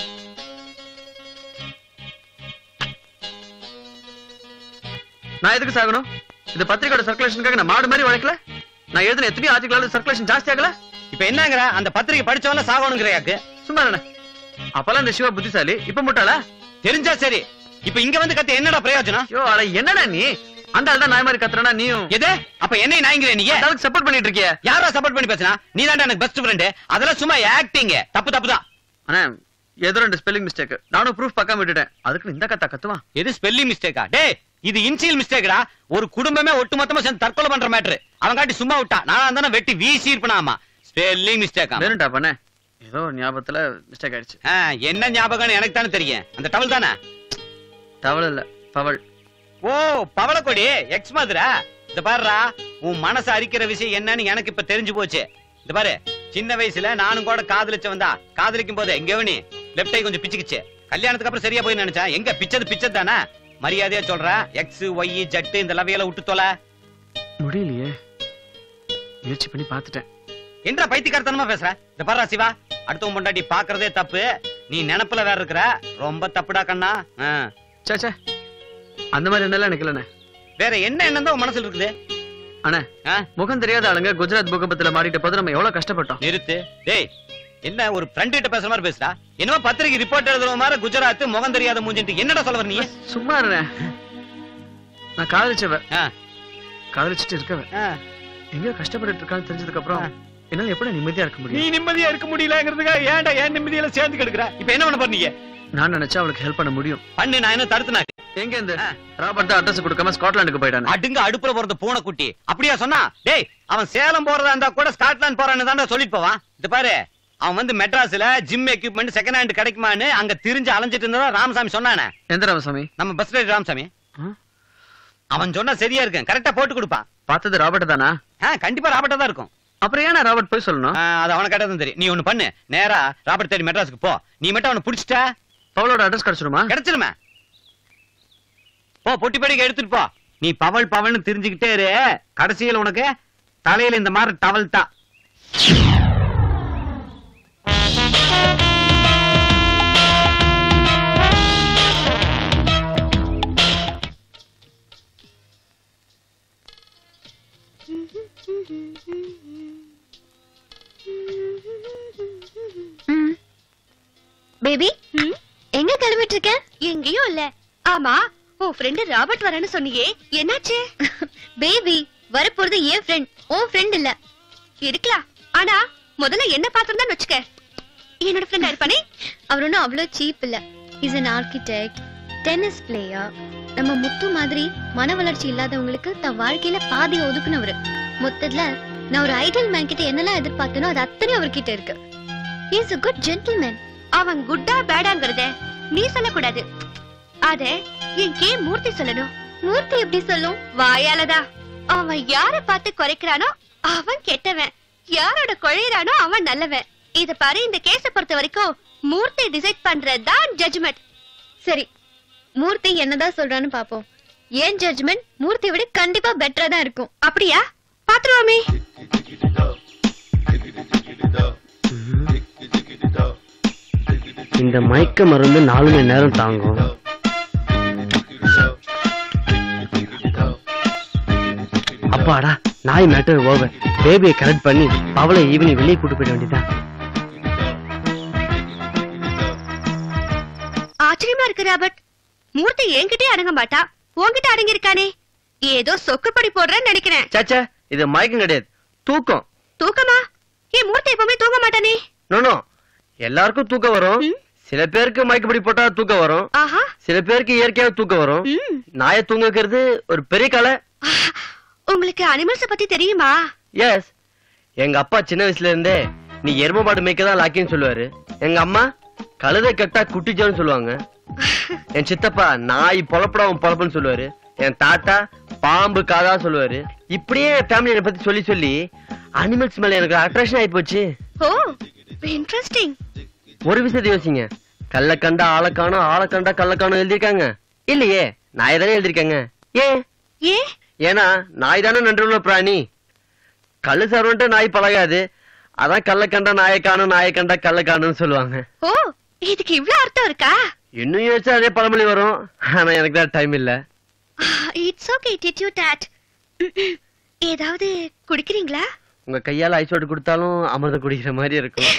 நான் எதுக்கு சாகணும் இந்த பத்திரிக்கையோட சர்க்குலேஷனுக்காக நான் மாடு மாதிரி உழைக்கல நான் எழுதின எத்தனையோ ஆர்டிகலாவது சர்க்குலேஷன் ஜாஸ்தி ஆகல இப்ப என்னங்கிற அந்த பத்திரிக்கை படிச்சவன சாகணுங்கிறையாக்கு சும்மா என்ன அப்பெல்லாம் இந்த சிவா புத்திசாலி இப்ப முட்டாளா தெரிஞ்சா சரி இப்ப இங்க வந்து கத்த என்னடா பிரயோஜனம் ஐயோ அட என்னடா நீ அந்த ஆள் தான் நாய் மாதிரி கத்துறனா நீயும் எது அப்ப என்னை நாய்ங்கிற நீங்க அதுக்கு சப்போர்ட் பண்ணிட்டு இருக்கிய யாரா சப்போர்ட் பண்ணி பேசுனா நீ எனக்கு பெஸ்ட் ஃப்ரெண்ட் அதெல்லாம் சும்மா ஆக்டிங் தப்பு தப்பு தான் அண்ணா ஏதோ ரெண்டு ஸ்பெல்லிங் மிஸ்டேக் நானும் ப்ரூஃப் பார்க்காம விட்டுட்டேன் அதுக்கு இந்த கத்தா கத்துவான் எது ஸ்பெல்லிங் மிஸ்டேக்கா டேய் இது இன்சியல் மிஸ்டேக்டா ஒரு குடும்பமே ஒட்டுமொத்தமா சேர்ந்து தற்கொலை பண்ற மேட்ரு அவன் காட்டி சும்மா விட்டா நான் தானே வெட்டி வீசி இருப்பனாமா ஸ்பெல்லிங் மிஸ்டேக்கா வேணும்டா பண்ண ஏதோ ஒரு ஞாபகத்துல மிஸ்டேக் ஆயிடுச்சு என்ன ஞாபகம்னு எனக்கு தானே தெரியும் அந்த டவல் தானே டவல் இல்ல பவள் ஓ பவளக்கொடி எக்ஸ் மாதிரா இந்த பாருடா உன் மனசு அரிக்கிற விஷயம் என்னன்னு எனக்கு இப்ப தெரிஞ்சு போச்சு இந்த பாரு சின்ன வயசுல நானும் கூட காதலிச்சவன் தான் காதலிக்கும் போது எங்க நீ லெப்ட் ஐ கொஞ்சம் பிச்சுக்குச்சு கல்யாணத்துக்கு அப்புறம் சரியா போய் நினைச்சா எங்க பிச்சது பிச்சது தானே மரியாதையா சொல்ற எக்ஸ் ஒய் ஜட்டு இந்த லவையில விட்டு தொலை முடியலையே முயற்சி பண்ணி பார்த்துட்டேன் என்ன பைத்தியக்காரத்தனமா பேசுற இந்த பாருடா சிவா அடுத்தவன் பொண்டாட்டி பாக்குறதே தப்பு நீ நினப்புல வேற இருக்கிற ரொம்ப தப்புடா கண்ணா ஆ. சே சே அந்த மாதிரி என்னெல்லாம் எனக்கு இல்லண்ணே வேற என்ன எண்ணம் தான் உன் மனசுல இருக்குது அண்ணே முகம் தெரியாத ஆளுங்க குஜராத் பூகம்பத்துல மாறிட்ட போது நம்ம எவ்வளவு கஷ்டப்பட்டோம் நிறுத்து டேய் என்ன ஒரு ஃப்ரெண்ட் கிட்ட பேசுற மாதிரி பேசுறா என்னமோ பத்திரிக்கை ரிப்போர்ட் எழுதுற மாதிரி குஜராத் முகம் தெரியாத மூஞ்சிட்டு என்னடா சொல்ல வர நீ சும்மா இருண்ணே நான் காதலிச்சவ காதலிச்சுட்டு இருக்கவ எங்கேயோ கஷ்டப்பட்டுட்டு இருக்கான்னு தெரிஞ்சதுக்கு அப்புறம் என்னால எப்படி நிம்மதியா இருக்க நீ முடியும் நிம்மதியா இருக்க முடியலங்கிறதுக்காக ஏன்டா ஏன் நிம்மதியில சேர்ந்து கெடுக்கிற இப்ப என்ன பண்ண போறீங்க நான் நினைச்சா அவளுக்கு ஹெல்ப் பண்ண முடியும் பண்ணு நான் என்ன தடுத்துனா எங்க இந்த ராபர்ட் தான் அட்ரஸ் கொடுக்காம ஸ்காட்லாந்துக்கு போயிட்டானே அடுங்க அடுப்புல போறது பூனைக்குட்டி அப்படியா சொன்னா டேய் அவன் சேலம் போறதா இருந்தா கூட ஸ்காட்லாந்து போறான்னு தான் சொல்லிட்டு போவான் இது பாரு அவன் வந்து மெட்ராஸ்ல ஜிம் எக்யூப்மெண்ட் செகண்ட் ஹேண்ட் கிடைக்குமான்னு அங்க திரிஞ்சு அலைஞ்சிட்டு இருந்ததா ராமசாமி சொன்னானே எந்த ராமசாமி நம்ம பஸ் ரைடர் ராமசாமி அவன் சொன்னா சரியா இருக்கும் கரெக்டா போட்டு கொடுப்பான் பார்த்தது ராபர்ட் தானா ஆ, கண்டிப்பா ராபர்ட்டா தான் இருக்கும் அப்புறம் ஏன் ராபர்ட் போய் சொல்லணும் ஆ, அது அவனை கேட்டதும் தெரியும் நீ ஒண்ணு பண்ணு நேரா ராபர்ட் தேடி மெட்ராஸ்க்கு போ நீ மட்டும் அவனை புடிச்சிட்ட பவுலோட அட்ரஸ் கிடைச்சிருமா கிடைச்சிருமே போ பொட்டி படிக்க எடுத்துட்டு போ நீ பவல் பவல்னு தெரிஞ்சுக்கிட்டே இரு கடைசியில் உனக்கு தலையில இந்த மாதிரி டவல் தான் பேபி எங்க கிளம்பிட்டு இருக்க எங்கேயும் இல்ல ஆமா உன் ஃப்ரெண்டு ராபர்ட் வரேன்னு சொன்னியே என்னாச்சு பேபி வரப்போறது என் ஃப்ரெண்ட் உன் ஃப்ரெண்ட் இல்ல இருக்கலாம் ஆனா முதல்ல என்ன பாத்திரம் வச்சுக்க என்னோட ஃப்ரெண்டா இருப்பானே அவர் ஒன்றும் அவ்வளோ சீப் இல்ல is an architect tennis player நம்ம முத்து மாதிரி மன வளர்ச்சி இல்லாதவங்களுக்கு தன் வாழ்க்கையில பாதி ஒதுக்குனவரு மொத்தத்துல நான் ஒரு ஐடியல் மேன் கிட்ட என்னெல்லாம் எதிர்பார்த்தனோ அது அத்தனை அவர்கிட்ட இருக்கு இஸ் a குட் gentleman அவன் குட்டா பேடாங்கறத நீ சொல்லக்கூடாது அத என் கே மூர்த்தி சொல்லணும் மூர்த்தி எப்படி சொல்லும் வாயாலதா அவன் யார பார்த்து குறைக்கிறானோ அவன் கெட்டவன் யாரோட குழையிறானோ அவன் நல்லவன் இத பாரு இந்த கேஸ பொறுத்த வரைக்கும் மூர்த்தி டிசைட் பண்றதுதான் ஜட்ஜ்மெண்ட் சரி மூர்த்தி என்னதான் சொல்றான்னு பாப்போம் ஏன் ஜட்ஜ்மெண்ட் மூர்த்தியை விட கண்டிப்பா பெட்டரா தான் இருக்கும் அப்படியா பாத்துருவோமே இந்த மயக்க மருந்து நாலு மணி நேரம் தாங்கும் அப்பாடா நாய் மேட்டர் ஓவர் பேபியை கரெக்ட் பண்ணி பவளை ஈவினிங் வெளியே கூட்டு போயிட வேண்டியதான் ஆச்சரியமா இருக்கு ராபர்ட் மூர்த்தி என்கிட்டயே அடங்க மாட்டா உன்கிட்ட அடங்கி இருக்கானே ஏதோ சொக்குப்படி போடுறேன்னு நினைக்கிறேன் சாச்சா இது மயக்கம் கிடையாது தூக்கம் தூக்கமா ஏன் மூர்த்தி எப்பவுமே தூங்க மாட்டானே நோ எல்லாருக்கும் தூக்கம் வரும் சில பேருக்கு மயக்கப்படி போட்டா தூக்கம் வரும் ஆஹா சில பேருக்கு இயற்கையாக தூக்கம் வரும் நாயை தூங்க வைக்கிறது ஒரு பெரிய கலை உங்களுக்கு அனிமல்ஸ் பத்தி தெரியுமா எஸ் எங்க அப்பா சின்ன வயசுல இருந்தே நீ எரும மாடு மேய்க்க தான் லாக்கின்னு சொல்லுவாரு எங்க அம்மா கழுதை கட்டா குட்டிச்சோன்னு சொல்லுவாங்க என் சித்தப்பா நாய் பொழப்படாம பொழப்புன்னு சொல்லுவாரு என் தாத்தா பாம்பு காதா சொல்லுவாரு இப்படியே ஃபேமிலி என்னை பத்தி சொல்லி சொல்லி அனிமல்ஸ் மேல எனக்கு அட்ராக்ஷன் ஆயி போச்சு ஓ இன்ட்ரெஸ்டிங் ஒரு விஷயத்தை யோசிங்க கல்ல கண்டா ஆளை காணும் ஆளை கண்டா கல்ல காணும் எழுதிருக்காங்க இல்லையே நாய் தானே எழுதிருக்காங்க ஏன் ஏ ஏன்னா நாய் தானே நன்றுள்ள பிராணி கல்லு சர்வன்ட்டு நாய் பழகாது அதான் கல்ல கண்டா நாயை காணும் நாயை கண்டா கல்ல காணும்னு சொல்லுவாங்க ஓ இதுக்கு இவ்ளோ அர்த்தம் இருக்கா இன்னும் யோசிச்சா அதே பழமொழி வரும் ஆனா எனக்கு தான் டைம் இல்ல இட்ஸ் ஓகே டிட் யூ டாட் ஏதாவது குடிக்கிறீங்களா உங்க கையால ஐஸ் வாட்டர் கொடுத்தாலும் அமிர்தம் குடிக்கிற மாதிரி இருக்கும்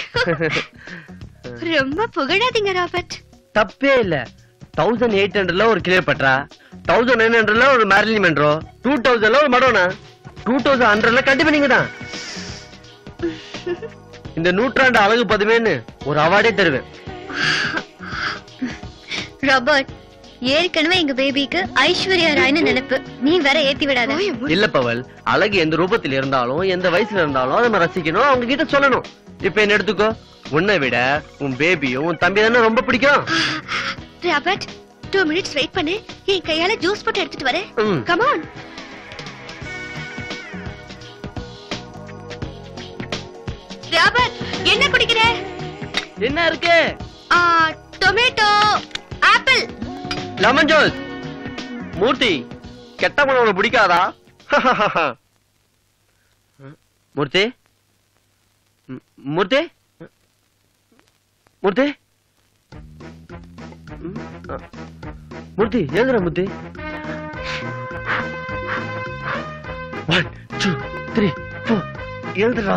ரொம்ப புகழாதீங்க ராபர்ட் தப்பே இல்ல தௌசண்ட் எயிட் ஹண்ட்ரட்ல ஒரு கிளியர் பட்ரா தௌசண்ட் நைன் ஹண்ட்ரட்ல ஒரு மேரிலி மென்ட்ரோ டூ தௌசண்ட்ல ஒரு மடோனா டூ தௌசண்ட் ஹண்ட்ரட்ல கண்டிப்பா நீங்க தான் இந்த நூற்றாண்டு அழகு பதுமேன்னு ஒரு அவார்டே தருவேன் ராபர்ட் ஏற்கனவே எங்க பேபிக்கு ஐஸ்வர்யா ராய்னு நினைப்பு நீ வேற ஏத்தி விடாத இல்ல பவல் அழகு எந்த ரூபத்தில் இருந்தாலும் எந்த வயசுல இருந்தாலும் அதை நம்ம ரசிக்கணும் அவங்க கிட்ட சொல்லணும் இப்ப என்ன எடுத்துக்கோ உன்னை விட உன் பேபியும் உன் தம்பி தானே ரொம்ப பிடிக்கும் ராபர்ட் டூ மினிட்ஸ் வெயிட் பண்ணு என் கையால ஜூஸ் போட்டு எடுத்துட்டு வரேன் ம். கமான் ராபர்ட் என்ன குடிக்கிற என்ன இருக்கு tomato apple lemon juice Murthy கெட்ட குணம் உனக்கு பிடிக்காதா மூர்த்தி ம், மூர்த்தி மூர்த்தி ம், அ, மூர்த்தி ஏங்குற Murthy one two three four எழுதுடா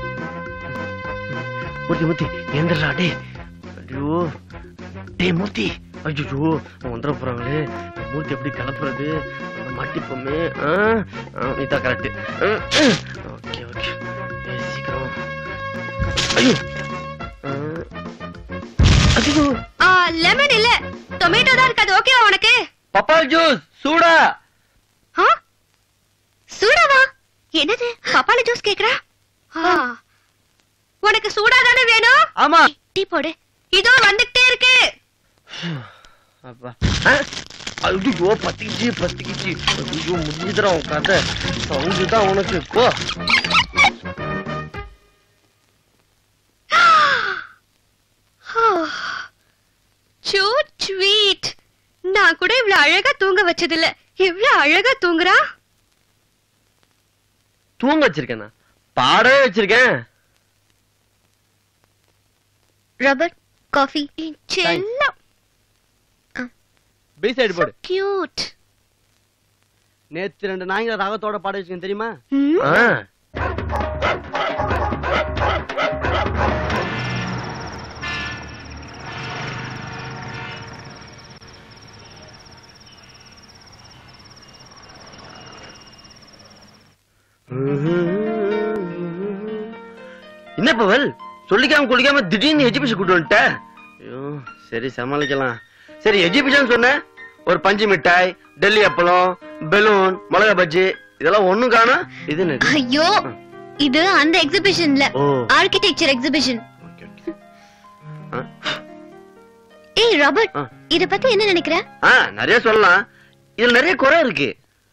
மூர்த்தி மூர்த்தி எழுந்துடுறா டே ஐயோ டேய் மூர்த்தி ஐயோ வந்துட போறாங்களே மூர்த்தி எப்படி கிளப்புறது அந்த மாட்டிப்போமே ஆ, ஆ, இதான் கரெக்ட் ஓகே ஓகே சீக்கிரம் ஐயோ ஆ, ஐயோ லெமன் இல்ல டொமேட்டோ தான் இருக்காது ஓகேவா உனக்கு பப்பாள் ஜூஸ் சூடா ஆ? சூடாவா என்னது பப்பாளி ஜூஸ் கேக்குறா ஆ. உனக்கு சூடா தானே வேணும் ஆமா டீ போடு இதோ வந்துட்டே இருக்கு அப்பா ஆ? ஐயோ பத்திக்கிச்சு பத்திக்கிச்சு ஐயோ முடிஞ்சுதுடா உன் கதை சவுண்டு தான் உனக்கு போ சோ ஸ்வீட் நான் கூட இவ்வளவு அழகா தூங்க வச்சதில்ல எவ்வளவு அழகா தூங்குறா தூங்க வச்சிருக்கேனா பாடவே வச்சிருக்கேன் ராபர்ட் காஃபி செல்லம் பி சைடு போடு கியூட் நேத்து ரெண்டு நாய்ங்க ராகத்தோட பாட வச்சிருக்கேன் தெரியுமா என்ன பவல் சொல்லிக்காம குளிக்காம திடீர்னு எஜிபிஷன் கூட்டு வந்துட்ட ஐயோ சரி சமாளிக்கலாம் சரி எஜிபிஷன் சொன்ன ஒரு பஞ்சு மிட்டாய் டெல்லி அப்பளம் பெலூன் மிளகா பஜ்ஜி இதெல்லாம் ஒண்ணும் காணோம் இது என்னது ஐயோ இது அந்த எக்ஸிபிஷன்ல ஓ ஆர்கிடெக்சர் எக்ஸிபிஷன் ஏய் ராபர்ட் இத பத்தி என்ன நினைக்கிற ஆ நிறைய சொல்லலாம் இதுல நிறைய குறை இருக்கு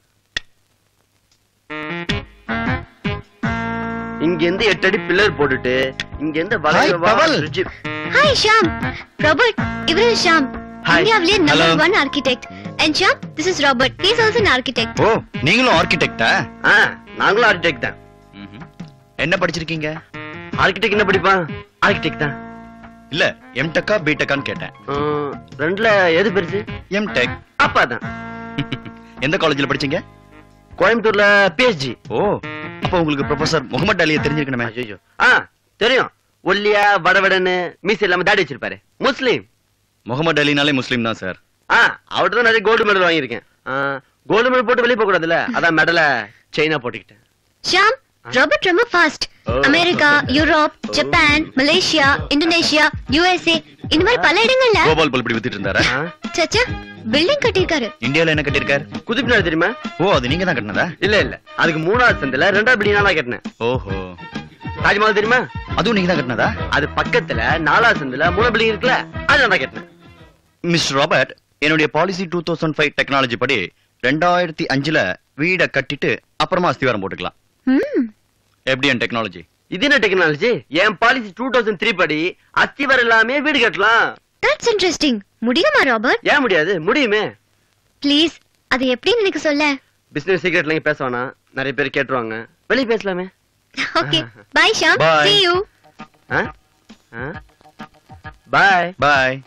இங்க இருந்து எட்டு அடி பில்லர் போட்டுட்டு இங்க இருந்து வளைவு பவல். ஹாய் ஷாம் ராபர்ட் இவரு ஷாம் Hi. இந்தியாவிலேயே number Hello. One architect and Sham this is Robert he's also an architect ஓ நீங்களும் ஆர்கிடெக்டா ஆ நாங்களும் ஆர்கிடெக்ட் தான் என்ன படிச்சிருக்கீங்க ஆர்கிடெக்ட் என்ன படிப்பான் ஆர்கிடெக்ட் தான் இல்ல எம்டெக்கா பிடெக்கான்னு கேட்டேன் ஆ, ரெண்டுல எது பெருசு எம்டெக் அப்பா தான் எந்த காலேஜ்ல படிச்சீங்க கோயம்புத்தூர்ல பிஹெச்டி ஓ அப்ப உங்களுக்கு ப்ரொஃபசர் முகமது அலியை தெரிஞ்சிருக்கணுமே ஐயோ ஆ தெரியும் ஒல்லியா வடவடன்னு மீச இல்லாம தாடி வச்சிருப்பாரு முஸ்லீம் முகமது அலினாலே முஸ்லீம் தான் சார் ஆ அவர்கிட்ட தான் நிறைய கோல்டு மெடல் வாங்கியிருக்கேன் கோல்டு மெடல் போட்டு வெளியே போக கூடாதுல்ல அதான் மெடலை செயினா போட்டுக்கிட்டேன் ஷாம் ராபர்ட் ரொம்ப fast Oh. America Europe Japan Malaysia Indonesia USA இந்த மாதிரி பல இடங்கள்ல கோபால் பல்படி வித்துட்டு இருந்தாரா சச்சா பில்டிங் கட்டியிருக்காரு இந்தியால என்ன கட்டியிருக்காரு குதிப்பினார் தெரியுமா ஓ அது நீங்க தான் கட்டினதா இல்ல இல்ல அதுக்கு மூணாவது சந்தில ரெண்டாவது பில்டிங் நான் கட்டினேன் ஓஹோ தாஜ்மஹால் தெரியுமா அதுவும் நீங்க தான் கட்டினதா அது பக்கத்துல நாலாவது சந்தில மூணு பில்டிங் இருக்குல்ல அது நான் கட்டினேன் மிஸ்டர் ராபர்ட் என்னுடைய policy two thousand five technology படி ரெண்டாயிரத்தி அஞ்சுல வீடை கட்டிட்டு அப்புறமா அஸ்திவாரம் போட்டுக்கலாம் ம் எப்படி என் டெக்னாலஜி இது என்ன டெக்னாலஜி என் பாலிசி டூ தௌசண்ட் த்ரீ படி அஸ்திவாரம் எல்லாமே வீடு கட்டலாம் தட்ஸ் இன்ட்ரெஸ்டிங் முடியுமா ராபர்ட் ஏன் முடியாது முடியுமே ப்ளீஸ் அது எப்படின்னு எனக்கு சொல்ல பிசினஸ் சீக்ரெட்ல இங்க பேச வேணாம் நிறைய பேர் கேட்டுருவாங்க வெளியே பேசலாமே okay bye Sham Bye. see you bye bye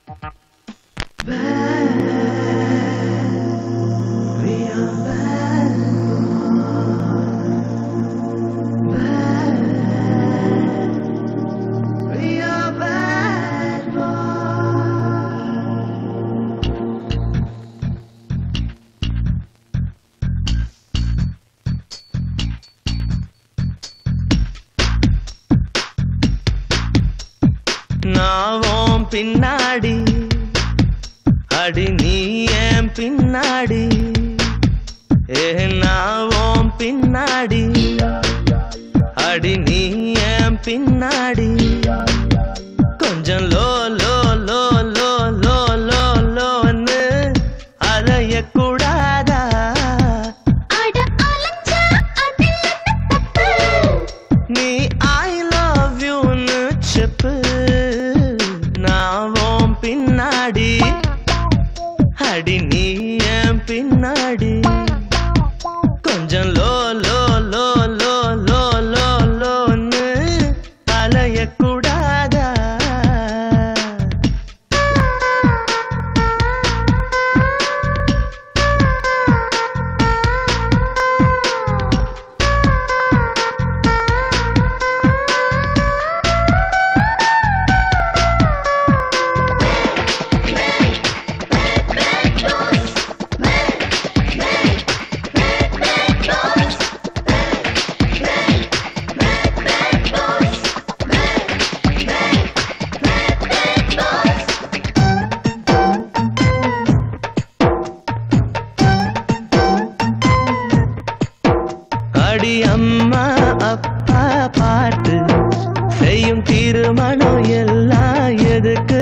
நாவோம் பின்னாடி அடி நீ ஏன் பின்னாடி ஏ நாவோம் பின்னாடி அடி நீ ஏன் பின்னாடி கொஞ்சம் லோ லோ லோ லோ லோ லோ லோன்னு அலையக்கூடாதா நீ ஐ லவ் யூன்னு செப்பு நாவோம் பின்னாடி அடி நீ என் பின்னாடி கொஞ்சம் லோ லோ லோ லோ லோ லோ லோன்னு அலையக்கூடாதா அடி அம்மா அப்பா பாட்டு செய்யும் திருமணம் எல்லாம் எதுக்கு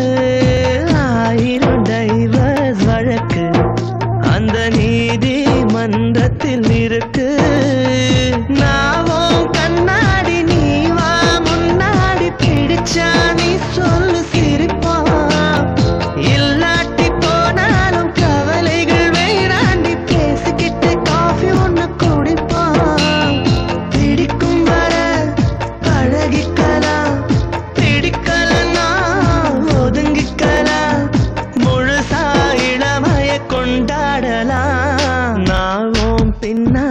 ஆயிரம் டைவர்ஸ் வழக்கு அந்த நீதி மன்றத்தில் இருக்கு நாவும் கண்ணாடி நீ வா முன்னாடி பிடிச்சா நீ சொல்லு சிரிப்பான் இல்லாட்டி போனாலும் கவலைகள் வேறாண்டி பேசிக்கிட்டு காஃபி ஒண்ணு குடிப்பான் பிடிக்கும் வர பழகிக்கலாம் பிடிக்கலன்னா ஒதுங்கிக்கலாம் முழுசா இளமைய கொண்டாடலாம் நாவும் பின்னா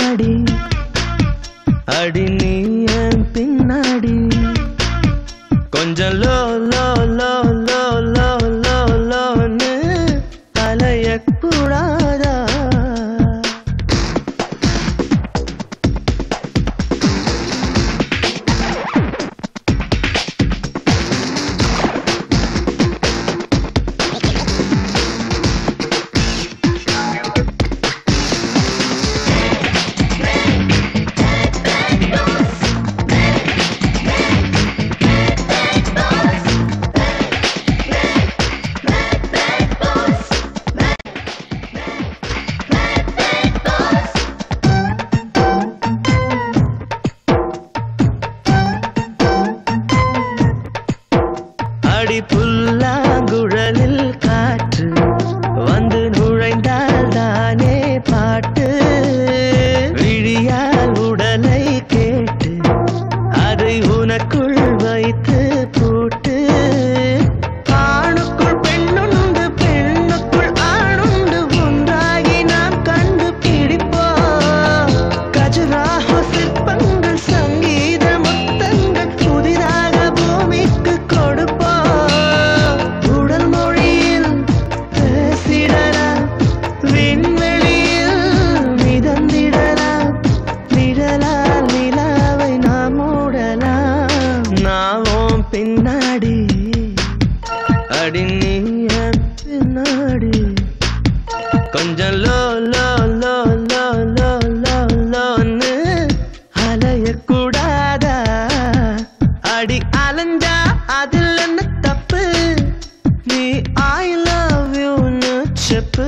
லோ லோ லோ லோ லோ லோ லோன்னு அலையக்கூடாதா அடி அலைஞ்சா அதில் என்ன தப்பு நீ ஐ லவ் யூன்னு செப்பு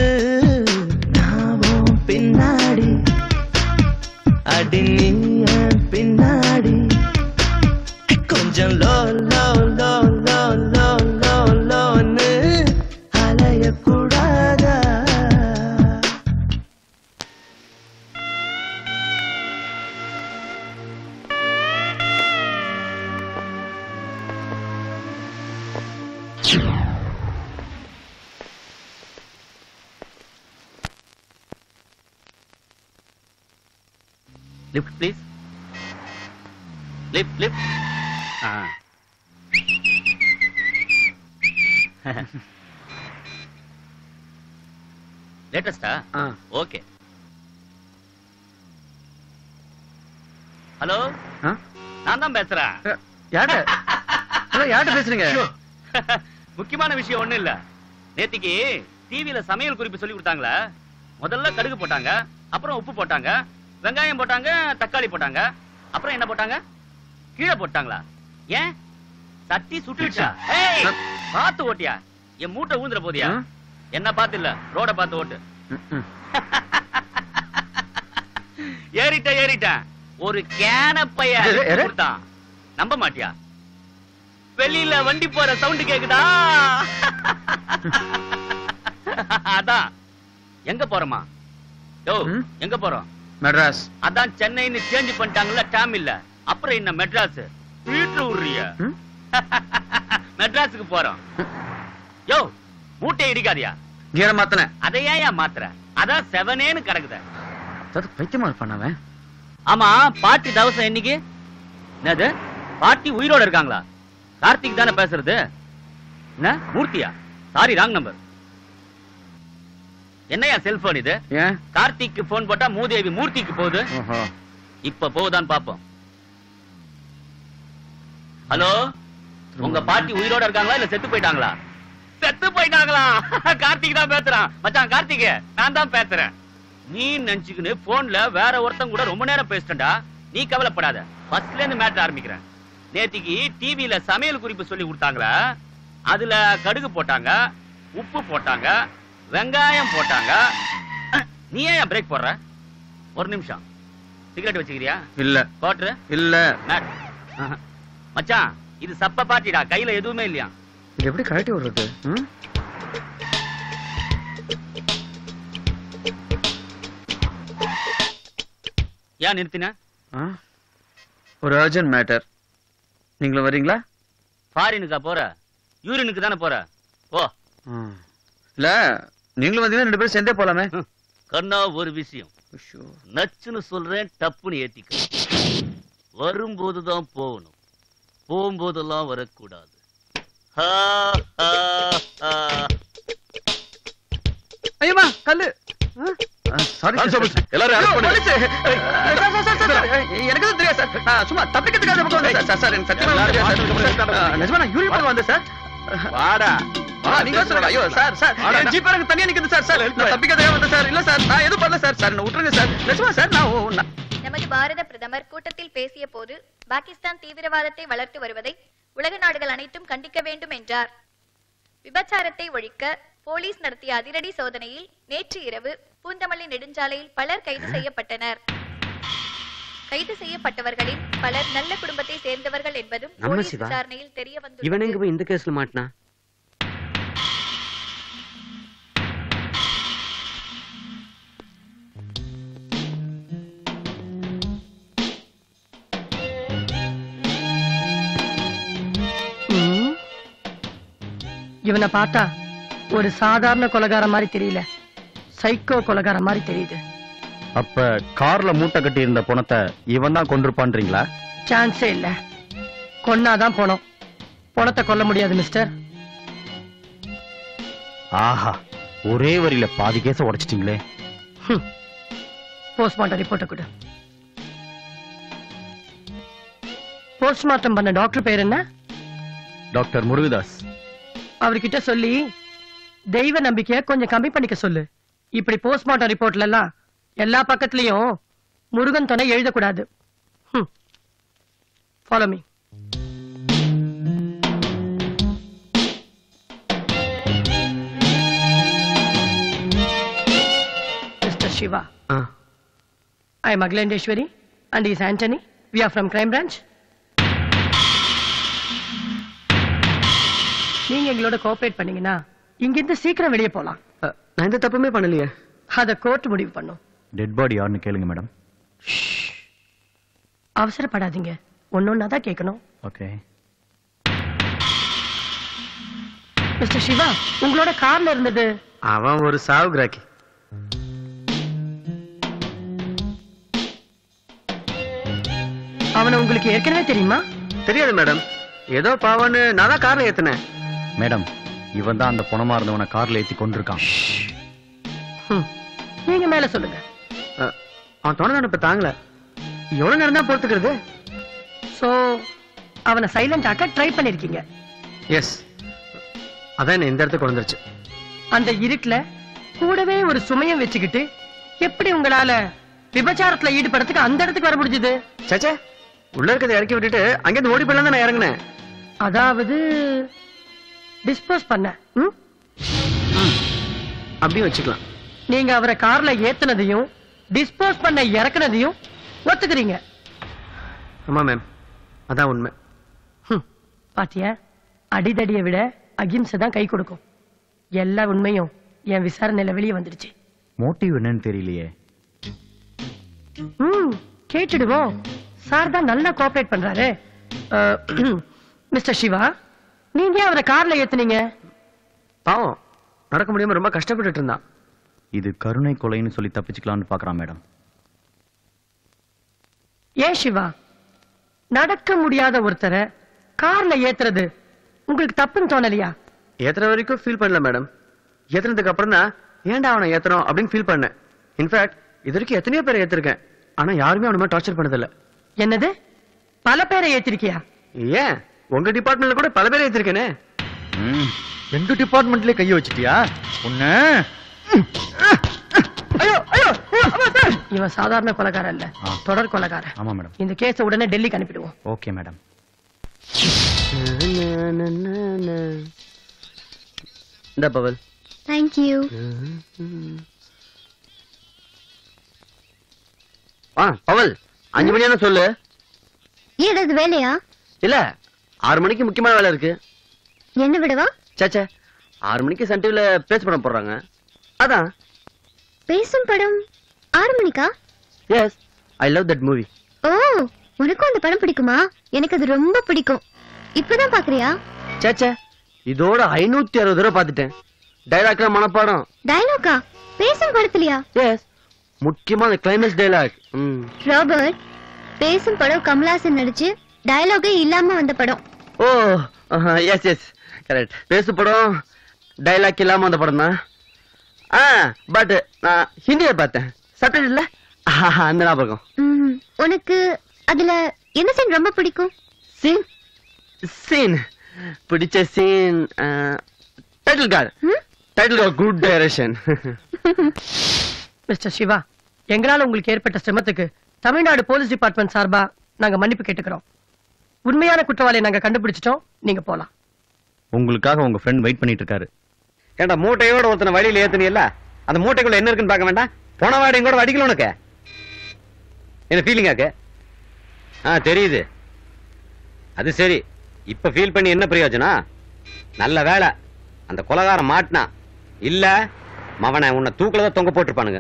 நான் உன் பின்னாடி அடி நீ என் பின்னாடி கொஞ்சம் லோ லோ லோ லோ லோ லோ லோன்னு அலையக்கூடாதா லிஃப்ட் ப்ளீஸ் லிஃப்ட் லிஃப்ட் ஆ லேட்டஸ்டா ஓகே ஹலோ நான் தான் பேசுறேன் யார்கிட்ட ஹலோ யார்கிட்ட பேசுறீங்க முக்கியமான விஷயம் ஒண்ணும் இல்ல நேத்திக்கு டிவில சமையல் குறிப்பு சொல்லி கொடுத்தாங்களே முதல்ல கடுகு போட்டாங்க அப்புறம் உப்பு போட்டாங்க வெங்காயம் போட்டாங்க தக்காளி போட்டாங்க அப்புறம் என்ன போட்டாங்க கீழே போட்டாங்களா ஏன் சட்டி சுட்டுச்சா ஏய் பார்த்து ஓட்டியா என் மூட்டை ஊந்துற போதியா என்ன பார்த்து இல்ல ரோட பார்த்து ஓட்டு ஏறிட்டேன் ஏறிட்டேன் ஒரு கேன பைய எது, எது? கொடுத்தான் நம்ப மாட்டியா வெளியில வண்டி போற சவுண்ட் கேக்குதா அதான் எங்க போறோமா யோ எங்க போறோம் மெட்ராஸ் அதான் சென்னைன்னு சேஞ்ச் பண்ணிட்டாங்கல்ல டாம் இல்ல அப்புறம் என்ன மெட்ராஸ் வீட்டுல விடுறிய மெட்ராஸுக்கு போறோம் யோ மூட்டை இடிக்காதியா கீர மாத்தனேன் அதை ஏன் மாத்துற அதான் செவனேன்னு கிடக்குத அதாவது பைத்தியமா இருப்பான் அவன் ஆமா பாட்டி தவசம் என்னைக்கு என்னது பாட்டி உயிரோட இருக்காங்களா கார்த்திக் தானே பேசுறது என்ன மூர்த்தியா சாரி ராங் நம்பர் என்னையா செல்போன் இது ஏன் கார்த்திக்கு போன் போட்டா மூதேவி மூர்த்திக்கு போகுது ஓஹோ இப்ப போகுதான்னு பாப்போம் ஹலோ உங்க பாட்டி உயிரோட இருக்காங்களா இல்ல செத்து போயிட்டாங்களா செத்து போயிட்டாங்களா கார்த்திக் தான் பேசுறான் மச்சான் கார்த்திக் நான் தான் பேசுறேன் நீ நினைச்சுக்கின்னு போன்ல வேற ஒருத்தன் கூட ரொம்ப நேரம் பேசிட்டா நீ கவலைப்படாத ஃபர்ஸ்ட்ல இருந்து மேட்ச் ஆரம்பிக்கிறேன் நேத்திக்கு டிவில சமையல் குறிப்பு சொல்லி கொடுத்தாங்களா அதுல கடுகு போட்டாங்க உப்பு போட்டாங்க வெங்காயம் போட்டாங்க நீ ஏன் பிரேக் போடுற ஒரு நிமிஷம் சிகரெட் வச்சுக்கிறியா இல்ல கோட்ரு இல்ல மேட் ஆஹா. மச்சான் இது சப்ப பாட்டிடா கையில எதுவுமே இல்லையா இது எப்படி கழட்டி விடுறது ம்? ஏன் நிறுத்தின ஆ? ஒரு அர்ஜென்ட் மேட்டர் நீங்களும் வரீங்களா ஃபாரினுக்கா போற யூரினுக்கு தானே போற ஓ இல்ல நீங்களும் வந்தீங்கன்னா ரெண்டு பேரும் சேர்ந்தே போலாமே கண்ணா ஒரு விஷயம் நச்சுன்னு சொல்றேன் டப்புன்னு ஏத்திக்க வரும்போதுதான் போகணும் போகும்போதெல்லாம் வரக்கூடாது ஹா, ஹா, ஹா. ஐயமா கல்லு சாரி எல்லாரும் arrest பண்ணுங்க. எனக்கு தான் தெரியாது சார் நான் சும்மா தப்பிக்கிறதுக்காக இந்த பக்கம் வந்தேன் சார். சார் சார் எனக்கு சத்தியமா எல்லாரும் தெரியாது சார். பார்த்து ஆ, நிஜமா நான் யூரின் பக்கம் வந்தேன் சார் வாடா ஆ, நீங்க தான் சொல்லுங்க ஐயோ சார் சார் என் ஜீப் எனக்கு தனியா நிக்குது சார் சார் நான் தப்பிக்கிறதுக்காக வந்தேன் சார் இல்ல சார் நான் எதுவும் பண்ணல சார் சார் என்ன விட்டுருங்க சார் நிஜமா சார் நான் ஓ, நான் நமது பாரத பிரதமர் கூட்டத்தில் பேசிய போது பாகிஸ்தான் தீவிரவாதத்தை வளர்த்து வருவதை உலக நாடுகள் அனைத்தும் கண்டிக்க வேண்டும் என்றார் விபச்சாரத்தை ஒழிக்க போலீஸ் நடத்திய அதிரடி சோதனையில் நேற்று இரவு பூந்தமல்லி நெடுஞ்சாலையில் பலர் கைது செய்யப்பட்டனர் கைது செய்யப்பட்டவர்களில் பலர் நல்ல குடும்பத்தை சேர்ந்தவர்கள் என்பதும் நம்ம போலீஸ் சிவா. விசாரணையில் தெரிய இவன் வந்துள்ளது எங்க போய் இந்த கேஸ்ல மாட்டினா இவனை பார்த்தா ஒரு சாதாரண கொலகார மாதிரி தெரியல சைக்கோ கொலகார மாதிரி தெரியுது அப்ப கார்ல மூட்டை கட்டி இருந்த பணத்தை இவன் தான் கொண்டிருப்பான்றீங்களா சான்ஸே இல்ல கொன்னாதான் போனோம் பணத்தை கொல்ல முடியாது மிஸ்டர் ஆஹா ஒரே வரியில பாதி கேஸ உடைச்சிட்டீங்களே போஸ்ட்மார்ட்டம் ரிப்போர்ட்டை கொடு போஸ்ட்மார்ட்டம் பண்ண டாக்டர் பேர் என்ன டாக்டர் முருகதாஸ் அவர்கிட்ட சொல்லி தெய்வ நம்பிக்கைய கொஞ்சம் கம்மி பண்ணிக்க சொல்லு இப்படி போஸ்ட்மார்ட்டம் ரிப்போர்ட்ல எல்லாம் எல்லா பக்கத்துலயும் முருகன் துணை எழுதக்கூடாது follow me mister Siva ah I am Akilandeswari and is Antony we are from crime branch நீங்க எங்களோட கோஆபரேட் பண்ணீங்கன்னா இங்கிருந்து சீக்கிரம் வெளியே போலாம் நான் எந்த தப்புமே பண்ணலையே அத கோர்ட் முடிவு பண்ணும் டெட் பாடி யாருன்னு கேளுங்க மேடம் அவசரப்படாதீங்க ஒன்னொன்னா தான் கேட்கணும் ஓகே மிஸ்டர் சிவா உங்களோட கார்ல இருந்தது அவன் ஒரு சாவு கிராக்கி அவனை உங்களுக்கு ஏற்கனவே தெரியுமா தெரியாது மேடம் ஏதோ பாவன்னு நான் தான் கார்ல ஏத்துனேன் மேடம் இவன் தான் அந்த பணமா இருந்தவனை கார்ல ஏத்தி கொண்டிருக்கான் ஹம். நீங்க மேல சொல்லுங்க அஹ், அவன் தொணை இப்ப தாங்கல எவ்வளவு நேரம் தான் பொறுத்துக்கிறது சோ அவனை சைலண்ட் ஆக்க ட்ரை பண்ணிருக்கீங்க எஸ் அதான் என்ன இந்த இடத்துக்கு வந்துருச்சு அந்த இருட்டுல கூடவே ஒரு சுமையை வச்சுக்கிட்டு எப்படி உங்களால விபச்சாரத்துல ஈடுபடுறதுக்கு அந்த இடத்துக்கு வர முடிஞ்சது சேச்சே உள்ள இருக்கிறத இறக்கி விட்டுட்டு அங்கேருந்து ஓடி போயிடலாம் தான் நான் இறங்கினேன் அதாவது டிஸ்போஸ் பண்ண ம்? அப்படியும் வச்சுக்கலாம் நீங்க அவரை கார்ல ஏத்துனதையும் டிஸ்போஸ் பண்ண இறக்குனதையும் ஒத்துக்கிறீங்க ஆமா மேம் அதான் உண்மை பாத்தியா அடிதடியை விட அகிம்சை தான் கை கொடுக்கும் எல்லா உண்மையும் என் விசாரணையில வெளியே வந்துடுச்சு மோட்டிவ் என்னன்னு தெரியலையே ம் கேட்டுடுவோம் சார் தான் நல்லா கோஆபரேட் பண்றாரு மிஸ்டர் சிவா நீங்க ஏன் அவரை கார்ல ஏத்துனீங்க பாவம் நடக்க முடியாம ரொம்ப கஷ்டப்பட்டுட்டு இருந்தான் இது கருணை கொலைன்னு சொல்லி தப்பிச்சுக்கலாம்னு பாக்குறான் மேடம் ஏன் சிவா நடக்க முடியாத ஒருத்தரை கார்ல ஏத்துறது உங்களுக்கு தப்புன்னு தோணலையா ஏத்துற வரைக்கும் ஃபீல் பண்ணல மேடம் ஏத்துனதுக்கு அப்புறம் தான் ஏன்டா அவனை ஏத்துறோம் அப்படின்னு ஃபீல் பண்ணேன் இன்ஃபேக்ட் இது வரைக்கும் எத்தனையோ பேரை ஏத்திருக்கேன் ஆனா யாருமே அவன மாதிரி டார்ச்சர் பண்ணதில்ல என்னது பல பேரை ஏத்திருக்கியா ஏன் உங்க டிபார்ட்மெண்ட்ல கூட பல பேரை ஏத்திருக்கேனே எங்க டிபார்ட்மெண்ட்லயே கைய வச்சிட்டியா உன்ன ஐயோ ஐயோ இவன் சாதாரண கொலைகாரன் இல்ல தொடர் கொலைகாரன் ஆமா மேடம் இந்த கேஸ உடனே டெல்லிக்கு அனுப்பிடுவோம் ஓகே மேடம் இந்த பவல் தேங்க்யூ ஆ பவல் அஞ்சு மணியான சொல்லு ஏதாவது வேலையா இல்ல ஆறு மணிக்கு முக்கியமான வேலை இருக்கு என்ன விடவா சேச்சே ஆறு மணிக்கு சன் டிவில பேச படம் போடுறாங்க அதான் பேசும் படம் ஆறு மணிக்கா yes I love that movie ஓ உனக்கும் அந்த படம் பிடிக்குமா எனக்கு அது ரொம்ப பிடிக்கும் இப்பதான் பாக்குறியா சேச்சே இதோட ஐநூத்தி அறுபது தடவை பார்த்துட்டேன் டைலாக்லாம் மனப்பாடம் டயலாக்கா பேசும் படத்துலயா எஸ் முக்கியமா அந்த கிளைமேக்ஸ் டைலாக் ம் ராபர்ட் பேசும் படம் கமலாசன் நடிச்சு டயலாகே இல்லாம வந்த படம் ஓ எஸ் எஸ் கரெக்ட் பேசு படம் டைலாக் இல்லாம அந்த படம் தான் ஆ பட் நான் ஹிந்தியை பார்த்தேன் சப்டைட்டில் இல்ல ஆஹா, அந்த ஞாபகம் ம், உனக்கு அதுல என்ன சீன் ரொம்ப பிடிக்கும் சீன் சீன் பிடிச்ச scene title card title card good direction mister Siva எங்களால உங்களுக்கு ஏற்பட்ட சிரமத்துக்கு தமிழ்நாடு போலீஸ் டிபார்ட்மெண்ட் சார்பா நாங்க மன்னிப்பு கேட்டுக்கிறோம் உண்மையான குற்றவாளியை நாங்க கண்டுபிடிச்சிட்டோம் நீங்க போலாம் உங்களுக்காக உங்க ஃப்ரெண்ட் வெயிட் பண்ணிட்டு இருக்காரு ஏண்டா மூட்டையோட ஒருத்தனை வழியில ஏத்துனியல்ல அந்த மூட்டைக்குள்ள என்ன இருக்குன்னு பார்க்க வேண்டாம் போன வாடையும் கூட வடிக்கல உனக்கு என்ன ஃபீலிங்காக்கு ஆ தெரியுது அது சரி இப்ப ஃபீல் பண்ணி என்ன பிரயோஜனம் நல்ல வேலை அந்த கொலகாரம் மாட்டினா இல்ல மவனை உன்னை தூக்கில தான் தொங்க போட்டிருப்பானுங்க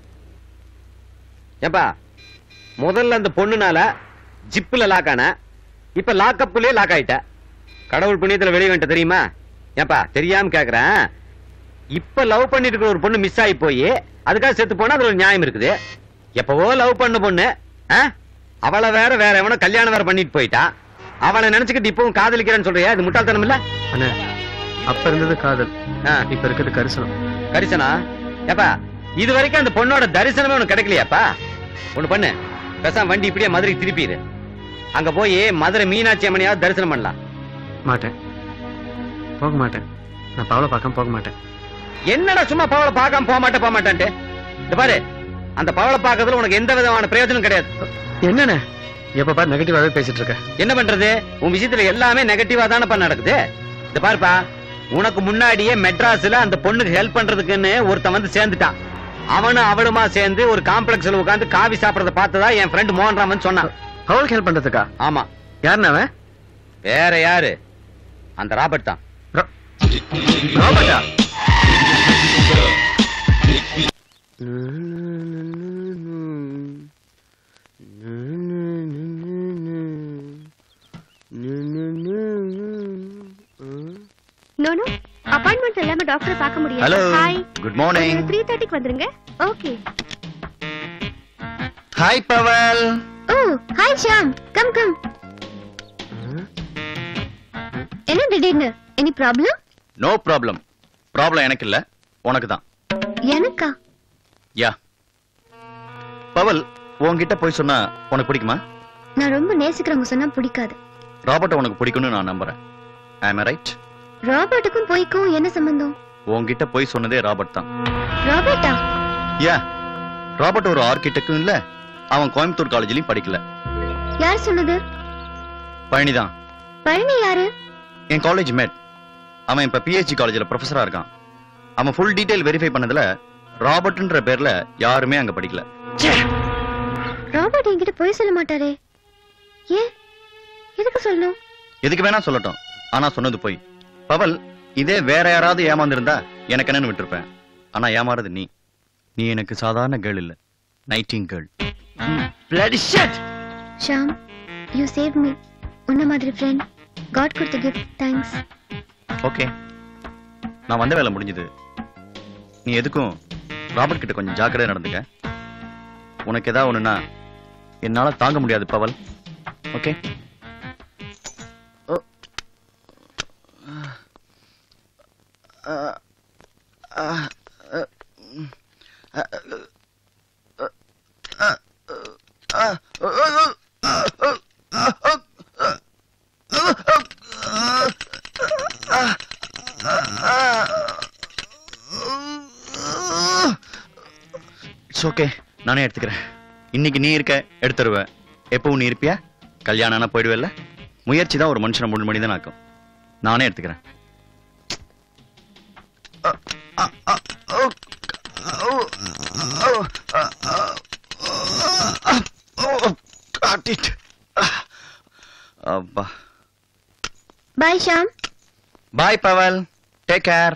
ஏப்பா முதல்ல அந்த பொண்ணுனால ஜிப்புல லாக் ஆன இப்ப லாக்கப்புலயே லாக் ஆயிட்ட கடவுள் புண்ணியத்துல வெளியே வந்துட்ட தெரியுமா ஏப்பா தெரியாம கேக்குறேன் இப்ப லவ் பண்ணிட்டு இருக்கிற ஒரு பொண்ணு மிஸ் ஆகி போய் அதுக்காக செத்து போனா அதுல ஒரு நியாயம் இருக்குது எப்பவோ லவ் பண்ண பொண்ணு ஆ? அவளை வேற வேற எவனோ கல்யாணம் வேற பண்ணிட்டு போயிட்டா அவளை நினைச்சுக்கிட்டு இப்பவும் காதலிக்கிறேன்னு சொல்றியா இது முட்டாள்தனம் இல்ல அண்ணே அப்ப இருந்தது காதல் இப்ப இருக்கிறது கரிசனம் கரிசனா ஏப்பா இது வரைக்கும் அந்த பொண்ணோட தரிசனமே உனக்கு கிடைக்கலையாப்பா ஒண்ணு பண்ணு பேசாம வண்டி இப்படியே மதுரைக்கு திருப்பிடு அங்க போய் மதுரை மீனாட்சி அம்மனையாவது தரிசனம் பண்ணலாம் மாட்டேன் போக மாட்டேன் நான் பவளை பார்க்க போக மாட்டேன் என்னடா சும்மா பவளை பார்க்காம போக மாட்டேன் போக மாட்டேன்ட்டு இந்த பாரு அந்த பவளை பார்க்கறதுல உனக்கு எந்த விதமான பிரயோஜனம் கிடையாது என்னண்ணே எப்ப பாரு நெகட்டிவாவே பேசிட்டு இருக்க என்ன பண்றது உன் விஷயத்துல எல்லாமே நெகட்டிவா தானப்பா நடக்குது இந்த பாருப்பா உனக்கு முன்னாடியே மெட்ராஸ்ல அந்த பொண்ணுக்கு ஹெல்ப் பண்றதுக்குன்னு ஒருத்தன் வந்து சேர்ந்துட்டான் அவனும் அவளுமா சேர்ந்து ஒரு காம்ப்ளெக்ஸ்ல உட்கார்ந்து காவி சாப்பிடறத பார்த்ததா என் ஃப்ரெண்ட் மோகன்ராமன் சொன்னான் அவளுக்கு ஹெல்ப் பண்றதுக்கா ஆமா யாருண்ணே அவன் வேற யாரு அந்த ராபர்ட் தான் ராபர்ட்டா நோ நோ அப்பாயின்மெண்ட் இல்லாம டாக்டரை பார்க்க முடியாது Hello. Hi Good morning. Three தேர்ட்டிக்கு வந்துருங்க okay hi Paval oh hi Sham come come என்ன திடீர்னு any problem no problem problem எனக்கு இல்ல உனக்கு தான் எனக்கா யா பவல் உன்கிட்ட போய் சொன்னா உனக்கு பிடிக்குமா நான் ரொம்ப நேசிக்கிறவங்க சொன்னா பிடிக்காது ராபர்ட் உனக்கு பிடிக்கும்னு நான் நம்புறேன் ஐ ரைட் ராபர்ட்டுக்கும் பொய்க்கும் என்ன சம்பந்தம் உன்கிட்ட போய் சொன்னதே ராபர்ட் தான் ராபர்ட்டா யா ராபர்ட் ஒரு ஆர்கிடெக்டும் இல்ல அவன் கோயம்புத்தூர் காலேஜ்லயும் படிக்கல யார் சொன்னது பழனி தான் பழனி யாரு என் காலேஜ் மேட் அவன் இப்ப பிஹெச்டி காலேஜ்ல ப்ரொஃபஸரா இருக்கான் அவன் ஃபுல் டீடைல் வெரிஃபை பண்ணதுல ராபர்ட்ன்ற பேர்ல யாருமே அங்க படிக்கல ராபர்ட் என்கிட்ட பொய் சொல்ல மாட்டாரே ஏன் எதுக்கு சொல்லணும் எதுக்கு வேணா சொல்லட்டும் ஆனா சொன்னது போய் பவல் இதே வேற யாராவது ஏமாந்திருந்தா எனக்கு என்னன்னு விட்டுருப்பேன் ஆனா ஏமாறது நீ நீ எனக்கு சாதாரண கேர்ள் இல்ல nightingale bloody shit Sham you save me உன்ன மாதிரி ஃப்ரெண்ட் காட் கொடுத்த கிஃப்ட் தேங்க்ஸ் ஓகே நான் வந்த வேலை முடிஞ்சது நீ எதுக்கும் ராபர்ட் கிட்ட கொஞ்சம் ஜாக்கிரதையா நடந்துக்க உனக்கு ஏதாவது ஒண்ணுன்னா என்னால தாங்க முடியாது பவல் ஓகே இட்ஸ் ஓகே நானே எடுத்துக்கிறேன் இன்னைக்கு நீ இருக்க எடுத்துருவ எப்பவும் நீ இருப்பியா கல்யாணம் ஆனா போயிடுவேல்ல முயற்சி தான் ஒரு மனுஷனை முழு மனிதன் ஆக்கும் நானே எடுத்துக்கிறேன் அப்பா bye Sham bye Paval take care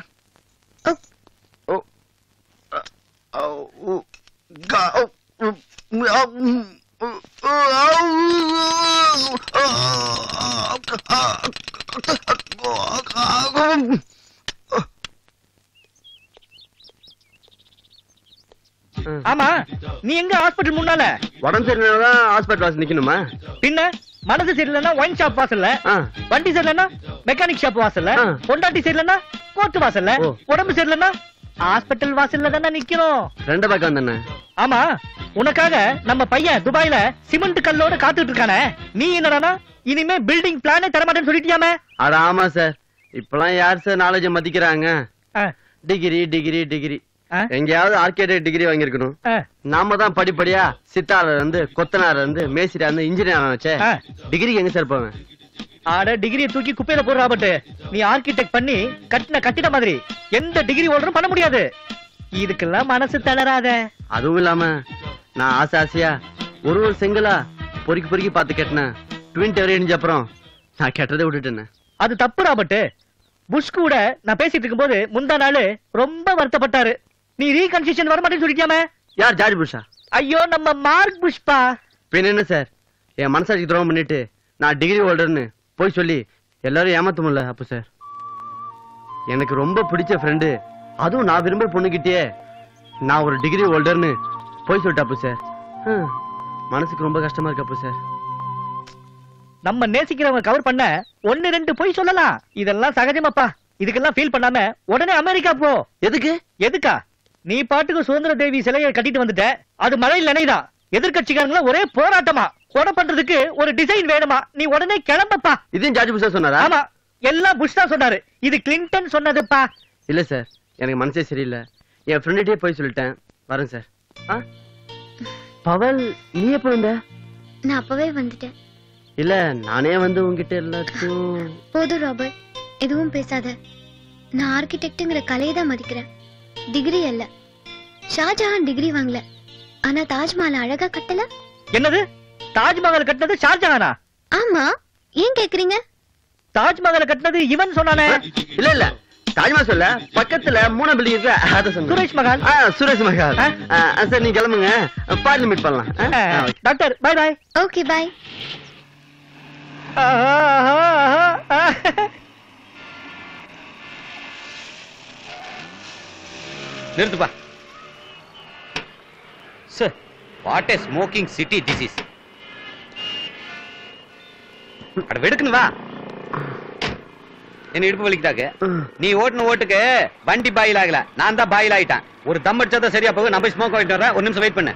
ஆமா நீ எங்க ஹாஸ்பிடல் முன்னால உடம்பு சரியில்லைனா ஹாஸ்பிட்டல் வாசல் நிக்கணுமா பின்ன மனசு சரியில்லைன்னா ஒயின் ஷாப் வாசல்ல வண்டி சரியில்லைன்னா மெக்கானிக் ஷாப் வாசல்ல பொண்டாட்டி சரியில்லைன்னா கோர்ட் வாசல்ல உடம்பு சரியில்லைன்னா ஹாஸ்பிட்டல் வாசல்ல தானே நிக்கணும் ரெண்டு பக்கம் வந்தண்ணே ஆமா உனக்காக நம்ம பையன் துபாயில சிமெண்ட் கல்லோட காத்துட்டு இருக்கானே நீ என்னடானா இனிமே பில்டிங் பிளானே தரமாட்டேன்னு சொல்லிட்டியாமே அட ஆமா சார் இப்பெல்லாம் யார் சார் நாலேஜ மதிக்கிறாங்க டிகிரி டிகிரி டிகிரி எங்கேயாவது ஆர்கிடெக்ட் டிகிரி வாங்கியிருக்கணும் நாம தான் படிப்படியா சித்தாளர் இருந்து கொத்தனார் இருந்து மேஸ்திரியா இருந்து இன்ஜினியர் வச்சே டிகிரிக்கு எங்க சார் போவேன் ஆட டிகிரியை தூக்கி குப்பையில போடுற ராபர்ட் நீ ஆர்கிடெக்ட் பண்ணி கட்டின கட்டிட மாதிரி எந்த டிகிரி ஹோல்டரும் பண்ண முடியாது இதுக்கெல்லாம் மனசு தளராத அதுவும் இல்லாம நான் ஆசை ஆசையா ஒரு ஒரு செங்கலா பொறுக்கி பொறுக்கி பார்த்து கேட்டேன் ட்வின் டெவரி இடிஞ்ச அப்புறம் நான் கேட்டதை விட்டுட்டேன் அது தப்பு ராபர்ட் புஷ் கூட நான் பேசிட்டு இருக்கும்போது முந்தா நாள் ரொம்ப வருத்தப்பட்டாரு நீ ரீகன்சிஷன் வர மாட்டேன்னு சொல்லிட்டியாமே யார் ஜார்ஜ் புஷா ஐயோ நம்ம மார்க் புஷ்பா பின்ன என்ன சார் என் மனசாட்சி துரோகம் பண்ணிட்டு நான் டிகிரி ஹோல்டர்னு போய் சொல்லி எல்லாரும் ஏமாத்த முடியல அப்போ சார் எனக்கு ரொம்ப பிடிச்ச ஃப்ரெண்டு அதுவும் நான் விரும்புற பொண்ணுகிட்டயே நான் ஒரு டிகிரி ஹோல்டர்னு போய் சொல்லிட்டு அப்போ சார் ஹம், மனசுக்கு ரொம்ப கஷ்டமா இருக்கு அப்போ சார் நம்ம நேசிக்கிறவங்க கவர் பண்ண ஒன்னு ரெண்டு போய் சொல்லலாம் இதெல்லாம் சகஜமாப்பா இதுக்கெல்லாம் ஃபீல் பண்ணாம உடனே அமெரிக்கா போ எதுக்கு எதுக்கா நீ பாட்டுக்கு சுதந்திர தேவி சிலையை கட்டிட்டு வந்துட்ட அது மழையில் நினைதா எதிர்கட்சிக்காரங்கள ஒரே போராட்டமா கொடை பண்றதுக்கு ஒரு டிசைன் வேணுமா நீ உடனே கிளம்பப்பா இதையும் ஜார்ஜ் புஷா சொன்னாரா ஆமா எல்லாம் புஷ் தான் சொன்னாரு இது கிளின்டன் சொன்னதுப்பா இல்ல சார் எனக்கு மனசே சரியில்லை என் ஃப்ரெண்டுகிட்டே போய் சொல்லிட்டேன் வரேன் சார் ஆ பவல் நீ எப்போ வந்த நான் அப்பவே வந்துட்டேன் இல்ல நானே வந்து உங்ககிட்ட எல்லாத்தையும் போதும் ராபர்ட் எதுவும் பேசாத நான் ஆர்கிடெக்ட்ங்கிற கலையை தான் மதிக்கிறேன் டிகிரி அல்ல ஷாஜஹான் டிகிரி வாங்கல ஆனா தாஜ்மஹால் அழகா கட்டல என்னது தாஜ்மஹால் கட்டினது ஷாஜஹானா ஆமா ஏன் கேக்குறீங்க தாஜ்மஹால் கட்டினது இவன் சொன்னானே இல்ல இல்ல தாஜ்மஹால் சொல்ல பக்கத்துல மூணு பில்டிங் இருக்கு அத சொன்னேன் சுரேஷ் மகால் ஆ சுரேஷ் மகால் ஆ, ஆ, சரி நீ கிளம்புங்க பார்ல மீட் பண்ணலாம் ஆ? ஆ, okay. Doctor bye bye okay bye நிறுத்துப்பா sir what a smoking city this is அட வெடுக்குன்னு வா என்ன இடுப்பு வலிக்குதாக்கு நீ ஓட்டுன ஓட்டுக்கு வண்டி பாயில் ஆகல நான் தான் பாயில் ஆயிட்டேன் ஒரு தம் அடிச்சா சரியா போகும் நம்ம ஸ்மோக் ஆயிட்டு வரேன் ஒரு நிமிஷம் வெயிட் பண்ணு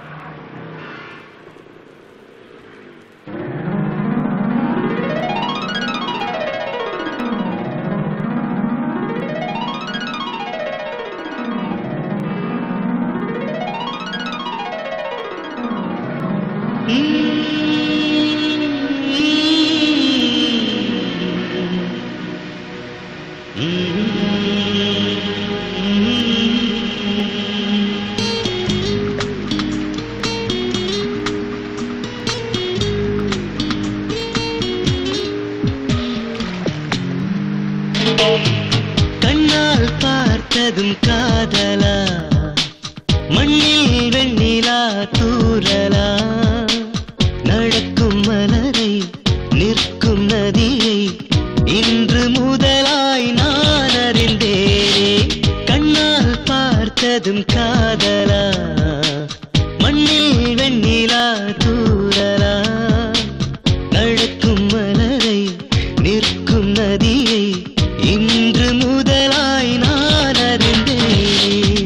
கண்ணால் பார்த்ததும் காதலா மண்ணில் வெண்ணிலா தூரலா நடக்கும் மலரை நிற்கும் நதியை இன்று முதலாய் நான் அறிந்தேனே கண்ணால் பார்த்ததும் காதலா மண்ணில் வெண்ணிலா தூரலா நடக்கும் மலரை நிற்கும் நதியை இன்று முதலாய் நான் அறிந்தேன்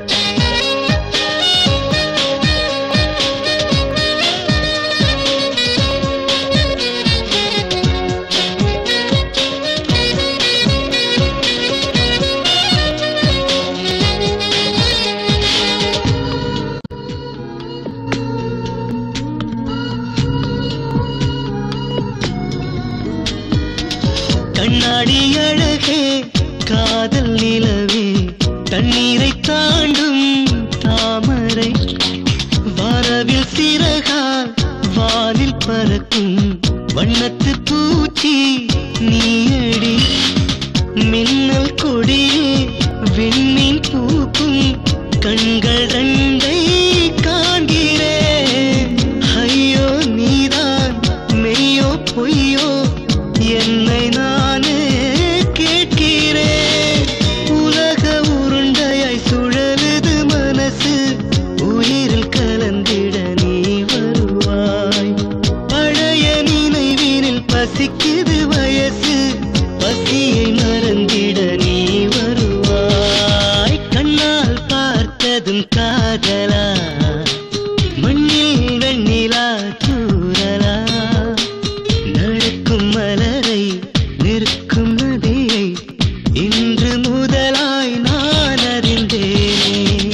கண்ணாடி அழகே காதல் நிலவே தண்ணீரை தாண்டும் தாமரை வரவில் சிறகால் வானில் பறக்கும் வண்ணத்து பூச்சி நீயடி மின்னல் கொடியே விண்மீன் பூக்கும் கண்கள் ரெண்டை காண்கிறேன் ஐயோ நீதான் மெய்யோ பொய்யோ என்னை நானே கேட்கிறேன் உலக உருண்டையாய் சுழலுது மனசு உயிரில் கலந்திட நீ வருவாய் பழைய நினைவினில் பசிக்குது வயசு பசியை மறந்திட நீ வருவாய் கண்ணால் பார்த்ததும் காதலா மண்ணில் வெண்ணிலா தூரலா நடக்கும் மலரை நிற்கும் நதியை இன்று முதலாய் நான் அறிந்தேன்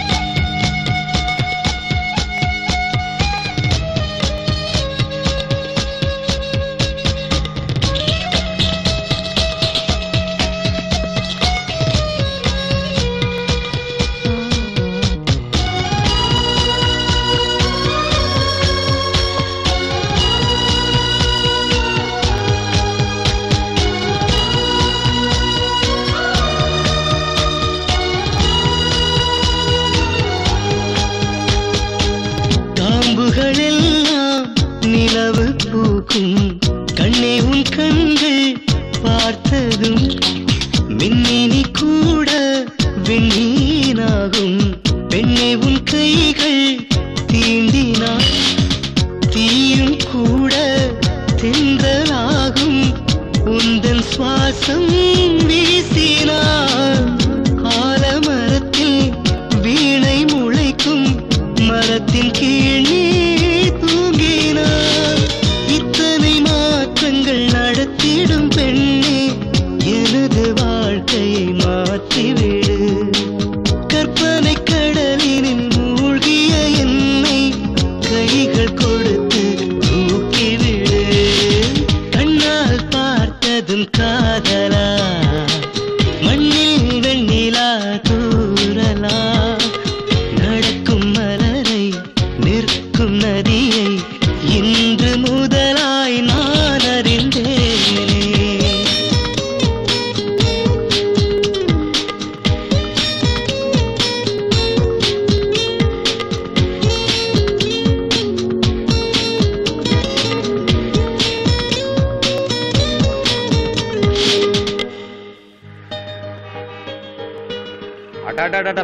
காம்புகள் எல்லாம் நிலவு பூக்கும் கண்ணே உன் கண்கள் பார்த்ததும் மின்மினி கூட விண்ணீனாகும் பெண்ணே உன் கைகள் தீண்டினார் தீயும் கூட தென்றலாகும் உந்தன் சுவாசம் வீசினார் ஆலமரத்தில் வீணை முளைக்கும் மரத்தின் கீழ் நீ தூங்கினார் இத்தனை மாற்றங்கள் நடத்திடும் பெண்ணே எனது வாழ்க்கையை மாற்றிவிட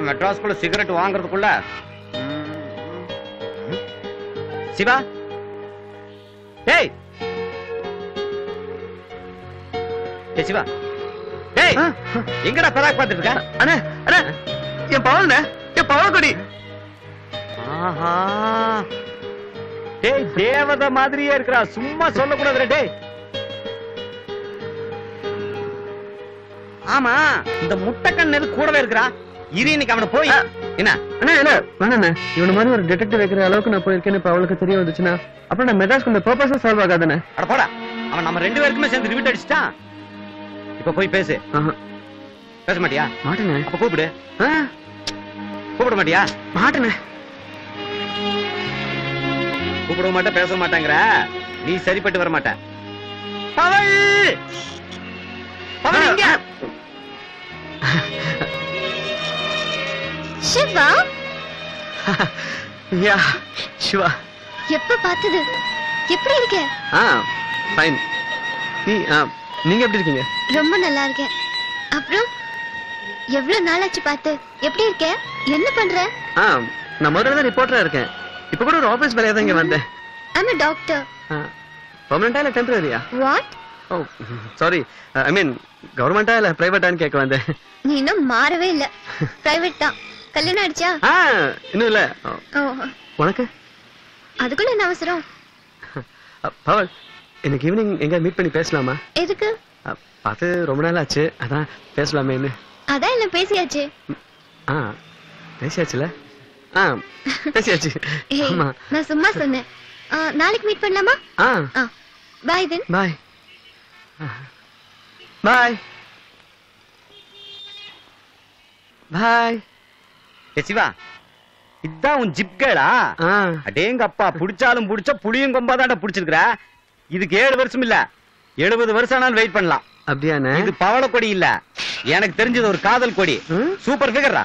மெட்ராஸ்குள்ள சிகரெட் வாங்குறதுக்குள்ள சிவா டேய் ஏய் சிவா டேய் எங்கடா பராக் பார்த்துட்டு இருக்க அண்ணே அண்ணே என் பவல்ண்ணே என் பவள கொடி ஆஹா டேய் தேவதை மாதிரியே இருக்கிறா சும்மா சொல்லக்கூடாதுடா டேய் ஆமா இந்த முட்டைக்கண் எது கூடவே இருக்கிறா இரு இன்னைக்கு அவனை போய் என்ன அண்ணா இல்ல வேணாண்ணே இவன மாதிரி ஒரு டிடெக்டிவ் வைக்கிற அளவுக்கு நான் போயிருக்கேன்னு இப்ப அவளுக்கு தெரிய வந்துச்சுன்னா அப்புறம் நான் மெட்ராஸ் கொஞ்சம் பர்பஸா சால்வ் ஆகாதானே அட போடா அவன் நம்ம ரெண்டு பேருக்குமே சேர்ந்து ரிவிட் அடிச்சிட்டான் இப்ப போய் பேசு பேச மாட்டியா மாட்டேனே அப்ப கூப்பிடு கூப்பிட மாட்டியா மாட்டேனே கூப்பிட மாட்டேன் பேச மாட்டேங்கிற நீ சரிப்பட்டு வர மாட்ட பவல் பவல் இங்க சிவா யா சிவா எப்ப பார்த்தது எப்படி இருக்க ஆ ஃபைன் நீ ஆ, நீங்க எப்படி இருக்கீங்க ரொம்ப நல்லா இருக்கேன் அப்புறம் எவ்வளவு நாளாச்சு பார்த்து எப்படி இருக்க என்ன பண்ற ஆ நான் முதல்ல தான் ரிப்போர்ட்டரா இருக்கேன் இப்ப கூட ஒரு ஆபீஸ் வேலையா தான் இங்க வந்தேன் ஐம் a டாக்டர் பர்மனண்டா இல்ல டெம்பரரியா வாட் ஓ சாரி ஐ மீன் கவர்மெண்டா இல்ல பிரைவேட்டான்னு கேட்க வந்தேன் நீ இன்னும் மாறவே இல்ல பிரைவேட் தான் கல்யாணம் ஆயிடுச்சா ஆ இன்னும் இல்ல ஓ, ஓ உனக்கு அதுக்குள்ள என்ன அவசரம் அ, பவல் இன்னைக்கு ஈவினிங் எங்க மீட் பண்ணி பேசலாமா எதுக்கு அ, பார்த்து ரொம்ப நாள் ஆச்சு அதான் பேசலாமேன்னு அதான் எல்லாம் பேசியாச்சு ஆ பேசியாச்சுல ஆ பேசியாச்சு ஏய் ஆமா நான் சும்மா சொன்னேன் ஆ, நாளைக்கு மீட் பண்ணலாமா ஆ பாய் தென் பாய் பாய் பாய் ஏ சிவா இதான் உன் ஜிப்களா அடேங்க அப்பா புடிச்சாலும் புடிச்ச புளியும் கொம்பாதான்டா புடிச்சிருக்கிற இதுக்கு ஏழு வருஷம் இல்ல எழுபது வருஷம் ஆனாலும் வெயிட் பண்ணலாம் அப்படியானே இது பவள கொடி இல்ல எனக்கு தெரிஞ்சது ஒரு காதல் கொடி சூப்பர் ஃபிகர்ரா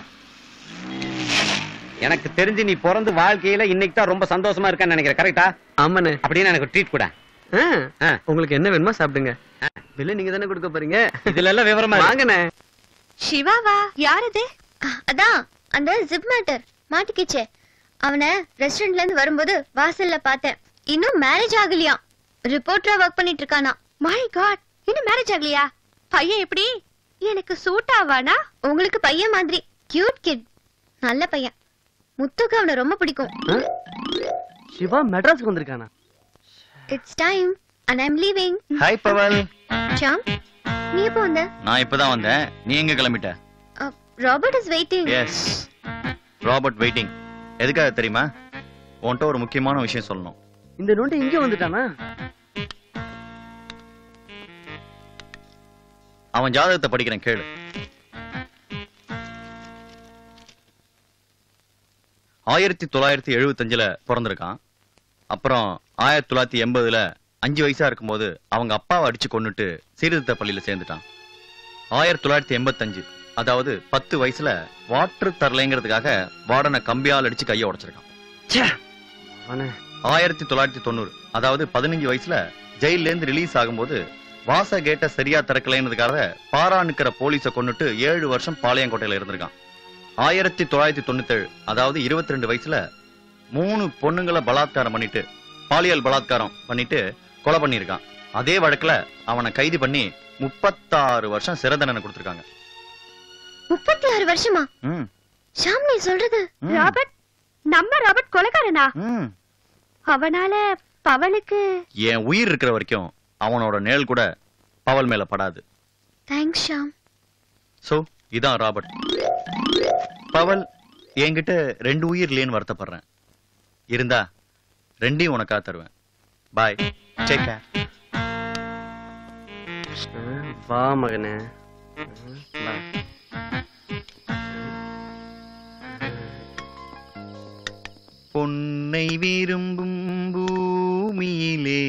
எனக்கு தெரிஞ்சு நீ பிறந்து வாழ்க்கையில இன்னைக்கு தான் ரொம்ப சந்தோஷமா இருக்கேன்னு நினைக்கிறேன் கரெக்டா ஆமாண்ணே அப்படின்னு எனக்கு ட்ரீட் கூட ஆ, உங்களுக்கு என்ன வேணுமோ சாப்பிடுங்க பில்லு நீங்க தானே கொடுக்க போறீங்க இதுல எல்லாம் விவரமா இருக்கு. வாங்கண்ணே சிவாவா யார் அது அதான் அந்த ஜிப் மேட்டர் மாட்டிக்கிச்சே அவனை ரெஸ்டாரண்ட்ல இருந்து வரும்போது வாசல்ல பார்த்தேன் இன்னும் மேரேஜ் ஆகலையாம் ரிப்போர்ட்டரா ஒர்க் பண்ணிட்டு இருக்கானா மை காட் இன்னும் மேரேஜ் ஆகலையா பையன் எப்படி எனக்கு சூட் ஆவானா உங்களுக்கு பையன் மாதிரி கியூட் கிட் நல்ல பையன் முத்துக்கு அவனை ரொம்ப பிடிக்கும் சிவா மெட்ராஸ்க்கு வந்திருக்கானா it's time and I'm leaving hi Paval Sham நீ எப்போ வந்த நான் இப்பதான் வந்தேன் நீ எங்க கிளம்பிட்ட Robert is waiting yes Robert waiting எதுக்காக தெரியுமா உன்கிட்ட ஒரு முக்கியமான விஷயம் சொல்லணும் இந்த நொண்டு இங்க வந்துட்டானா அவன் ஜாதகத்தை படிக்கிறேன் கேளு ஆயிரத்தி தொள்ளாயிரத்தி எழுபத்தஞ்சுல பிறந்திருக்கான் அப்புறம் ஆயிரத்தி தொள்ளாயிரத்தி எண்பதுல அஞ்சு வயசா இருக்கும்போது அவங்க அப்பாவை அடிச்சு கொன்னுட்டு சீர்திருத்த பள்ளியில சேர்ந்துட்டான் ஆயிரத்தி தொள்ளாயிரத்தி எண்பத்தஞ்சு அதாவது பத்து வயசுல வாட்டர் தரலைங்கிறதுக்காக வார்டனை கம்பியால் அடிச்சு கையை உடைச்சிருக்கான் ஆயிரத்தி தொள்ளாயிரத்தி தொண்ணூறு அதாவது பதினஞ்சு வயசுல ஜெயில இருந்து ரிலீஸ் ஆகும்போது வாச கேட்ட சரியா திறக்கலைன்றதுக்காக பாரா நிக்கிற போலீஸ கொன்னுட்டு ஏழு வருஷம் பாளையங்கோட்டையில இருந்திருக்கான் ஆயிரத்தி தொள்ளாயிரத்தி தொண்ணூத்தேழு அதாவது இருபத்தி ரெண்டு வயசுல மூணு பொண்ணுங்களை பலாத்காரம் பண்ணிட்டு பாலியல் பலாத்காரம் பண்ணிட்டு கொலை பண்ணியிருக்கான் அதே வழக்குல அவனை கைது பண்ணி முப்பத்தாறு வருஷம் சிறை தண்டனை கொடுத்திருக்காங்க முப்பத்தி ஆறு வருஷமா ம் ஷாம் நீ சொல்றது ராபர்ட் நம்ம ராபர்ட் கொலைகாரனா ம் அவனால பவனுக்கு என் உயிர் இருக்கிற வரைக்கும் அவனோட நிழல் கூட பவல் மேல படாது தேங்க்ஸ் ஷாம் சோ இதான் ராபர்ட் பவல் என்கிட்ட ரெண்டு உயிர் இல்லையேன்னு வருத்தப்படுறேன் இருந்தா ரெண்டையும் உனக்கா தருவேன் பாய் டேக் கேர் வா மகனே வா பொன்னை விரும்பும் பூமியிலே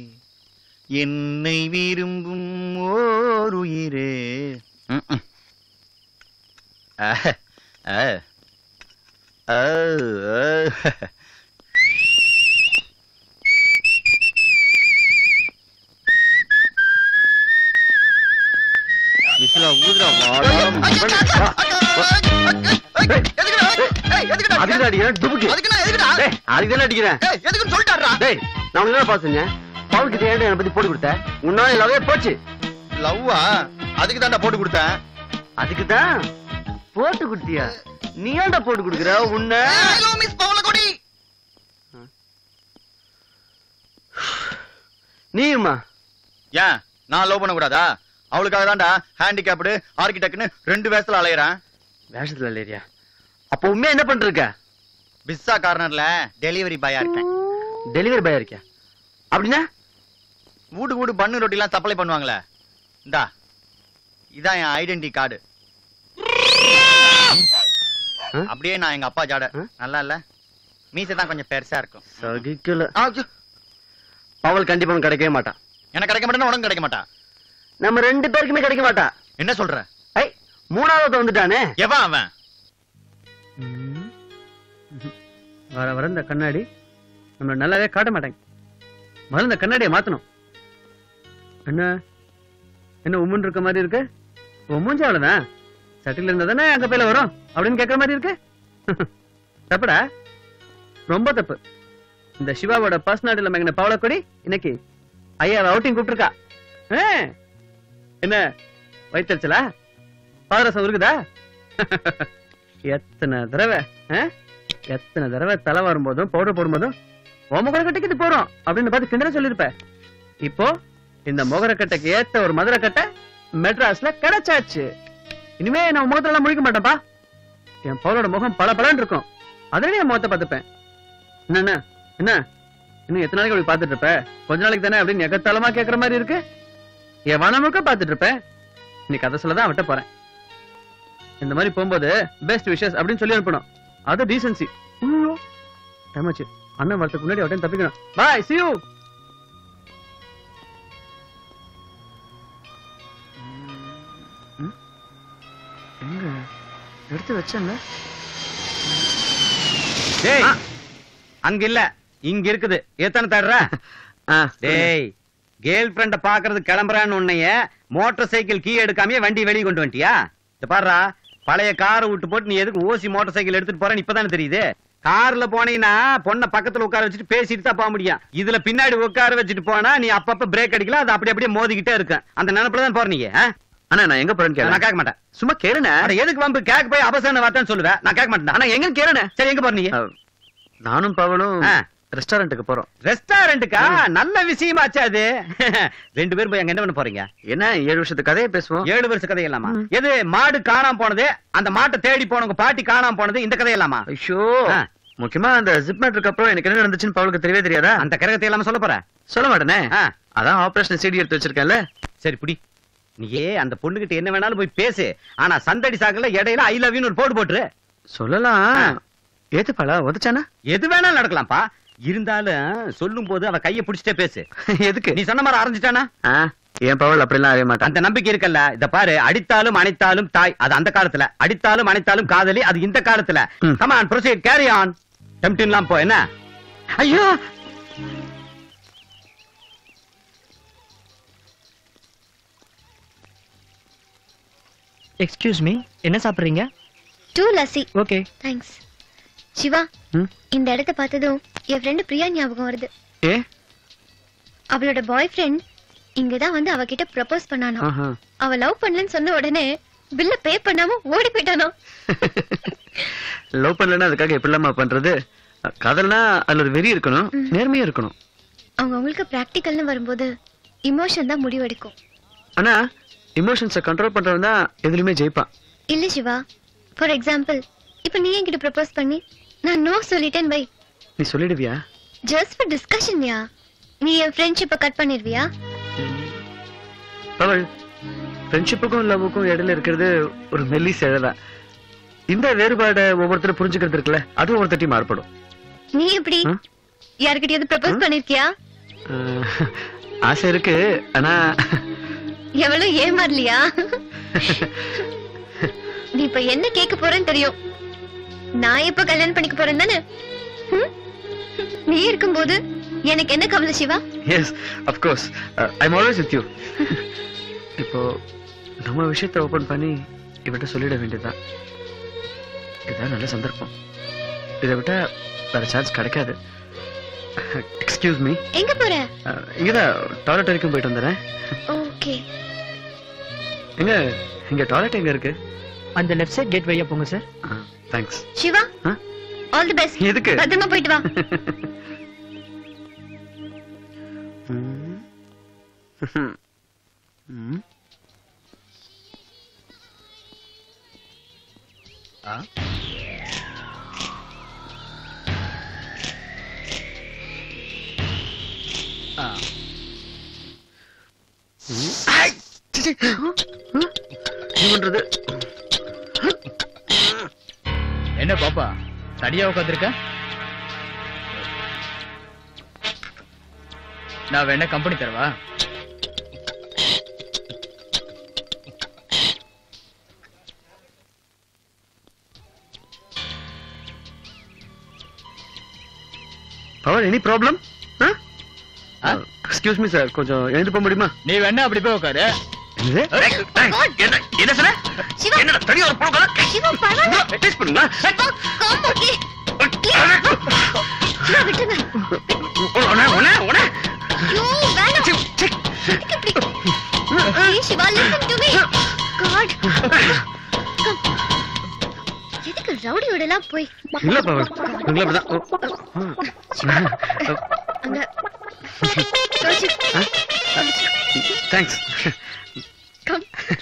என்னை விரும்பும் ஓர் உயிரே ம்ம். அஹ், அஹ். அஹ், அஹ். விசிலா ஊதுடா வாடா அதுக்கு தான் அடிக்கிறேன் துபுக்கு அதுக்கு நான் எதுக்குடா டேய், அதுக்கு தானே அடிக்கிறேன் ஏய் எதுக்குன்னு சொல்லிட்டாரா டேய் நான் உனக்கு என்ன பாத்து செஞ்சேன் பவுல் கிட்ட ஏன்டா என்னை பத்தி போட்டு கொடுத்த உன்னால லவ்வே போச்சு லவ்வா அதுக்கு தான்டா போட்டு கொடுத்தேன் அதுக்கு தான் போட்டு கொடுத்தியா நீ ஏன்டா போட்டு கொடுக்குற உன்னை ஹலோ மிஸ் பவளக்கொடி நீயுமா ஏன் நான் லவ் பண்ண கூடாதா அவளுக்காக தான்டா ஹேண்டிகேப்டு ஆர்கிடெக்ட்னு ரெண்டு வேஷத்துல அலையறேன் வேஷத்துல இல்லையா அப்போ உண்மையா என்ன பண்ணிட்டு இருக்க பிஸ்ஸா கார்னர்ல டெலிவரி பாயா இருக்கேன் டெலிவரி பாயா இருக்கியா அப்படின்னா வீடு வீடு பண்ணு ரொட்டிலாம் சப்ளை பண்ணுவாங்களே இந்தா இதான் என் ஐடென்டி கார்டு அப்படியே நான் எங்க அப்பா ஜாட நல்லா இல்ல மீசை தான் கொஞ்சம் பெருசா இருக்கும் சகிக்கல பவல் கண்டிப்பா உனக்கு கிடைக்கவே மாட்டான் எனக்கு கிடைக்க மாட்டேன்னா உனக்கு கிடைக்க மாட்டா நம்ம ரெண்டு பேருக்குமே கிடைக்க மாட்டா என்ன சொல்ற ஐ மூணாவது வந்துட்டானே எவன் அவன் வர வர இந்த கண்ணாடி நம்ம நல்லாவே காட்ட மாட்டாங்க முதல்ல இந்த கண்ணாடியை மாத்தணும் என்ன என்ன உம்முன்னு இருக்க மாதிரி இருக்கு உன் மூஞ்சி அவ்வளவுதான் சட்டில இருந்தா தானே அங்க பேல வரும் அப்படின்னு கேட்கற மாதிரி இருக்கு தப்புடா ரொம்ப தப்பு இந்த சிவாவோட பர்சனாலிட்டில மங்கின பவளக்கொடி இன்னைக்கு ஐயா அவுட்டிங் கூப்பிட்டுருக்கா ஆ, என்ன வயிற்றுச்சலா பாதரசம் இருக்குதா எத்தனை தடவை ஆ? எத்தனை தடவை தலை வரும்போதும் பவுடர் போடும்போதும் உன் முகரக்கட்டைக்கு இது போறோம் அப்படின்னு பார்த்து கிண்டல சொல்லிருப்ப இப்போ இந்த முகரக்கட்டைக்கு ஏத்த ஒரு மதுரக்கட்டை மெட்ராஸ்ல கிடைச்சாச்சு இனிமே நான் முகத்துல எல்லாம் முழிக்க மாட்டேன்ப்பா என் பவுலோட முகம் பல பலன்னு இருக்கும் அதுலயே என் முகத்தை பார்த்துப்பேன் என்ன என்ன என்ன இன்னும் எத்தனை நாளைக்கு அப்படி பார்த்துட்டு இருப்ப கொஞ்ச நாளைக்கு தானே அப்படின்னு எகத்தாளமா கேட்கற மாதிரி இருக்கு என் வனமுக்க பார்த்துட்டு இருப்பேன் இன்னைக்கு கதை சொல்ல தான் விட்ட போறேன் இந்த மாதிரி போகும்போது பெஸ்ட் விஷஸ் அப்படின்னு சொல்லி அனுப்பணும் அது டீசன்சி டைம் ஆச்சு அண்ணன் வரதுக்கு முன்னாடி அவட்டையும் தப்பிக்கணும் பாய் see you ம்? எங்க எடுத்து வச்சேன்ல டேய் அங்க இல்ல இங்க இருக்குது எத்தனை தடுற டேய் கேர்ள் ஃப்ரெண்ட பாக்குறது கிளம்புறான்னு உன்னைய மோட்டார் சைக்கிள் கீ எடுக்காமயே வண்டி வெளிய கொண்டு வந்துட்டியா இந்த பாருடா பழைய காரை விட்டு போட்டு நீ எதுக்கு ஓசி மோட்டார் சைக்கிள் எடுத்துட்டு போறேன்னு இப்பதானே தெரியுது கார்ல போனீங்கன்னா பொண்ணை பக்கத்துல உட்கார வச்சுட்டு பேசிட்டு தான் போக முடியும் இதுல பின்னாடி உட்கார வச்சுட்டு போனா நீ அப்பப்ப பிரேக் அடிக்கல அது அப்படி அப்படியே மோதிக்கிட்டே இருக்கும் அந்த நினைப்புல தான் போற நீங்க ஆ? அண்ணா நான் எங்க போறேன்னு நான் கேளு கேட்க மாட்டேன் சும்மா கேளுண்ணே அட, எதுக்கு வம்பு கேட்க போய் அவசரம் வார்த்தைன்னு சொல்லுவேன் நான் கேட்க மாட்டேன் ஆனா எங்க கேளுண்ணே சரி எங்க போறீங்க நானும் பவனும் ஆ. ரெஸ்டாரண்ட்டுக்கு போறோம் ரெஸ்டாரண்ட்டுக்கா நல்ல விஷயமாச்சா அது ரெண்டு பேரும் போய் அங்க என்ன பண்ண போறீங்க என்ன ஏழு வருஷத்து கதையை பேசுவோம் ஏழு வருஷ கதையெல்லாமா எது மாடு காணாம போனது அந்த மாட்டை தேடி போனவங்க பாட்டி காணாம போனது இந்த கதையெல்லாமா ஐயோ முக்கியமா அந்த ஜிப் மேட்டருக்கு அப்புறம் எனக்கு என்ன நடந்துச்சுன்னு பவுலுக்கு தெரியவே தெரியாதா அந்த கரகத்தை இல்லாம சொல்ல போற சொல்ல மாட்டேனே ஆ. அதான் ஆபரேஷன் சிடி எடுத்து வச்சிருக்கேன்ல சரி புடி நீயே அந்த பொண்ணுகிட்ட என்ன வேணாலும் போய் பேசு ஆனா சந்தடி சாக்குல இடையில ஐ லவ் யூன்னு ஒரு போட்டு போட்டுரு சொல்லலாம் ஏத்துப்பாளா உதச்சானா எது வேணாலும் நடக்கலாம்ப்பா இருந்தாலும் சொல்லும் போது அவ கைய பிடிச்சிட்டே பேசு எதுக்கு நீ சொன்ன மாதிரி அரைஞ்சிட்டானா ஆ, என் பவல் அப்படிலாம் அறிய மாட்டான் அந்த நம்பிக்கை இருக்கல்ல இத பாரு அடித்தாலும் அணைத்தாலும் தாய் அது அந்த காலத்துல அடித்தாலும் அணைத்தாலும் காதலி அது இந்த காலத்துல கமான் ப்ரொசீட் கேரி ஆன் டெம்டின்லாம் போ என்ன ஐயோ எக்ஸ்கியூஸ் மீ என்ன சாப்பிடுறீங்க two lassi okay thanks Siva ம்? இந்த இடத்த பார்த்ததும் என் ஃப்ரெண்டு பிரியா ஞாபகம் வருது ஏ அவளோட பாய் ஃப்ரெண்ட் இங்கதான் வந்து அவகிட்ட ப்ரப்போஸ் பண்ணானோ ஆஹா. அவ லவ் பண்ணலன்னு சொன்ன உடனே பில்ல பே பண்ணாம ஓடி போயிட்டானோ லவ் பண்ணலன்னா அதுக்காக எப்படிலாமா பண்றது காதல்னா அதுல ஒரு வெறி இருக்கணும் நேர்மையா இருக்கணும் அவங்க அவங்களுக்கு பிராக்டிக்கல்னு வரும்போது இமோஷன் தான் முடிவெடுக்கும் ஆனா இமோஷன்ஸை கண்ட்ரோல் பண்றவன் தான் எதுலயுமே ஜெயிப்பான் இல்ல சிவா ஃபார் எக்ஸாம்பிள் இப்ப நீ என்கிட்ட ப்ரப்போஸ் பண்ணி நான் நோ சொல்லிட்டேன் வை நீ சொல்லிடுவியா ஜஸ்ட் ஃபார் டிஸ்கஷன்யா நீ என் ஃப்ரெண்ட்ஷிப்பை கட் பண்ணிருவியா அவள் ஃப்ரெண்ட்ஷிப்புக்கும் லவ்வுக்கும் இடையில இருக்கிறது ஒரு மெல்லி தான் இந்த வேறுபாடை ஒவ்வொருத்தரும் புரிஞ்சுக்கிறது இருக்குல்ல அது ஒவ்வொருத்தட்டையும் மாறுபடும் நீ எப்படி யாருக்கிட்டயாவது ப்ரப்போஸ் பண்ணிருக்கியா அஹ், ஆசை இருக்கு ஆனா எவ்வளவு ஏமாறலையா நீ இப்ப என்ன கேட்க போறேன்னு தெரியும் நான் எப்ப கல்யாணம் பண்ணிக்க போறேன் தானே ஹம்? நீ இருக்கும்போது எனக்கு என்ன கவலை Siva yes of course I'm always with you இப்போ நம்ம விஷயத்தை ஓபன் பண்ணி இவட்ட சொல்லிட வேண்டியதுதான் இதுதான் நல்ல சந்தர்ப்பம் இதை விட்டா வேற சான்ஸ் கிடைக்காது எக்ஸ்கியூஸ் மீ எங்க போற இங்கதான் டாய்லெட் வரைக்கும் போயிட்டு வந்துடுறேன் ஓகே எங்க இங்க டாய்லெட் எங்க இருக்கு அந்த லெஃப்ட் சைட் கேட் வழியா போங்க sir thanks Siva all the best எதுக்கு? பத்திரமா போயிட்டு வா பண்றது என்ன பாப்பா தனியா உட்காந்துருக்க நான் வேணா கம்பெனி தரவா Power any problem excuse me sir கொஞ்சம் எழுந்து போக முடியுமா நீ வேணா அப்படி போய் உட்காரு என்ன என்ன சொன்ன என்னடா தனியா ஒரு போக சிவா பரவாயில்ல டேஸ்ட் பண்ணுங்க காம்போக்கே சிவா விட்டுங்க உன உன உன ஐயோ வேணாம் எதுக்கு இப்படி Hey, Siva listen to me God Come. எதுக்கு ரவுடியோட எல்லாம் போய் இல்ல பவர் உங்களை அப்படிதான் அங்க கௌஷிக் தேங்க்ஸ் கம்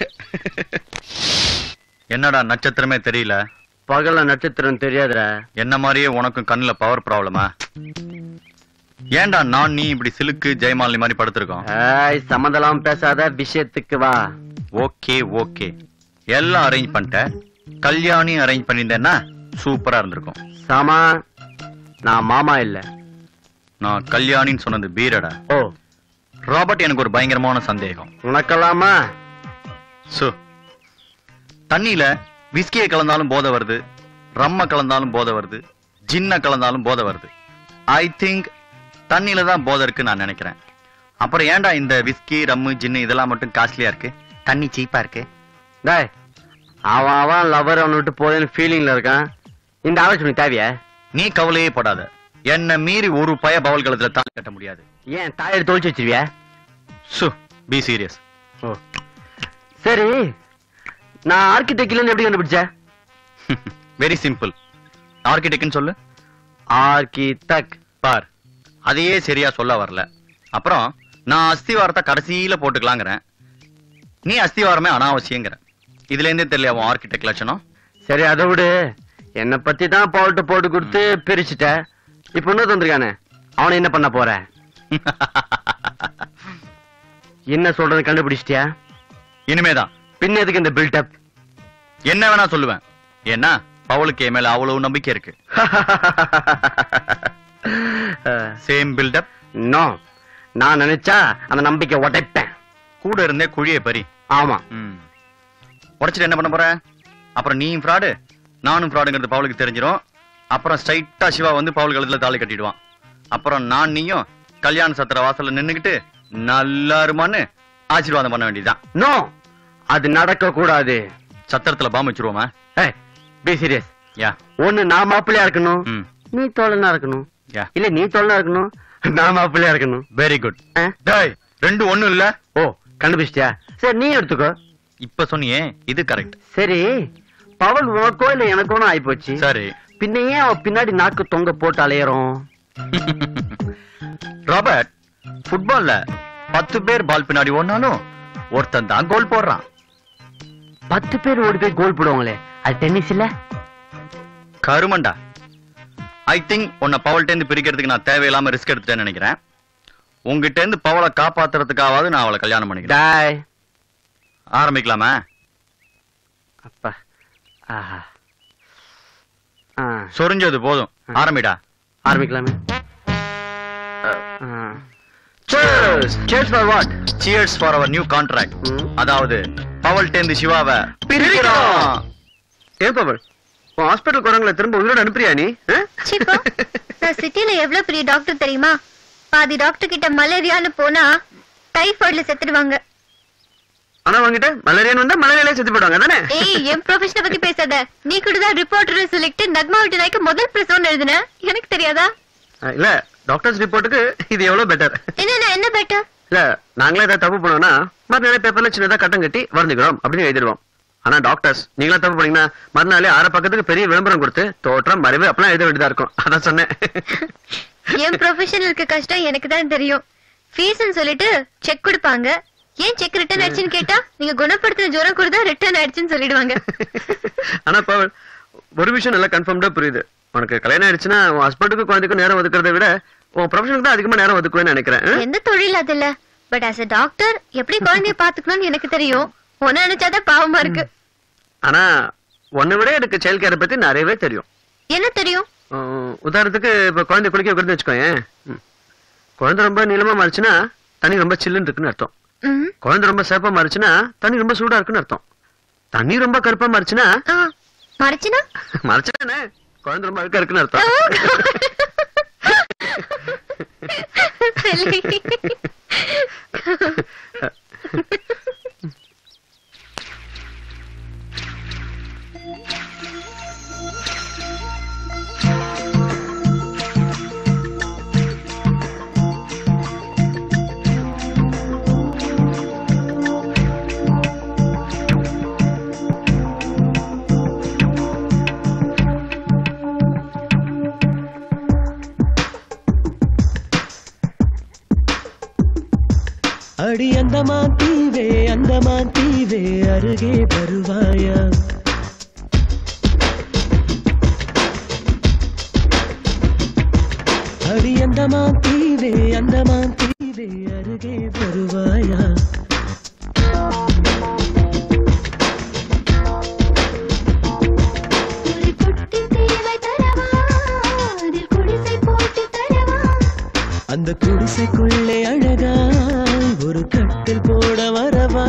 என்னடா நட்சத்திரமே தெரியல பகல்ல நட்சத்திரம் தெரியாதுடா என்ன மாதிரியே உனக்கும் கண்ணுல பவர் ப்ராப்ளமா ஏன்டா நான் நீ இப்படி சிலுக்கு ஜெயமாலினி மாதிரி படுத்திருக்கோம் ஏய் சம்மந்தலாம் பேசாத விஷயத்துக்கு வா ஓகே ஓகே எல்லாம் அரேஞ்ச் பண்ணிட்டேன் கல்யாணி அரேஞ்ச் பண்ணியிருந்தேன்னா சூப்பரா இருந்திருக்கும் சாமா நான் மாமா இல்ல நான் கல்யாணின்னு சொன்னது பீரடா ஓ ராபர்ட் எனக்கு ஒரு பயங்கரமான சந்தேகம் உனக்கலாமா சோ தண்ணியில விஸ்கியை கலந்தாலும் போதை வருது ரம்ம கலந்தாலும் போதை வருது ஜின்ன கலந்தாலும் போதை வருது ஐ திங்க் தண்ணியில தான் போதை இருக்குன்னு நான் நினைக்கிறேன் அப்புறம் ஏன்டா இந்த விஸ்கி ரம்மு ஜின்னு இதெல்லாம் மட்டும் காஸ்ட்லியா இருக்கு தண்ணி சீப்பா இருக்கு டேய் அவன் அவன் லவர் அவனை விட்டு போதேன்னு ஃபீலிங்ல இருக்கான் இந்த ஆலோசனை தேவையா நீ கவலையே படாத என்ன மீறி ஒரு பய பவல் கலத்துல தாலி கட்ட முடியாது ஏன் தாயர் தொலைச்சு வச்சிருவியா சு பி சீரியஸ் ஓ சரி நான் ஆர்கிடெக்ட்ல எப்படி கண்டுபிடிச்ச வெரி சிம்பிள் ஆர்கிடெக்ட்னு சொல்லு ஆர்கிடெக்ட் பார் அதையே சரியா சொல்ல வரல அப்புறம் நான் அஸ்திவாரத்தை கடைசியில போட்டுக்கலாங்கிறேன் நீ அஸ்திவாரமே அனாவசியங்கிற இதுல இருந்தே தெரியல அவன் ஆர்கிடெக்ட் லட்சணம் சரி அதை விடு என்னை பத்தி தான் பவுட்டு போட்டு கொடுத்து பிரிச்சுட்ட இப்ப இன்னும் தந்திருக்கானே அவனை என்ன பண்ண போற என்ன சொல்றது கண்டுபிடிச்சிட்டியா இனிமேதான் பின்ன எதுக்கு இந்த பில்டப் என்ன வேணா சொல்லுவேன் ஏன்னா பவுலுக்கு என் மேல அவ்வளவு நம்பிக்கை இருக்கு சேம் பில்டப் நோ நான் நினைச்சா அந்த நம்பிக்கை உடைப்பேன் கூட இருந்தே குழியை பறி ஆமா உடைச்சிட்டு என்ன பண்ண போற அப்புறம் நீயும் ஃப்ராடு நானும் ஃப்ராடுங்கிறது பவுலுக்கு தெரிஞ்சிரும் அப்புறம் ஸ்ட்ரைட்டா சிவா வந்து பவுல் கழுத்துல தாலி கட்டிடுவான் அப்புறம் நான் நீயும் கல்யாண சத்திர வாசல்ல நின்னுக்கிட்டு நல்லா இருமான்னு ஆசீர்வாதம் பண்ண வேண்டியதுதான் நோ அது நடக்க கூடாது சத்திரத்துல பாம்பு வச்சிருவோமா பி சீரியஸ் யா ஒண்ணு நான் மாப்பிள்ளையா இருக்கணும் ம் நீ தோழனா இருக்கணும் யா இல்ல நீ தோழனா இருக்கணும் நான் மாப்பிள்ளையா இருக்கணும் வெரி குட் டேய் ரெண்டு ஒண்ணும் இல்ல ஓ கண்டுபிடிச்சிட்டியா சரி நீ எடுத்துக்கோ இப்ப சொன்னியே இது கரெக்ட் சரி பவல் உனக்கோ இல்ல எனக்கோ ஆயிப்போச்சு சரி பின்ன ஏன் அவ பின்னாடி நாக்கு தொங்க போட்டு அலையறோம் ராபர்ட் ஃபுட்பால்ல பத்து பேர் பால் பின்னாடி ஓடினாலும் ஒருத்தன் தான் கோல் போடுறான் பத்து பேர் ஓடி போய் கோல் போடுவாங்களே அது டென்னிஸ் இல்ல கருமண்டா ஐ திங்க் உன்னை பவல்ட்ட இருந்து பிரிக்கிறதுக்கு நான் தேவையில்லாம ரிஸ்க் எடுத்துட்டேன்னு நினைக்கிறேன் உங்ககிட்ட இருந்து பவளை காப்பாத்துறதுக்காவது நான் அவளை கல்யாணம் பண்ணிக்கிறேன் டாய் ஆரம்பிக்கலாமா அப்பா ஆஹா ஆ, சொரிஞ்சது போதும் ஆரம்பிடா ஆரம்பிக்கலாமே Cheers for what? Cheers for our new contract. அதாவது பவல்ட்ட இருந்து சிவாவை பிரிக்கிறோம் ஏன் பவல் உன் ஹாஸ்பிட்டல் குரங்களை திரும்ப உயிரோட அனுப்புறியா நீ ஆ? சிப்பா நான் சிட்டில எவ்வளவு பெரிய டாக்டர் தெரியுமா பாதி டாக்டர் கிட்ட மலேரியான்னு போனா டைஃபாய்ட்ல செத்துடுவாங்க ஆனா வாங்கிட்டு மலேரியான்னு வந்தா மலேரியாலே செத்து போயிடுவாங்க தானே ஏய் என் ப்ரொஃபஷனை பத்தி பேசாத நீ கூட தான் ரிப்போர்ட்டர் சொல்லிட்டு நக்மா விட்டு நாய்க்கு முதல் பிரசவம் எழுதுன எனக்கு தெரியாதா இல்ல டாக்டர்ஸ் ரிப்போர்ட்டுக்கு இது எவ்வளவு பெட்டர் என்ன என்ன பெட்டர் இல்ல நாங்களே ஏதாவது தப்பு பண்ணோம்னா மறுநாளே பேப்பர்ல சின்னதா கட்டம் கட்டி வருந்துக்கிறோம் அப்படின்னு எழுதிடுவோம் ஆனா டாக்டர்ஸ் நீங்களா தப்பு பண்ணீங்கன்னா மறுநாளே ஆற பக்கத்துக்கு பெரிய விளம்பரம் கொடுத்து தோற்றம் மறைவு அப்பெல்லாம் எழுத வேண்டியதா இருக்கும் அதான் சொன்னேன் என் ப்ரொஃபஷனல் இருக்க கஷ்டம் எனக்கு தான் தெரியும் ஃபீஸ்னு சொல்லிட்டு செக் கொடுப்பாங்க ஏன் செக் ரிட்டர்ன் ஆயிடுச்சுன்னு கேட்டா நீங்க குணப்படுத்தின ஜுரம் கூட தான் ரிட்டர்ன் ஆயிடுச்சுன்னு சொல்லிடுவாங்க ஆனா இப்ப ஒரு விஷயம் நல்லா கன்ஃபார்ம்டா புரியுது உனக்கு கல்யாணம் ஆயிடுச்சுன்னா உன் ஹஸ்பண்டுக்கு குழந்தைக்கும் நேரம் ஒதுக்குறதை விட உன் ப்ரொஃபஷனுக்கு தான் அதிகமா நேரம் ஒதுக்குவேன்னு நினைக்கிறேன் ஆ? எந்த தொழில் அது இல்ல பட் ஆஸ் a டாக்டர் எப்படி குழந்தைய பாத்துக்கணும்னு எனக்கு தெரியும் உன்ன நினைச்சாதான் பாவமா இருக்கு ஆனா உன்னை விட எனக்கு சைல்ட் கேரை பத்தி நிறையவே தெரியும் என்ன தெரியும் உம், உதாரணத்துக்கு இப்ப குழந்தை குளிக்க வைக்கிறது வச்சுக்கோயேன் ம். குழந்தை ரொம்ப நீளமா மாறிச்சுன்னா தண்ணி ரொம்ப சில்லுன்னு இருக்குன்னு அர்த்தம் ம். குழந்தை ரொம்ப சேப்பா மாறிச்சுன்னா தண்ணி ரொம்ப சூடா இருக்குன்னு அர்த்தம் தண்ணி ரொம்ப கருப்பா மாறிச்சுன்னா ஆ, மறைச்சுனா மறைச்சுன்னா என்ன? குழந்தை ரொம்ப அழுக்கா இருக்குன்னு அர்த்தம் சரி. அடி அந்தமா தீவே அந்தமா தீவே அருகே வருவாயா அடி அந்தமா தீவே அந்தமா தீவே அருகே வருவாயா அந்த குடிசைக்குள்ளே அழகா ஒரு கட்டில் போட வரவா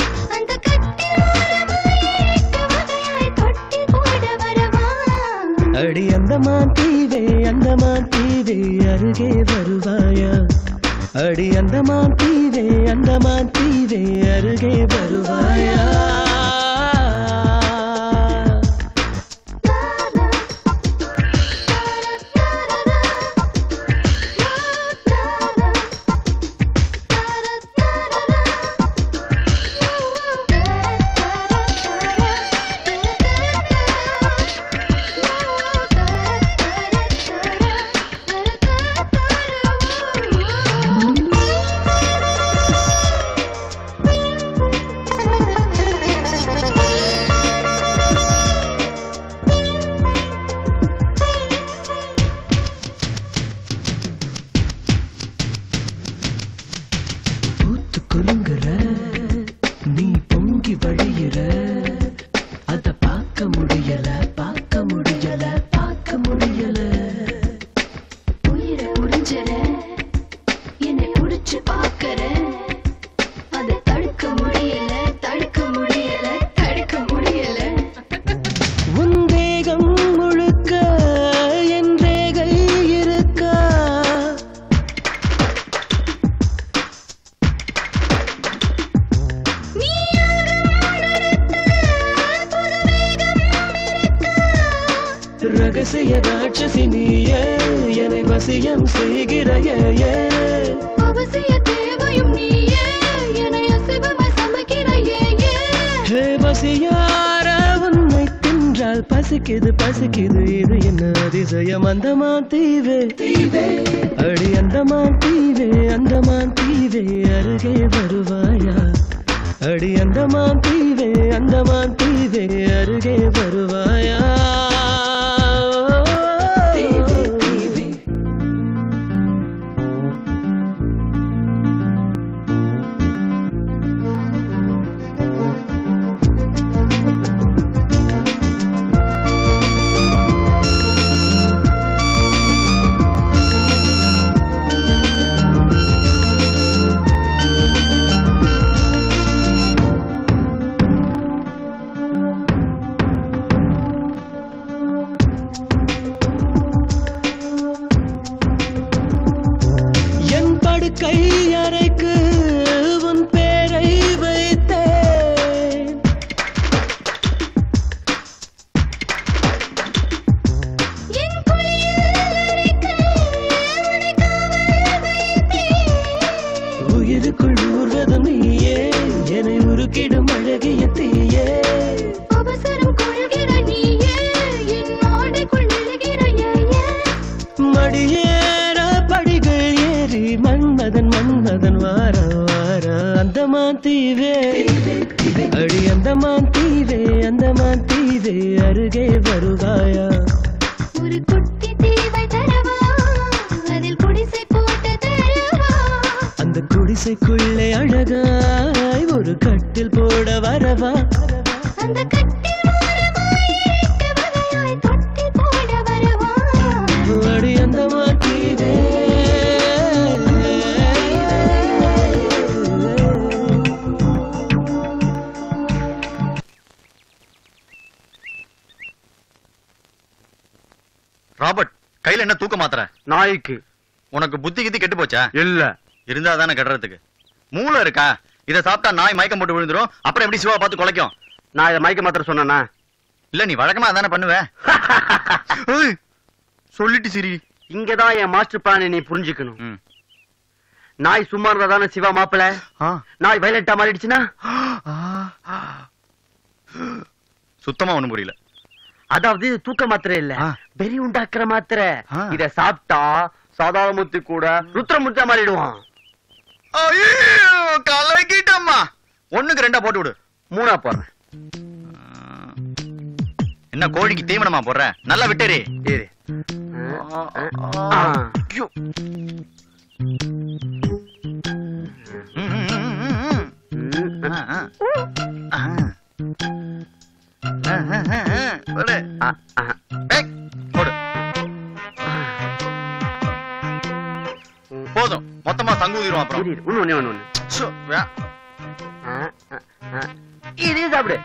அடி அந்த தீவே அந்த தீவே அருகே வருவாயா அடி அந்த தீவே அந்த தீவே அருகே வருவாயா பூத்து குலுங்குற நீ பொங்கி வழியுற அத பார்க்க முடியல பார்க்க முடியல பார்க்க முடியல உயிரை உறிஞ்சுற என்னை புடிச்சு பாக்குற அதை தடுக்க முடியல தடுக்க முடியல தடுக்க முடியல உன் தேகம் முழுக்க என் ரேகை இருக்கா ரகசிய ராட்சசி நீயே என்னை வசியம் செய்கிறையே அவசிய தேவையும் நீயே என்னை அசைவமாய் சமைக்கிறையே ஹே பசியார உன்னை தின்றால் பசிக்குது பசிக்குது இது என்ன அதிசயம் அந்தமா தீவே தீவே அடி அந்தமா தீவே அந்தமா தீவே அருகே வருவாயா அடி அந்தமா தீவே அந்தமா தீவே அருகே வருவாயா தீவே தீவே படியேற படிகள் ஏறி மன்மதன் மன்மதன் வார வார அந்தமான் தீவே அடி அந்தமான் தீவே அந்தமான் தீவே அருகே வருவாயா ஒரு குட்டி தீவை தரவா அதில் குடிசை போட்டு தரவா அந்த குடிசைக்குள்ளே அழகாய் ஒரு கட்டில் போட வரவா அந்த கட்டில் ஓரமாய் இருக்க வகையாய் தொட்டி போட வரவா அடி அந்தமான் தீவே ராபர்ட் கையில என்ன தூக்க மாத்திர நாய்க்கு உனக்கு புத்தி கித்தி கெட்டு போச்சா இல்ல இருந்தா தானே கெடுறதுக்கு மூளை இருக்கா இத சாப்பிட்டா நாய் மயக்கம் போட்டு விழுந்துரும் அப்புறம் எப்படி சிவா பார்த்து குலைக்கும் நான் இதை மயக்க மாத்திர சொன்னேனா இல்ல நீ வழக்கமா தானே பண்ணுவ ஏய், சொல்லிட்டு சிரி இங்கதான் என் மாஸ்டர் பிளானை நீ புரிஞ்சுக்கணும் ம். நாய் சும்மா இருந்தா தானே சிவா மாப்பிள ஆ. நாய் வயலட்டா மாறிடுச்சுன்னா சுத்தமா ஒண்ணும் புரியல அதாவது இது தூக்க மாத்திரை இல்ல ஆ. வெறி உண்டாக்குற மாத்திரை ஆ. இத சாப்பிட்டா சாதாரணமுத்து கூட ருத்ரமுத்தா மாறிடுவான் ஐயோ, கலக்கிட்டம்மா ஒண்ணுக்கு ரெண்டா போட்டு விடு மூணா போறேன் என்ன கோழிக்கு தீவனமா போடுற நல்லா விட்டேரி இரு. ஆ. ஐயோ. ம். போடு ஆ, ஆ. ஏய், போடு போதும் மொத்தமா சங்கு ஊதிரும் அப்புறம் இரு, இரு. ஒண்ணு ஒண்ணு ஒண்ணு ஒண்ணு சு, வே- ஆ, ஆ, ஆ. இது சாப்பிடு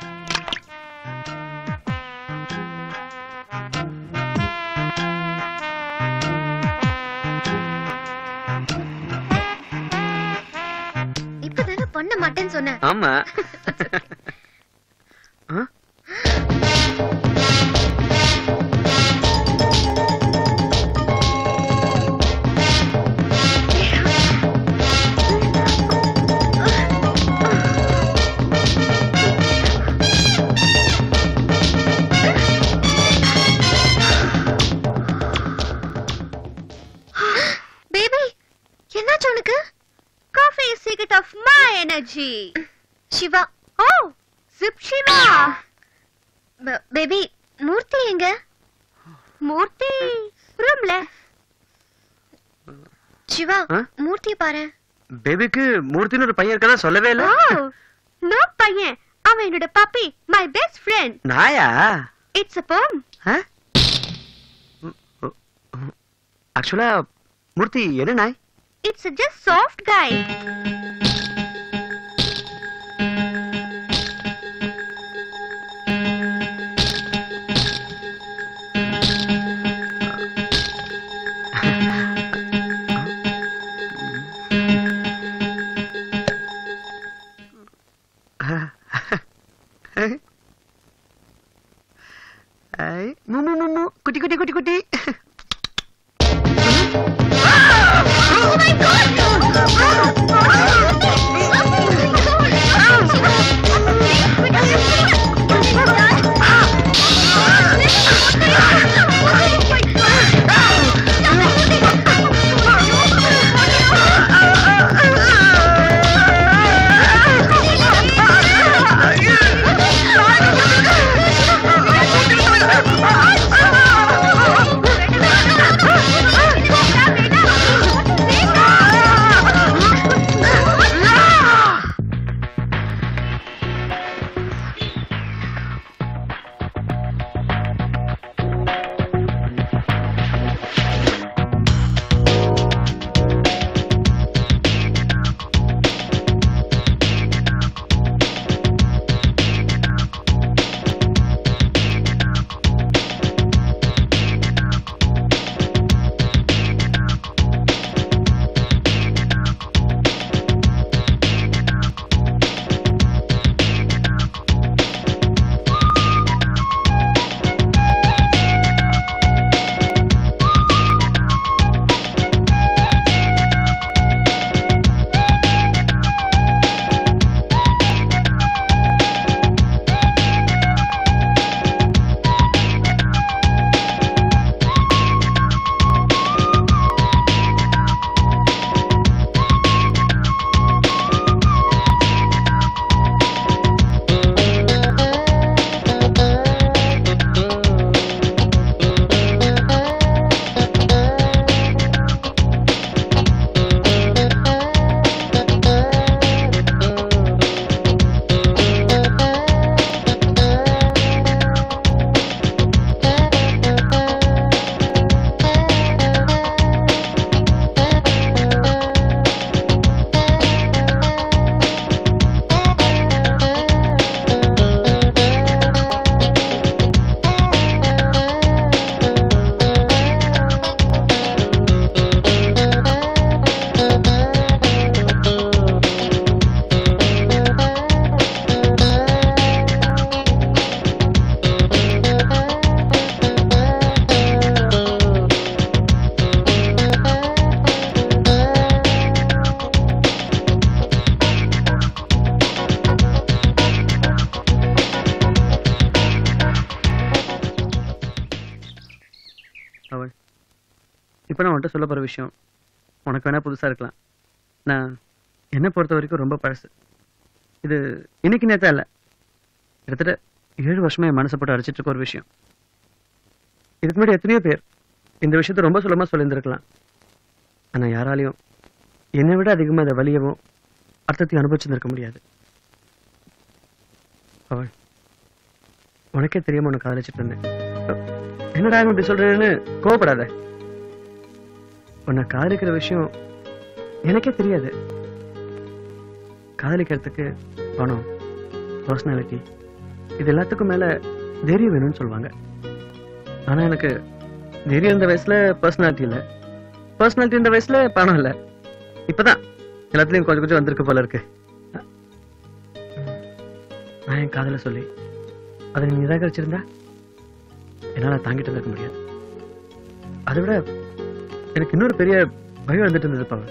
இப்பதானே பண்ண மாட்டேன்னு சொன்னேன் ஆமா ஆ? பேபி என்னாச்சு உனக்கு coffee is secret of my energy Siva oh sip Siva ப- பேபி மூர்த்தி எங்க மூர்த்தி ரூம்ல சிவா ஆ? மூர்த்தியை பாரு பேபிக்கு மூர்த்தின்னு ஒரு பையன் இருக்கதா சொல்லவே இல்ல ஓ நோ பையன் அவன் என்னோட பப்பி மை பெஸ்ட் ஃப்ரெண்ட் நாயா இட்ஸ் அ பம் ஆக்சுவலா மூர்த்தி என்ன நாய் இட்ஸ் ஜஸ்ட் சாஃப்ட் கை ஐ, மு, மு, மு, மு. குட்டி குட்டி குட்டி குட்டி Ah! இப்போ நான் உன்கிட்ட சொல்ல போற விஷயம் உனக்கு வேணா புதுசா இருக்கலாம் நான் என்னை பொறுத்த வரைக்கும் ரொம்ப பழசு இது இன்னைக்கு நேத்தா இல்ல கிட்டத்தட்ட ஏழு வருஷமா என் மனசை போட்டு அடிச்சிட்டு இருக்க ஒரு விஷயம் இதுக்கு முன்னாடி எத்தனையோ பேர் இந்த விஷயத்த ரொம்ப சுலமா சொல்லியிருந்திருக்கலாம் ஆனா யாராலையும் என்னை விட அதிகமா அதை வலியவும் அர்த்தத்தையும் அனுபவிச்சிருந்திருக்க முடியாது அவள் உனக்கே தெரியாம உனக்கு காதலிச்சிட்டு இருந்தேன் என்னடா இவன் இப்படி சொல்றேன்னு கோவப்படாத உன்னை காதலிக்கிற விஷயம் எனக்கே தெரியாது காதலிக்கிறதுக்கு பணம் பர்சனாலிட்டி இது எல்லாத்துக்கும் மேல தைரியம் வேணும்னு சொல்லுவாங்க ஆனா எனக்கு தைரியம் இந்த வயசுல பர்சனாலிட்டி இல்ல பர்சனாலிட்டி இந்த வயசுல பணம் இல்ல இப்பதான் எல்லாத்துலயும் கொஞ்சம் கொஞ்சம் வந்திருக்கு போல இருக்கு நான் என் காதல சொல்லி அதை நீ நிராகரிச்சிருந்தா என்னால தாங்கிட்டு இருக்க முடியாது அதை விட எனக்கு இன்னொரு பெரிய பயம் வந்துட்டு இருந்தது பவர்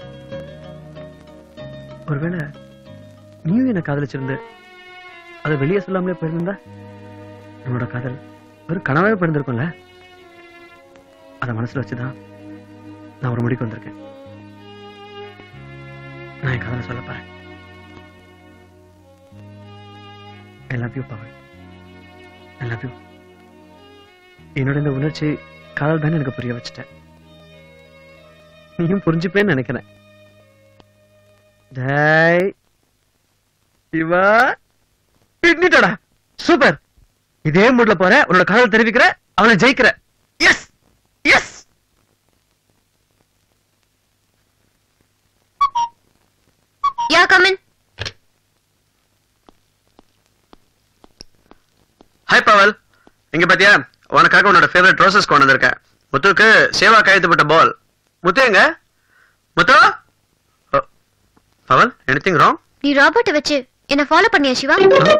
ஒருவேளை நீயும் என்ன காதலிச்சிருந்த அதை வெளியே சொல்லாமலே போயிருந்தா நம்மளோட காதல் ஒரு கனவாவே பிறந்திருக்கும்ல அதை மனசுல வச்சுதான் நான் ஒரு முடிக்கு வந்திருக்கேன் நான் என் காதலை சொல்ல போறேன் I love you Power I love you என்னோட இந்த உணர்ச்சி காதல் தான் எனக்கு புரிய வச்சுட்டேன் நீயும் புரிஞ்சுப்பேன்னு நினைக்கிறேன் ஜெய் சிவா பின்னிட்டடா சூப்பர் இதே மூட்ல போற உன்னோட காதல் தெரிவிக்கிற அவனை ஜெயிக்கிற yes yes ya come on hi Paval இங்க பாத்தியா உனக்காக உன்னோட ஃபேவரட் ரோசஸ் கொண்டு வந்திருக்கேன் முத்துக்கு சேவா கையெழுத்துப்பட்ட பால் முத்து எங்க Muthu oh, Paval anything wrong நீ ராபர்ட்டை வச்சு என்ன ஃபாலோ பண்ணியா சிவா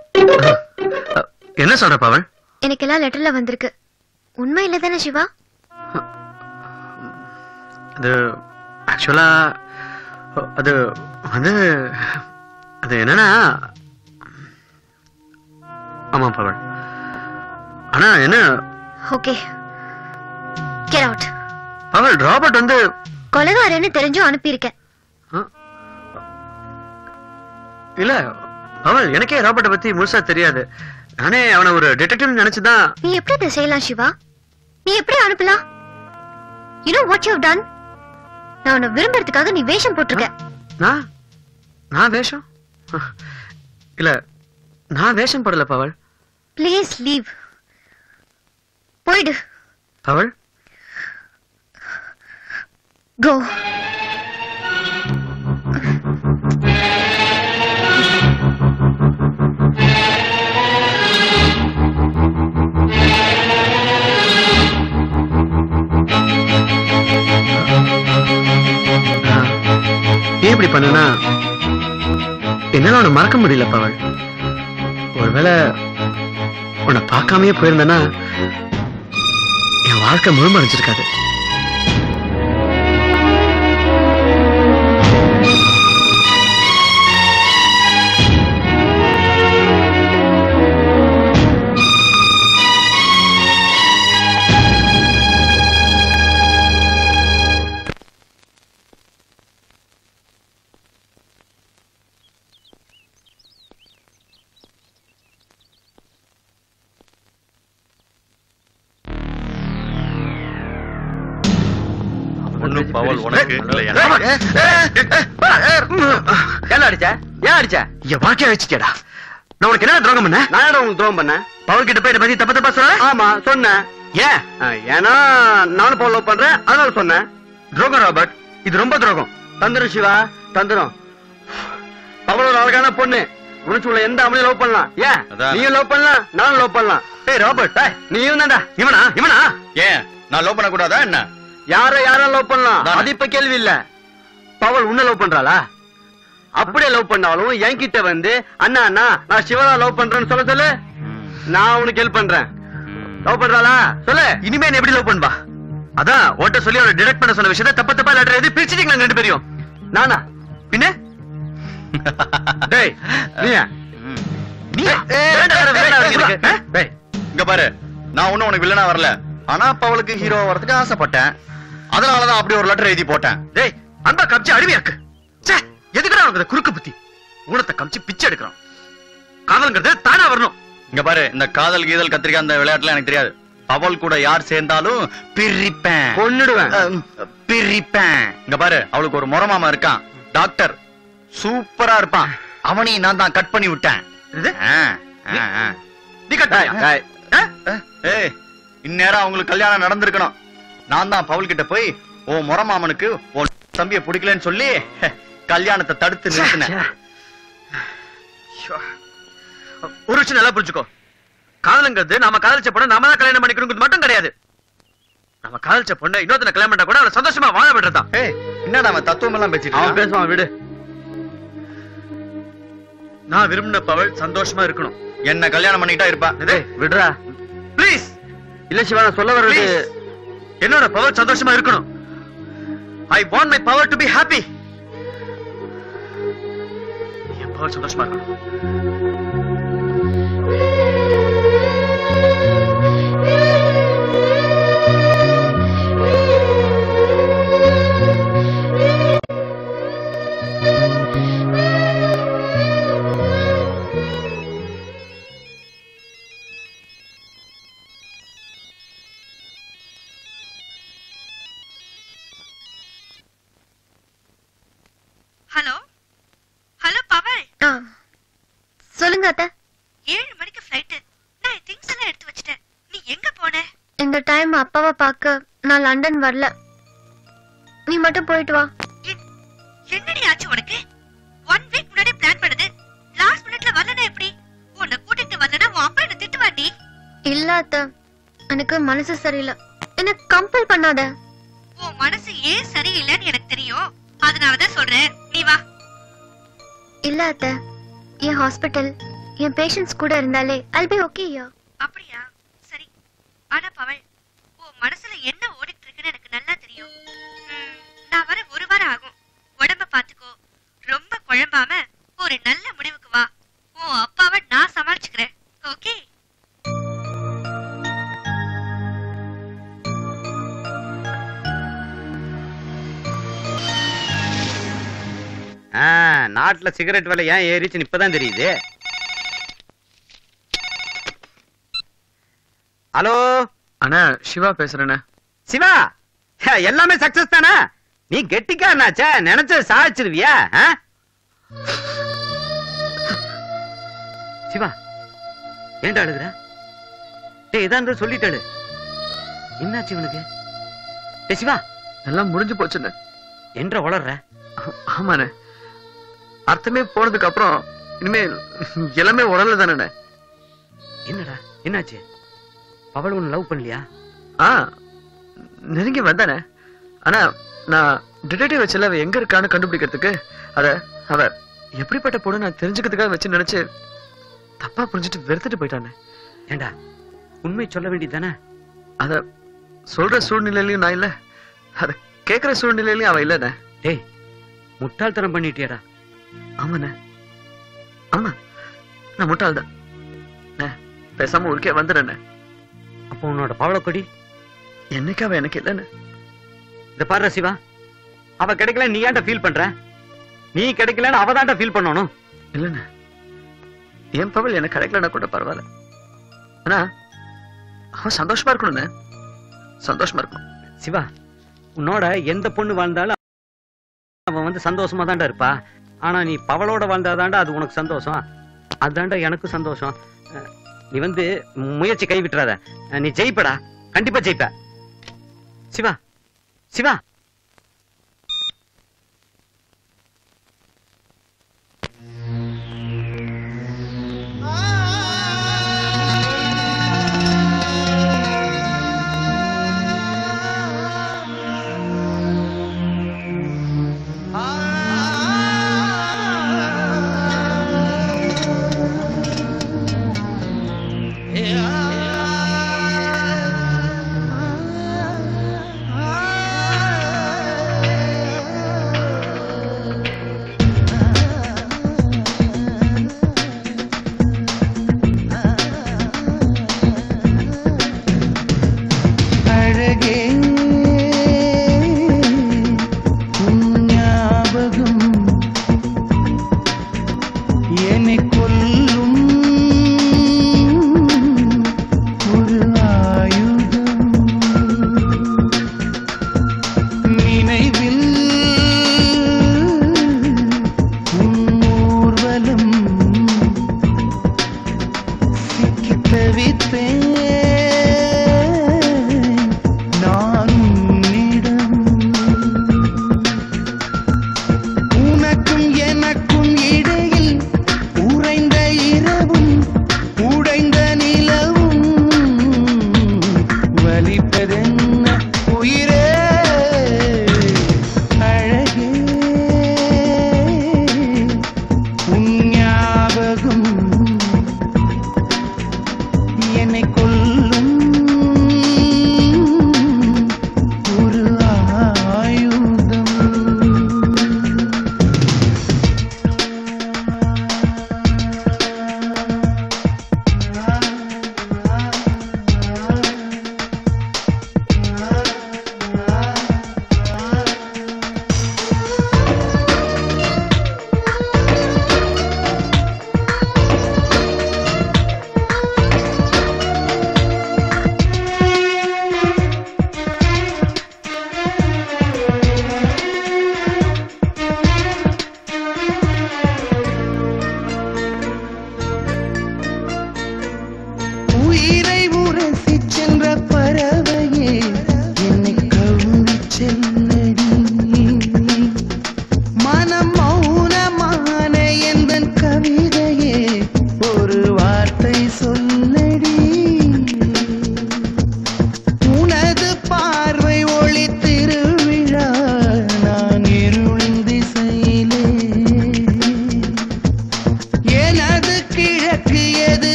என்ன சொல்ற பவல் எனக்கு எல்லாம் லெட்டர்ல வந்திருக்கு உண்மை இல்ல தானே சிவா அது ஆக்சுவலா அது வந்து அது என்னன்னா ஆமா பவல் ஆனா என்ன okay get out Paval Robert வந்து கொலகாரன்னு தெரிஞ்சும் அனுப்பியிருக்கேன் இல்ல பவல் எனக்கே ராபர்ட்டை பத்தி முழுசா தெரியாது நானே அவனை ஒரு டிடெக்டிவ் நினைச்சுதான் நீ எப்படி இதை செய்யலாம் சிவா நீ எப்படி அனுப்பலாம் you know what you done நான் உன்னை விரும்புறதுக்காக நீ வேஷம் போட்டிருக்க நான் நான் வேஷம் இல்ல நான் வேஷம் போடல பவல் ப்ளீஸ் லீவ் போயிடு பவல் கோ ஏன் இப்படி பண்ணுனா என்னால உன்னை மறக்க முடியல பவல் ஒருவேளை உன்னை பார்க்காமயே போயிருந்தேன்னா என் வாழ்க்கை முழுமடைஞ்சிருக்காது ஒண்ணும் பவல் உனக்கு இல்லையா ஏன் அடிச்ச ஏன் அடிச்ச என் வாழ்க்கைய வச்சுக்கடா நான் உனக்கு என்ன துரோகம் பண்ண நான் என்ன உங்களுக்கு துரோகம் பண்ணேன் பவன் கிட்ட போய் இதை பத்தி தப்பு தப்பா சொல்ற ஆமா சொன்னேன் ஏன் ஆ, ஏன்னா நானும் ஃபாலோ பண்றேன் அதனால சொன்னேன் துரோகம் ராபர்ட் இது ரொம்ப துரோகம் தந்துரும் சிவா தந்துரும் அவள ஒரு அழகான பொண்ணு உனச்சு உள்ள எந்த அவனையும் லவ் பண்ணலாம் ஏன் அதான். நீயும் லவ் பண்ணலாம் நானும் லவ் பண்ணலாம் ஏய் ராபர்ட் டேய், நீயும் தான்டா இவனா இவனா ஏன் நான் லவ் பண்ண கூடாதா என்ன யார யார லவ் பண்ணலாம் தானே. அது இப்ப கேள்வி இல்ல பவல் உன்ன லவ் பண்றாளா அப்படியே லவ் பண்ணாலும் என்கிட்ட வந்து அண்ணா அண்ணா நான் சிவரா லவ் பண்றேன்னு சொல்ல சொல்லு நான் உனக்கு ஹெல்ப் பண்றேன் லவ் பண்றாளா சொல்லு இனிமே நீ எப்படி லவ் பண்ணுவா அதான் ஓட்ட சொல்லி அவளை டிரெக்ட் பண்ண சொன்ன விஷயத்தை தப்பு தப்பா லெட்டர் எழுதி பிரிச்சுட்டீங்களா ரெண்டு பேரையும் நானா பின்ன டேய் நீயா நீ வேண்டாம், வேண்டாம், வேண்டாம், இருக்கு. ஆ? டேய், இங்க பாரு நான் ஒண்ணும் உனக்கு வில்லனா வரல ஆனா அப்ப அவளுக்கு ஹீரோ வரதுக்கு ஆசைப்பட்டேன் அதனாலதான் அப்படி ஒரு லெட்டர் எழுதி போட்டேன் டேய் அன்பா கமிச்சு அடிமையாக்கு ச்சே எதுக்குடா உனக்கு இந்த குறுக்கு புத்தி ஊனத்தை கமிச்சு பிச்சை எடுக்கிறான் காதல்ங்கிறது தானா வரணும் இங்க பாரு இந்த காதல் கீதல் கத்திரிக்காய் அந்த விளையாட்டுல எனக்கு தெரியாது அவள் கூட யார் சேர்ந்தாலும் பிரிப்பேன் கொன்னுடுவேன். அஹ், பிரிப்பேன் இங்க பாரு அவளுக்கு ஒரு முறமாமா இருக்கான் டாக்டர் சூப்பரா இருப்பான் அவனையும் நான் தான் கட் பண்ணி விட்டேன் ஆ, ஆ, ஆ. நீ கட் ஏய் இந்நேரம் அவங்களுக்கு கல்யாணம் நடந்திருக்கணும் நான் தான் பவுல் கிட்ட போய் உன் முறமாமனுக்கு உன் தம்பியை பிடிக்கலன்னு சொல்லி கல்யாணத்தை தடுத்து நிறுத்தினேன் ஒரு விஷயம் நல்லா புரிஞ்சுக்கோ காதலுங்கிறது நாம காதலிச்ச பொண்ணு நாம தான் கல்யாணம் பண்ணிக்கணுங்கிறது மட்டும் கிடையாது நம்ம காதலிச்ச பொண்ணு இன்னொருத்தனை கல்யாணம் பண்ணா கூட அவளை சந்தோஷமா வாழ விடுறதுதான் ஏய் என்னடா அவன் தத்துவம் எல்லாம் பேசிட்டு அவன் பேசுவான் விடு நான் விரும்பின பவள் சந்தோஷமா இருக்கணும் என்ன கல்யாணம் பண்ணிட்டா இருப்பா விடுறா ப்ளீஸ் இல்ல சிவா நான் சொல்ல வர்றது என்னோட பவர் சந்தோஷமா இருக்கணும் I want my Power to be happy என் பவர் சந்தோஷமா இருக்கணும் ஹலோ ஹலோ பவள் ஆ சொல்லுங்க அத்தை ஏழு மணிக்கு ஃப்ளைட்டு நான் திங்ஸ் எல்லாம் எடுத்து வச்சிட்டேன் நீ எங்க போன இந்த டைம் அப்பாவை பார்க்க நான் லண்டன் வரல நீ மட்டும் போயிட்டு வா என்னடி ஆச்சு உனக்கு ஒன் வீக் முன்னாடி பிளான் பண்ணது லாஸ்ட் மினிட்ல வரலனா எப்படி உன்னை கூட்டிட்டு வரலனா உன் அப்பா என்ன திட்டுவாண்டி இல்ல அத்தை எனக்கு மனசு சரியில்லை என்ன கம்பல் பண்ணாத உன் மனசு ஏன் சரியில்லைன்னு எனக்கு தெரியும் அதனாலதான் சொல்றேன் நீ வா இல்ல அத்தை என் ஹாஸ்பிட்டல் என் பேஷண்ட்ஸ் கூட இருந்தாலே அல் பி ஓகே யா அப்படியா சரி ஆனா பவள் உன் மனசுல என்ன ஓடிட்டு இருக்குன்னு எனக்கு நல்லா தெரியும் ம், நான் வர ஒரு வாரம் ஆகும் உடம்ப பாத்துக்கோ ரொம்ப குழம்பாம ஒரு நல்ல முடிவுக்கு வா உன் அப்பாவை நான் சமாளிச்சுக்கிறேன் ஓகே ஆ, நாட்டுல சிகரெட் விலை ஏன் ஏறிச்சுன்னு இப்பதான் தெரியுது ஹலோ அண்ணா சிவா பேசுறேண்ணே சிவா ஹே, எல்லாமே சக்சஸ் தானே நீ கெட்டிக்காரனாச்சே நினைச்ச சாதிச்சிருவியா ஆ? சிவா ஏன்டா அழுகுற டேய் இதான் இருந்தா சொல்லிட்டாளு என்னாச்சு இவனுக்கு டேய் சிவா எல்லாம் முடிஞ்சு போச்சுண்ணே என்ற வளர்ற ஆமாண்ணே அர்த்தமே போனதுக்கு அப்புறம் இனிமே எல்லாமே உடல்ல தானே என்னடா என்னாச்சு பவள் உன்னை லவ் பண்ணலையா ஆ நெருங்கி வந்தானே ஆனா நான் டிடெக்டிவ் வச்சல அவ எங்க இருக்கான்னு கண்டுபிடிக்கிறதுக்கு அத அவ எப்படிப்பட்ட பொண்ணு நான் தெரிஞ்சுக்கிறதுக்காக வச்சு நினைச்சு தப்பா புரிஞ்சுட்டு வெறுத்துட்டு போயிட்டானே ஏண்டா உண்மை சொல்ல வேண்டியதானே அத சொல்ற சூழ்நிலையிலயும் நான் இல்ல அத கேக்குற சூழ்நிலையிலயும் அவ இல்லண்ணே டேய் முட்டாள்தனம் பண்ணிட்டியாடா ஆமாண்ணே ஆமா நான் முட்டாள்தான் அண்ணே, பேசாம ஊருக்கே வந்துடுறேண்ணே அப்போ உன்னோட பவளக்கொடி என்னைக்கு அவ எனக்கு இல்லைன்னு இத பாரு சிவா அவ கிடைக்கல நீ ஏன்டா ஃபீல் பண்ற நீ கிடைக்கலன்னு அவ தான்டா ஃபீல் பண்ணணும் இல்லண்ணே என் பவல் எனக்கு கிடைக்கலன்னா கூட பரவாயில்ல ஆனா அவ சந்தோஷமா இருக்கணும்ண்ணே சந்தோஷமா இருக்கணும் சிவா உன்னோட எந்த பொண்ணு வாழ்ந்தாலும் அவன் வந்து சந்தோஷமா தான்டா இருப்பா ஆனா நீ பவளோட வாழ்ந்தாதான்டா அது உனக்கு சந்தோஷம் அதுதான்டா எனக்கு சந்தோஷம் அஹ், நீ வந்து முயற்சி கை விட்டுறாத அஹ், நீ ஜெயிப்படா கண்டிப்பா ஜெயிப்ப Siva Siva Yeah.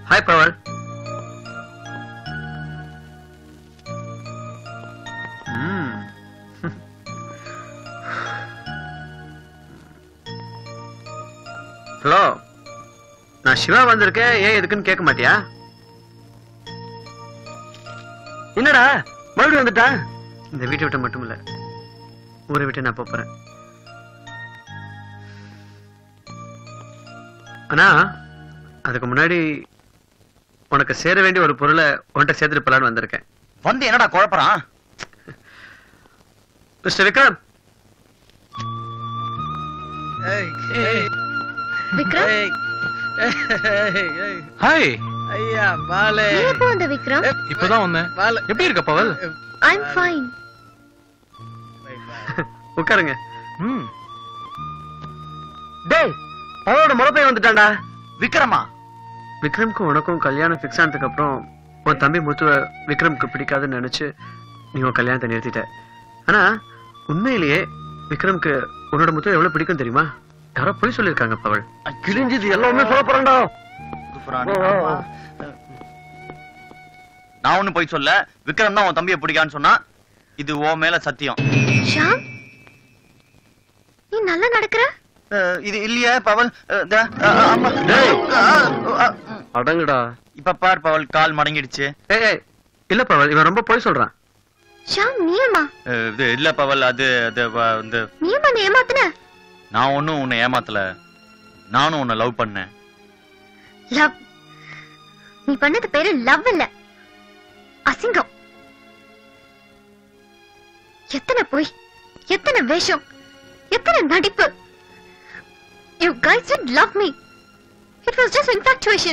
Hi Paval hello நான் சிவா வந்திருக்கேன் ஏன் எதுக்குன்னு கேட்க மாட்டியா என்னடா மறுபடியும் வந்துட்டா இந்த வீட்டை விட்டு மட்டும் இல்ல ஊரை விட்டு நான் போப் போறேன் ஆனா அதுக்கு முன்னாடி உனக்கு சேர வேண்டிய ஒரு பொருளை உன்கிட்ட சேர்த்துட்டு போலான்னு வந்திருக்கேன் வந்து என்னடா குழப்பறான் மிஸ்டர் விக்ரம் விக்ரம் ஹாய் ஐயா பாலே நீ எப்போ வந்த விக்ரம் இப்பதான் வந்தேன் எப்படி இருக்க பவல் ஐ அம் ஃபைன் உட்காருங்க டேய் பவனோட முறப்பைய வந்துட்டான்டா விக்ரமா விக்ரம்க்கும் உனக்கும் கல்யாணம் ஃபிக்ஸ் ஆனதுக்கு அப்புறம் உன் தம்பி முத்துவ விக்ரம்க்கு பிடிக்காதுன்னு நினைச்சு நீ உன் கல்யாணத்தை நிறுத்திட்ட ஆனா உண்மையிலேயே விக்ரம்க்கு உன்னோட முத்துவ எவ்வளவு பிடிக்கும் தெரியுமா யாரோ போய் சொல்லியிருக்காங்க பவள் கிழிஞ்சது எல்லாமே சொல்ல போறேன்டா நான் ஒண்ணும் போய் சொல்ல விக்ரம் தான் உன் தம்பியை பிடிக்கான்னு சொன்னா இது ஓ மேல சத்தியம் ஷாம் நீ நல்லா நடக்கிற அஹ், இது இல்லையே பவல் அஹ், தா, அஹ், ஆமா. அஹ், அஹ், அடங்குடா இப்ப பார் பவல் கால் மடங்கிடுச்சு ஏய் ஏய், இல்ல பவல் இவன் ரொம்ப போய் சொல்றான் ஷாம் நீயம்மா அஹ், இது இல்ல பவல் அது அது வ- வந்து நீயம்மா நீ ஏமாத்துன நான் ஒண்ணும் உன்னை ஏமாத்தல நானும் உன்னை லவ் பண்ணேன் லவ் நீ பண்ணது பேரு லவ் இல்ல அசிங்கம் எத்தனை பொய் எத்தனை வேஷம் எத்தனை நடிப்பு you guys didn't love me it was just infatuation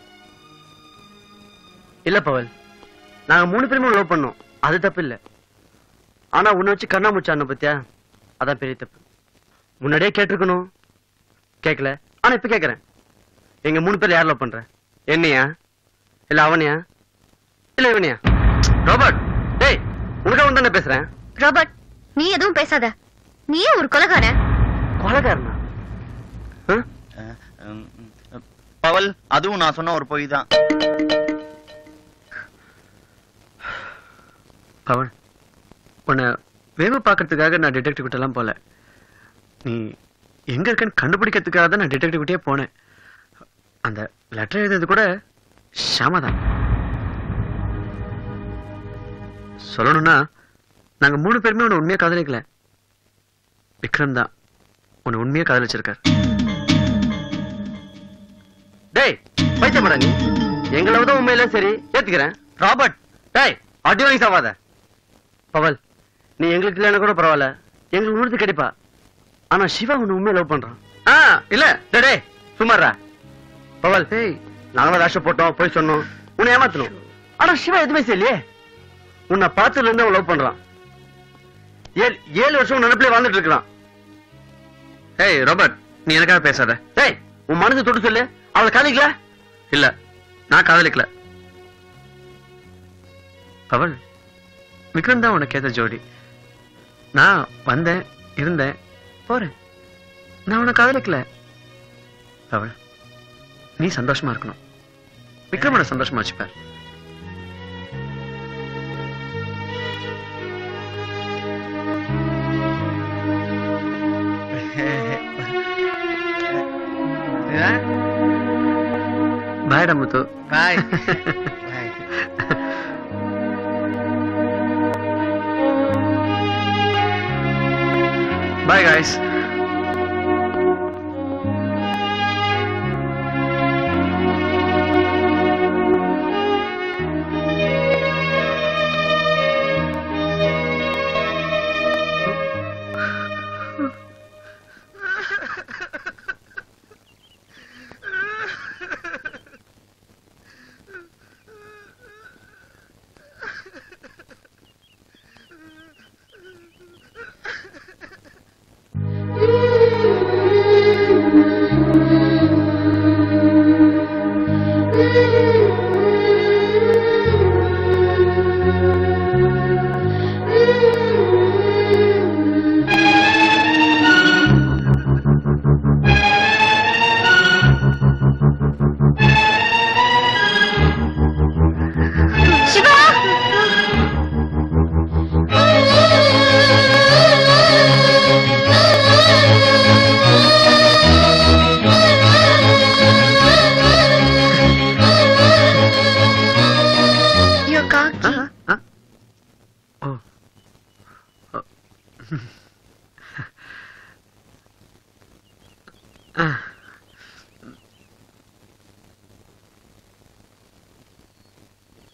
இல்ல பவல் நாங்க மூணு பேருமே லவ் பண்ணோம் அது தப்பு இல்ல ஆனா உன்னை வச்சு கண்ணா முச்சான பத்தியா அதான் பெரிய தப்பு முன்னாடியே கேட்டிருக்கணும் கேட்கல ஆனா இப்ப கேக்குறேன் எங்க மூணு பேர்ல யார் லவ் பண்ற என்னையா இல்ல அவனையா இல்ல இவனையா ராபர்ட் டேய் உனக்காக வந்து தானே பேசுறேன் ராபர்ட் நீ எதுவும் பேசாத நீயே ஒரு கொலகாரன் கொலகாரனா அஹ், உம், உம், பவல் அதுவும் நான் சொன்ன ஒரு பொய் தான் பவன் உன்னை வேவு பார்க்கறதுக்காக நான் டிடெக்டிவ் கிட்ட எல்லாம் போல நீ எங்க இருக்கன்னு கண்டுபிடிக்கிறதுக்காக தான் நான் டிடெக்டிவ் கிட்டே போனேன் அந்த லெட்டர் எழுதுறது கூட ஷாமா தான் சொல்லணும்னா நாங்க மூணு பேருமே உன்னை உண்மையா காதலிக்கல விக்ரம் தான் உன்னை உண்மையா காதலிச்சிருக்கார் டேய் பைத்தியமாடா நீ எங்களை விட உண்மையில சரி ஏத்துக்கிறேன் ராபர்ட் டேய் அடி வாங்கி சாவாத பவல் நீ எங்களுக்கு இல்லைன்னா கூட பரவாயில்ல எங்களுக்கு உணர்த்து கிடைப்பா ஆனா சிவா உன்னை உண்மையை லவ் பண்றான் ஆ இல்ல டேய், டேய் சும்மாறா பவல் டேய் நாங்களும் ராஷ்டிர போட்டோம் போய் சொன்னோம் உன்னை ஏமாத்தணும் ஆனா சிவா எதுவுமே செய்யலையே உன்னை பார்த்ததுல இருந்து அவன் லவ் பண்றான் ஏழு ஏழு வருஷம் நினைப்பிலே வாழ்ந்துட்டு இருக்கான் ஏய் ராபர்ட் நீ எனக்காக பேசாத டேய் உன் மனசு தொட்டு சொல்லு அவளை காலிக்கல இல்ல நான் காதலிக்கல பவன் விக்ரம் தான் உனக்கு ஏத்த ஜோடி நான் வந்தேன் இருந்தேன் போறேன் நான் உனக்கு காதலிக்கல பவன் நீ சந்தோஷமா இருக்கணும் விக்ரமனை சந்தோஷமா வச்சுப்பார் பாய்டா முத்து பாய் பாய் guys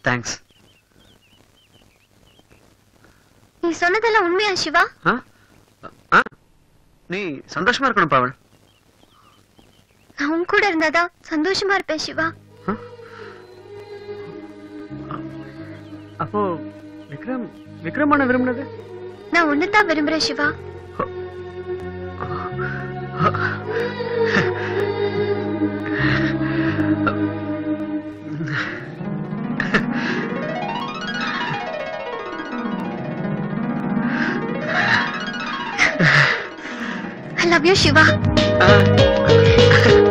தேங்க்ஸ் நீ சொன்னதெல்லாம் உண்மையா சிவா நீ சந்தோஷமா இருக்கணும் பாவல் நான் உன் கூட இருந்தாதான் சந்தோஷமா இருப்பேன் சிவா அப்போ விக்ரம் விக்ரமான விரும்பினது நான் ஒண்ணுதான் விரும்புறேன் Siva I love you, Shiva.